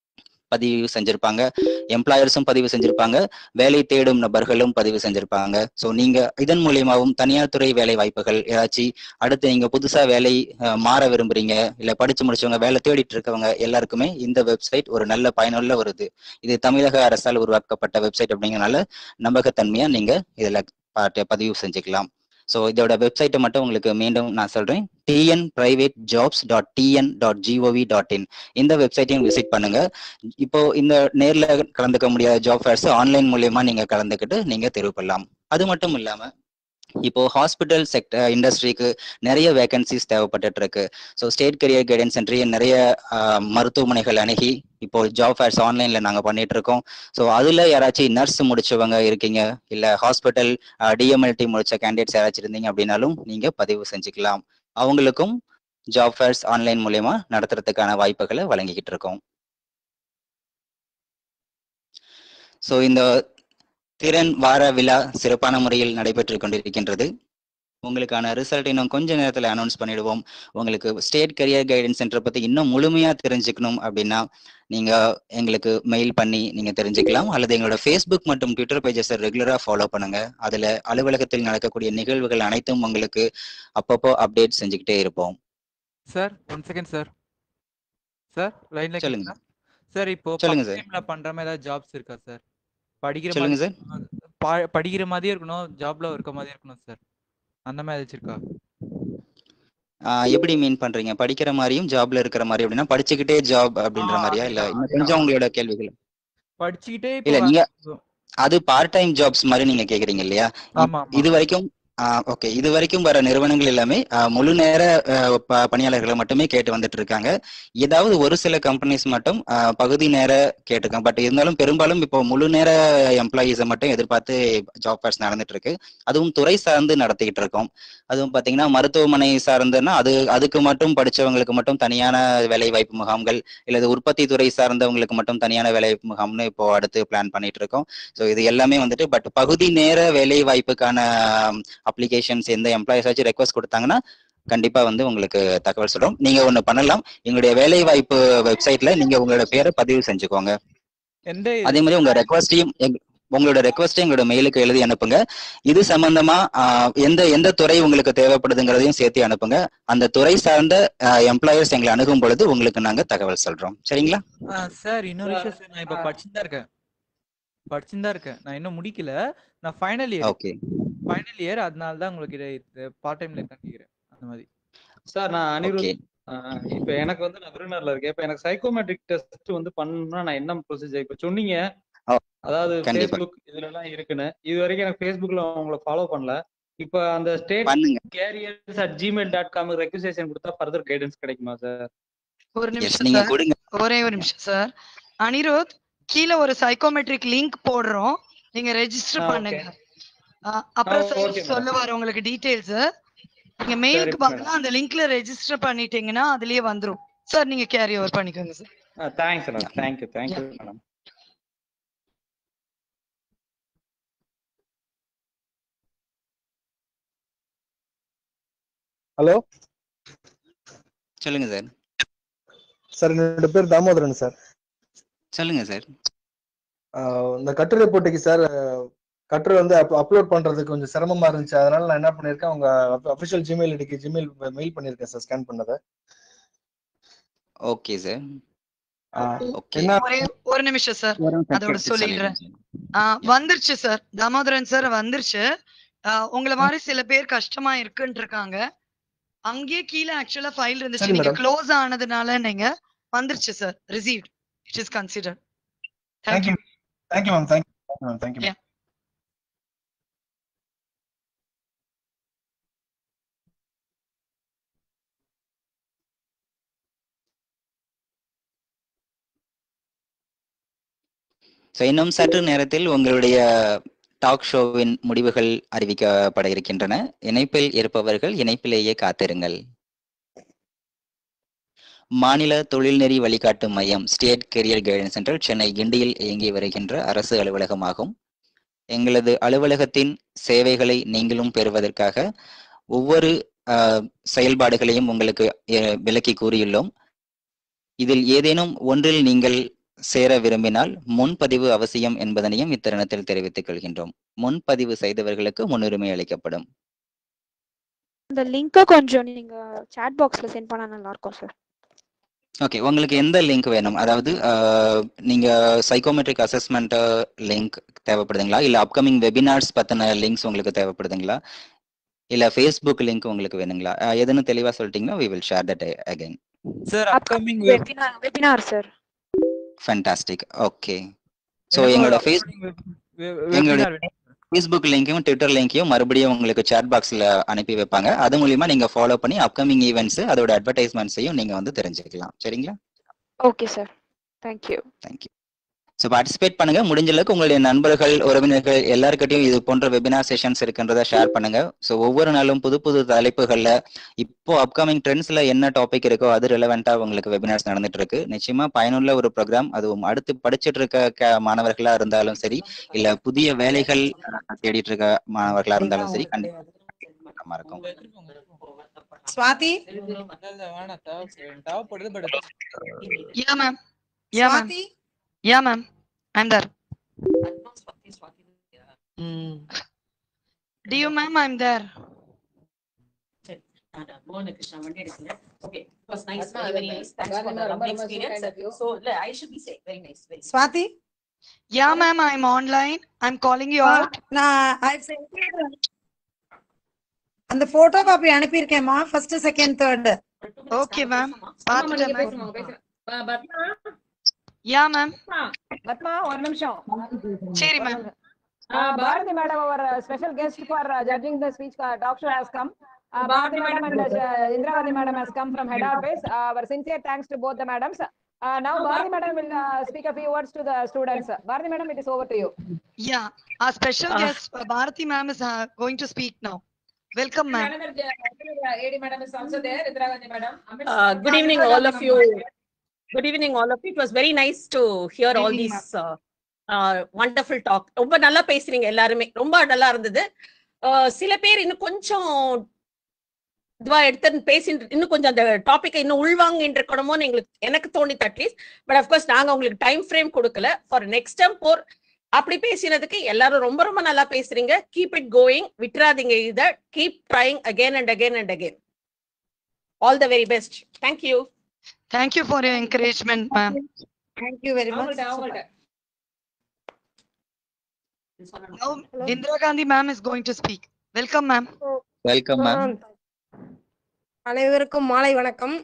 பதிவு செஞ்சிருப்பாங்க எம்ப்ளாயர்ஸும் பதிவு செஞ்சிருப்பாங்க வேலை தேடும் நபர்களும் பதிவு செஞ்சிருப்பாங்க ஸோ நீங்க இதன் மூலியமாவும் தனியார் துறை வேலை வாய்ப்புகள் ஏதாச்சும் அடுத்து நீங்க புதுசா வேலை அஹ், மாற விரும்புறீங்க இல்ல படிச்சு முடிச்சவங்க வேலை தேடிட்டு இருக்கவங்க எல்லாருக்குமே இந்த வெப்சைட் ஒரு நல்ல பயனுள்ள ஒரு இது இது தமிழக அரசால் உருவாக்கப்பட்ட வெப்சைட் அப்படிங்கறனால நம்பகத்தன்மையா நீங்க இதுல பாட்டு பதிவு செஞ்சுக்கலாம் ஸோ இதோட வெப்சைட்டை மட்டும் உங்களுக்கு மீண்டும் நான் சொல்றேன் TN private jobs dot TN dot GOV dot in இந்த வெப்சைட்டையும் விசிட் பண்ணுங்க இப்போ இந்த நேர்ல கலந்துக்க முடியாத ஜாப் ஃபேர்ஸ் ஆன்லைன் மூலியமா நீங்க கலந்துக்கிட்டு நீங்க தெரிவு பண்ணலாம் அது மட்டும் இல்லாம இப்போ ஹாஸ்பிட்டல் செக்டர் இண்டஸ்ட்ரிக்கு நிறைய வேகன்சிஸ் தேவைப்பட்டுட்டு இருக்கு so state career guidance centre நிறைய ஆஹ், மருத்துவமனைகள் அணுகி இப்போ ஜாப் ஃபேர்ஸ் ஆன்லைன்ல நாங்க பண்ணிட்டு இருக்கோம் ஸோ அதுல யாராச்சும் நர்ஸ் முடிச்சவங்க இருக்கீங்க இல்ல ஹாஸ்பிட்டல் டிஎம்எல்டி முடிச்ச கேண்டிடேட்ஸ் யாராச்சும் இருந்தீங்க அப்படின்னாலும் நீங்க பதிவு செஞ்சுக்கலாம் அவங்களுக்கும் ஜாப் ஃபேர்ஸ் ஆன்லைன் மூலியமா நடத்துறதுக்கான வாய்ப்புகளை வழங்கிக்கிட்டு இருக்கோம் ஸோ இந்த திறன் வார விழா சிறப்பான முறையில் நடைபெற்று கொண்டிருக்கின்றது உங்களுக்கான ரிசல்ட் இன்னும் கொஞ்ச நேரத்தில் அனௌன்ஸ் பண்ணிடுவோம் உங்களுக்கு ஸ்டேட் கரியர் கைடன்ஸ் சென்டர் பத்தி இன்னும் முழுமையா தெரிஞ்சுக்கணும் அப்படின்னா நீங்க எங்களுக்கு மெயில் பண்ணி நீங்க தெரிஞ்சுக்கலாம் அல்லது எங்களோட ஃபேஸ்புக் மற்றும் ட்விட்டர் பேஜஸை ரெகுலரா ஃபாலோ பண்ணுங்க அதுல அலுவலகத்தில் நடக்கக்கூடிய நிகழ்வுகள் அனைத்தும் உங்களுக்கு அப்பப்போ அப்டேட் செஞ்சுக்கிட்டே இருப்போம் sir one second sir sir லைன்ல சொல்லுங்க. சார் இப்போ சொல்லுங்க part சார். timeல பண்ற மாதிரி ஏதாவது ஜாப்ஸ் இருக்கா சார் படிக்கிற சொல்லுங்க மாதிரி பா- படிக்கிற மாதிரியே இருக்கணும் ஜாப்ல இருக்க மாதிரியே இருக்கணும் சார் அந்த மாதிரி ஏதாச்சும் இருக்கா ஆஹ் எப்படி மீன் பண்றீங்க படிக்கிற மாதிரியும் ஜாப்ல இருக்கிற மாதிரி அப்படின்னா படிச்சுக்கிட்டே ஜாப் அப்படின்ற ஆ, மாதிரியா இல்ல அதேதான், இன்னும் கொஞ்சம் உங்களோட கேள்விகள் படிச்சுக்கிட்டே இல்ல இப்போ நீங்க வே- அது பார்ட் டைம் ஜாப்ஸ் மாதிரி நீங்க கேக்குறீங்க இல்லையா இப்- ஆமா ஆமா இது வரைக்கும் ஓகே இது வரைக்கும் வர நிறுவனங்கள் எல்லாமே ஆஹ் முழு நேர ஆஹ் ப- பணியாளர்களை மட்டுமே கேட்டு வந்துட்டு இருக்காங்க ஏதாவது ஒரு சில கம்பெனிஸ் மட்டும் ஆஹ் பகுதி நேர கேட்டிருக்காங்க பட் இருந்தாலும் பெரும்பாலும் இப்போ முழு நேர எம்ப்ளாயீஸை மட்டும் எதிர்பார்த்து ஜாப் ஃபேர்ஸ் நடந்துட்டு இருக்கு அதுவும் துறை சார்ந்து நடத்திக்கிட்டு இருக்கோம் அதுவும் பாத்தீங்கன்னா மருத்துவமனை சார்ந்துன்னா அது அதுக்கு மட்டும் படிச்சவங்களுக்கு மட்டும் தனியான வேலை வாய்ப்பு முகாம்கள் இல்லது உற்பத்தி துறை சார்ந்தவங்களுக்கு மட்டும் தனியான வேலை வாய்ப்பு முகாம்னு இப்போ அடுத்து பிளான் பண்ணிட்டு இருக்கோம் ஸோ இது எல்லாமே வந்துட்டு பட் பகுதி நேர வேலை வாய்ப்புக்கான அப்ளிகேஷன்ஸ் எந்த எம்ப்ளாயிஸ் ஆச்சு ரெக்வஸ்ட் கொடுத்தாங்கன்னா கண்டிப்பா வந்து உங்களுக்கு தகவல் சொல்றோம் நீங்க ஒண்ணு பண்ணலாம் எங்களுடைய வேலை வாய்ப்பு வெப்சைட்ல நீங்க உங்களோட பேரை பதிவு செஞ்சுக்கோங்க எந்த அதே மாதிரி உங்க ரெக்வஸ்டையும் உங்களோட ரெக்வஸ்டையும் எங்களோட மெயிலுக்கு எழுதி அனுப்புங்க இது சம்பந்தமா ஆஹ், எந்த எந்த துறை உங்களுக்கு தேவைப்படுதுங்கிறதையும் சேர்த்து அனுப்புங்க அந்த துறை சார்ந்த எம்ப்ளாயர்ஸ் எங்களை அணுகும் பொழுது உங்களுக்கு நாங்க தகவல் சொல்றோம் சரிங்களா சார் இன்னொரு விஷயம் சார் நான் இப்ப படிச்சுட்டு தான் இருக்கேன் படிச்சுட்டு தான் இருக்கேன் நான் இன்னும் முடிக்கல நான் final year okay final year அதனால தான் உங்களுக்கு இது பார்ட் டைம்ல இருக்கான்னு கேக்குறேன் அந்த மாதிரி சார் நான் ஓகே அனிருத் ஆஹ் இப்ப எனக்கு வந்து நான் விருதுநகர்ல இருக்கேன் இப்ப எனக்கு சைக்கோமெட்ரிக் டெஸ்ட் வந்து பண்ணணும்னா நான் என்ன ப்ரொசீஜர் இப்ப சொன்னீங்க ஓ, அதாவது கண்டிப்பா ஃபேஸ்புக் இதுல எல்லாம் இருக்குன்னு இது வரைக்கும் எனக்கு ஃபேஸ்புக்ல உங்களை ஃபாலோ பண்ணல இப்ப அந்த ஸ்டேட் பண்ணுங்க careers at Gmail dot com requisition கொடுத்தா ஃபர்தர் கைடன்ஸ் கிடைக்குமா சார் ஒரு எஸ் நிமிஷம் நீங்க சார் கொடுங்க ஒரே ஒரு நிமிஷம் சார் அனிருத் கீழே ஒரு சைக்கோமெட்ரிக் லிங்க் போடுறோம் நீங்க ரெஜிஸ்டர் ஆ ஓகே பண்ணுங்க ஆ, அப்புறம் ஓகே சார் மேடம் சொல்லுவாரு உங்களுக்கு டீடைல்ஸ் நீங்க சரி மெயிலுக்கு மேடம் பதிலா அந்த லிங்க்ல ரெஜிஸ்டர் பண்ணிட்டீங்கன்னா அதுலயே வந்துரும் சார் நீங்க கேரி ஓவர் பண்ணிக்கோங்க sir thanks madam thank you thank you madam hello சொல்லுங்க சார் சார் என்னோட பேர் தாமோதரன் சார் சொல்லுங்க சார் ஆஹ் இந்த கட்டுரை போட்டிக்கு சார் கட்டுரை வந்து அப்லோட் பண்றதுக்கு கொஞ்சம் சிரமமா இருந்துச்சு அதனால நான் என்ன பண்ணிருக்கேன் உங்க அபிஷியல் ஜிமெயில் ஐடிக்கு ஜிமெயில் மெயில் பண்ணிருக்கேன் சார் ஸ்கேன் பண்ணதை ஓகே சார் ஆஹ் ஓகே என்ன ஒரே ஒரு நிமிஷம் சார் வரும் அதோட தட்டெடுத்து சொல்லிடுறேன் சொல்லிடுறேன் ஆ, வந்துருச்சு சார் தாமோதரன் சார் வந்துருச்சு ஆ, உங்களை மாதிரி சில பேர் கஷ்டமா இருக்குன்னு இருக்காங்க அங்கேயே கீழே ஆக்சுவலா ஃபைல் இருந்துச்சு சரி நீங்க மேடம் க்ளோஸ் ஆனதுனால நீங்க வந்துருச்சு sir received it is consider thank you thank you ma'am thank you ma'am thank you Yeah. So இன்னும் சற்று நேரத்தில் உங்களுடைய டாக் ஷோவின் முடிவுகள் அறிவிக்கப்பட இருக்கின்றன இணைப்பில் இருப்பவர்கள் இணைப்பிலேயே காத்திருங்கள் மாநில தொழில்நெறி வழிகாட்டு மையம் state career guidance centre Chennai கிண்டியில் இயங்கி வருகின்ற அரசு அலுவலகமாகும் எங்களது அலுவலகத்தின் சேவைகளை நீங்களும் பெறுவதற்காக ஒவ்வொரு ஆஹ், செயல்பாடுகளையும் உங்களுக்கு அஹ், விளக்கி கூறியுள்ளோம் இதில் ஏதேனும் ஒன்றில் நீங்கள் சேர விரும்பினால் முன்பதிவு அவசியம் என்பதனையும் இத்தருணத்தில் தெரிவித்துக் கொள்கின்றோம் முன்பதிவு செய்தவர்களுக்கு முன்னுரிமை அளிக்கப்படும் இந்த லிங்கை கொஞ்சம் நீங்க சாட் பாக்ஸ்ல சென்ட் பண்ணா நல்லா இருக்கும் சார் ஓகே உங்களுக்கு எந்த லிங்க் வேணும் அதாவது ஆஹ், நீங்க சைக்கோமெட்ரிக் அசஸ்மெண்ட் லிங்க் தேவைப்படுதுங்களா இல்ல அப்கமிங் வெபினார்ஸ் பத்தின லிங்க்ஸ் உங்களுக்கு தேவைப்படுதுங்களா இல்ல ஃபேஸ்புக் லிங்க் உங்களுக்கு வேணுங்களா ஆஹ், எதுன்னு தெளிவா சொல்லிட்டீங்கன்னா we will share that again sir upcoming webinar webinar sir fantastic okay so எனக்கு ஒரு எங்களோட ஃபேஸ் upcoming எங்களுடைய வெபினார் வேணும் ஃபேஸ்புக் லிங்கையும் ட்விட்டர் லிங்கையும் மறுபடியும் உங்களுக்கு chat பாக்ஸ்ல அனுப்பி வைப்பாங்க அது மூலியமா நீங்க ஃபாலோ பண்ணி அப்கமிங் ஈவெண்ட்ஸ் அதோட அட்வர்டைஸ்மெண்ட்ஸையும் நீங்க வந்து தெரிஞ்சுக்கலாம் சரிங்களா okay sir thank you thank you so participate பண்ணுங்க முடிஞ்ச அளவுக்கு உங்களுடைய நண்பர்கள் உறவினர்கள் எல்லாருக்கிட்டையும் இது போன்ற வெபினார் செஷன்ஸ் இருக்குன்றத ஷேர் பண்ணுங்க ஸோ ஒவ்வொரு நாளும் புது புது தலைப்புகள்ல இப்போ அப்கமிங் ட்ரெண்ட்ஸ்ல என்ன டாபிக் இருக்கோ அது ரிலவெண்டா உங்களுக்கு வெபினார்ஸ் நடந்துட்டு இருக்கு நிச்சயமா பயனுள்ள ஒரு ப்ரோக்ராம் அதுவும் அடுத்து படிச்சிட்டு இருக்க க- மாணவர்களா இருந்தாலும் சரி இல்ல புதிய வேலைகள் அஹ், தேடிட்டு இருக்க மாணவர்களா இருந்தாலும் சரி கண்டிப்பா இருக்கும் ஸ்வாதி வேணாம் தேவை- தேவைப்படுது but Yeah, ma'am. Yeah, ma'am. Yeah, ma'am. I'm there. Do you, ma'am? I'm there. மோகன கிருஷ்ணா வண்டி எடுக்கிறேன் okay it was nice Padma, very very nice thanks for the ரொம்ப, லவ்லி ரொம்ப experience kind of you. So இல்ல I should be say very nice very Swathi Yeah, ma'am. I'm online. I'm calling you ஆ, out. நான் I've sent you அந்த photo copy அனுப்பியிருக்கேன்மா first second third Okay, ma'am. பார்த்துட்டேன், ma'am. Padma Yeah, ma'am. Padma ஒரு நிமிஷம் சரி, ma'am. Uh, Bharati madam, our uh, special guest for uh, judging the speech uh, talk show has come. Uh, Bharati madam and uh, Indra Gandhi madam has come from head office. Uh, our sincere thanks to both the madams. Uh, now Bharati madam will uh, speak a few words to the students. Bharati madam, it is over to you. Yeah. Our special Ah. guest, uh, Bharati ma'am, is uh, going to speak now. Welcome, ma'am. Another uh, AD madam is also there, Indra Gandhi madam. Amit- Uh, good evening, Indira all Gandhi of you. madam. Good evening, all of you. It was very nice to hear all evening, these uh, uh, wonderful talk. ரொம்ப நல்லா பேசுறீங்க எல்லாருமே ரொம்ப நல்லா இருந்தது Uh, சில பேர் இன்னும் கொஞ்சம் இதுவா எடுத்து பேசி இன்னும் கொஞ்சம் அந்த டாபிக்கை இன்னும் உள்வாங்கிட்டு இருக்கணுமோன்னு எங்களுக்கு எனக்கு தோணித்து அட்லீஸ்ட் பட் அஃப்கோர்ஸ் நாங்க உங்களுக்கு டைம் ஃப்ரேம் கொடுக்கல ஃபார் நெக்ஸ்ட் டைம் போர் அப்படி பேசினதுக்கு எல்லாரும் ரொம்ப ரொம்ப நல்லா பேசுறீங்க கீப் இட் கோயிங் விட்டுறாதீங்க இதை keep trying again and again and again all the very best thank you Thank you for your encouragement, ma'am. Thank you very much. அவங்கள்ட்ட, அவங்கள்ட்ட. Now, Indira Gandhi ma'am is going to speak. Welcome, ma'am. Welcome ma'am அனைவருக்கும் மாலை வணக்கம்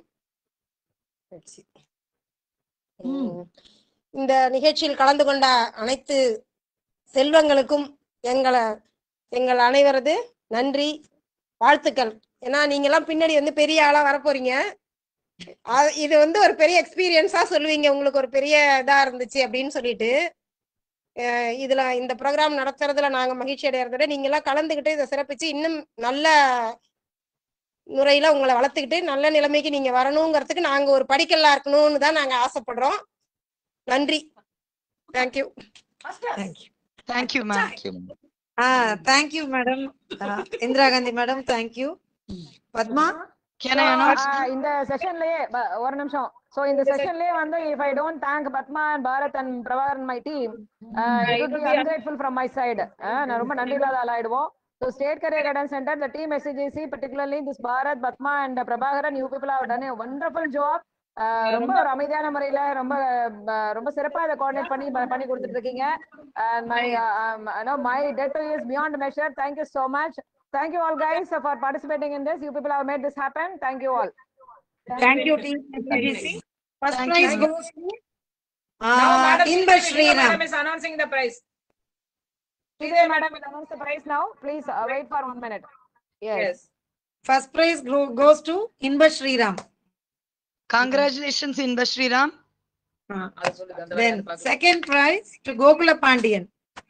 உம், இந்த நிகழ்ச்சியில் கலந்து கொண்ட அனைத்து செல்வங்களுக்கும் எங்களை எங்கள் அனைவரது நன்றி வாழ்த்துக்கள் ஏன்னா நீங்க எல்லாம் பின்னாடி வந்து பெரிய ஆளா வரப்போறீங்க அ- இது வந்து ஒரு பெரிய எக்ஸ்பீரியன்ஸா சொல்லுவீங்க உங்களுக்கு ஒரு பெரிய இதா இருந்துச்சு அப்படின்னு சொல்லிட்டு அஹ் இதுல இந்த ப்ரோக்ராம் நடத்துறதுல நாங்க மகிழ்ச்சி அடையறத நீங்க எல்லாம் கலந்துகிட்டு இதை சிறப்பிச்சு இன்னும் நல்ல முறையில உங்களை வளர்த்துக்கிட்டு நல்ல நிலைமைக்கு நீங்க வரணுங்கிறதுக்கு நாங்க ஒரு படிக்கல்லா இருக்கணும்னு தான் நாங்க ஆசைப்படுறோம் நன்றி thank you thank you Thank you, ma'am. ஆ thank you madam Indira Gandhi madam thank you Padma Can So, I announce? uh, இந்த செஷன்லயே ஒரு நிமிஷம் சோ இந்த செஷன்லயே வந்து if I don't thank Padma and Bharat and Prabhakaran my team it would be ungrateful from my side Uh, நான் ரொம்ப நன்றி இல்லாத ஆள் ஆயிடுவோம் So state career guidance center, the team SCGC, particularly this Bharat, Batma and Prabhakaran, you people have done a wonderful job. Uh, ரொம்ப ஒரு அமைதியான முறையில ரொம்ப uh, ரொம்ப சிறப்பா இதை கோஆர்டினேட் பண்ணி ப- பண்ணி கொடுத்துட்டு இருக்கீங்க and my uh, um, no my debt to you is beyond measure thank you so much thank you all guys for participating in this you people have made this happen thank you all Thank you, team SCGC. First Thank prize you. goes to Now, uh, Madam Inba Sridhar Sriram. Madam is announcing the prize. Sridhar Madam will announce the prize now. Please uh, wait for one minute. Yes. First prize go- goes to Inba Sriram. Congratulations, Inba Sriram. Then second prize to Gokula Pandian.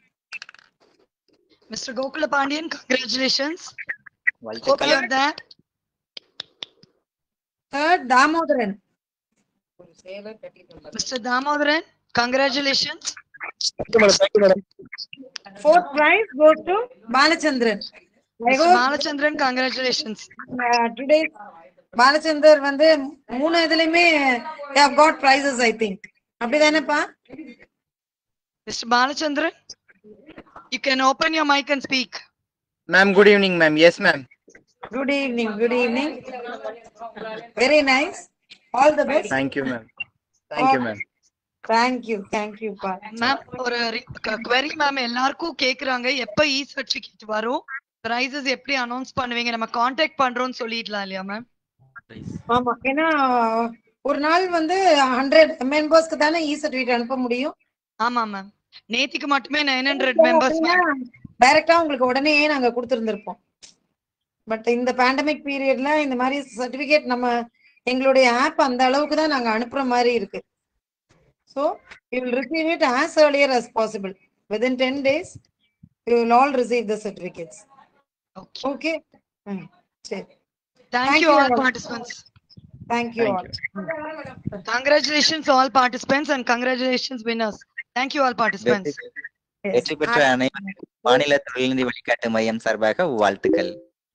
Mr. Gokula Pandian, congratulations. Hope வாழ்த்துக்கள் you're there. Third Damodaran. Mr. Damodaran, congratulations. Fourth prize goes to Balachandran. I Mr. hope Balachandran, congratulations. uh, today Balachander வந்து மூணு இதுலயுமே they have got prizes I think. அப்படிதானேப்பா? Mr. Balachandran, you can open your mic and speak. Ma'am, good evening, ma'am. Yes, ma'am. Good evening, good evening. Very nice. All the best. Thank you, ma'am. Thank you, ma'am. Thank you, thank you, பா. Ma'am ஒரு query ma'am எல்லாருக்கும் கேக்குறாங்க எப்ப e certificate வரும் prizes எப்படி announce பண்ணுவீங்க நம்ம contact பண்றோம்னு சொல்லிடலாம் இல்லையா மேம் ஆமா ஏன்னா ஒரு நாள் வந்து ஹண்ட்ரட் மெம்பர்ஸ்க்கு தானே இ சர்டிபிகேட் அனுப்ப முடியும் ஆமா மேம் நேத்திக்கு மட்டுமே நைன் ஹண்ட்ரட் மெம்பர்ஸ் டைரக்டா உங்களுக்கு உடனே நாங்க கொடுத்திருந்திருப்போம் பட் இந்த பேண்டமிக் பீரியட்ல இந்த மாதிரி சர்டிபிகேட் நம்ம எங்களுடைய ஆப் அந்த அளவுக்கு தான் நாங்க அனுப்புற மாதிரி இருக்கு So you will receive it as earlier as possible. Within ten days, you will all receive the certificates. Okay. Okay. Hmm. சரி. Thank you all participants. Thank you Thank all. Congratulations all participants and congratulations winners. Thank you all participants. வெற்றி பெற்ற அனைவருக்கும் மாநில தொழில்நிதி வழிகாட்டு மையம் சார்பாக வாழ்த்துக்கள்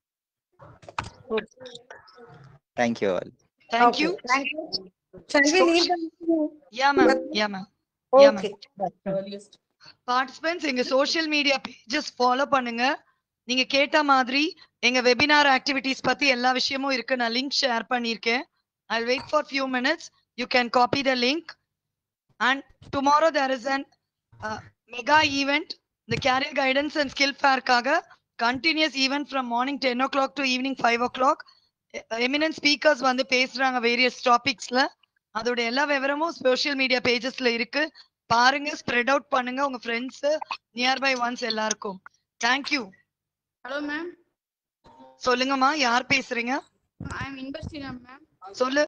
thank you all Thank Okay, you. Thank you. Shall we leave them? Yeah, ma'am. Yeah, ma'am. Yeah, ma'am. Okay. Participants எங்க social media pages follow பண்ணுங்க நீங்க கேட்ட மாதிரி எங்க வெபினார் ஆக்டிவிட்டீஸ் பத்தி எல்லா விஷயமும் இருக்கு நான் லிங்க் ஷேர் பண்ணிருக்கேன் I wait for few minutes you can copy the link and tomorrow there is an mega event இந்த கேரியர் கைடன்ஸ் அண்ட் ஸ்கில் ஃபேர்க்காக continues event from morning ten o'clock to evening five o'clock eminent speakers வந்து பேசுறாங்க various டாபிக்ஸ்ல அதோட எல்லா விவரமும் social media பேஜஸ்ல இருக்கு பாருங்க spread out பண்ணுங்க உங்க ஃப்ரெண்ட்ஸ் நியர்பை ஒன்ஸ் எல்லாருக்கும் தேங்க்யூ ஹலோ மேம் சொல்லுங்கம்மா யார் பேசுறீங்க ஐ எம் இன்பஸ்டினா மேம் சொல்லு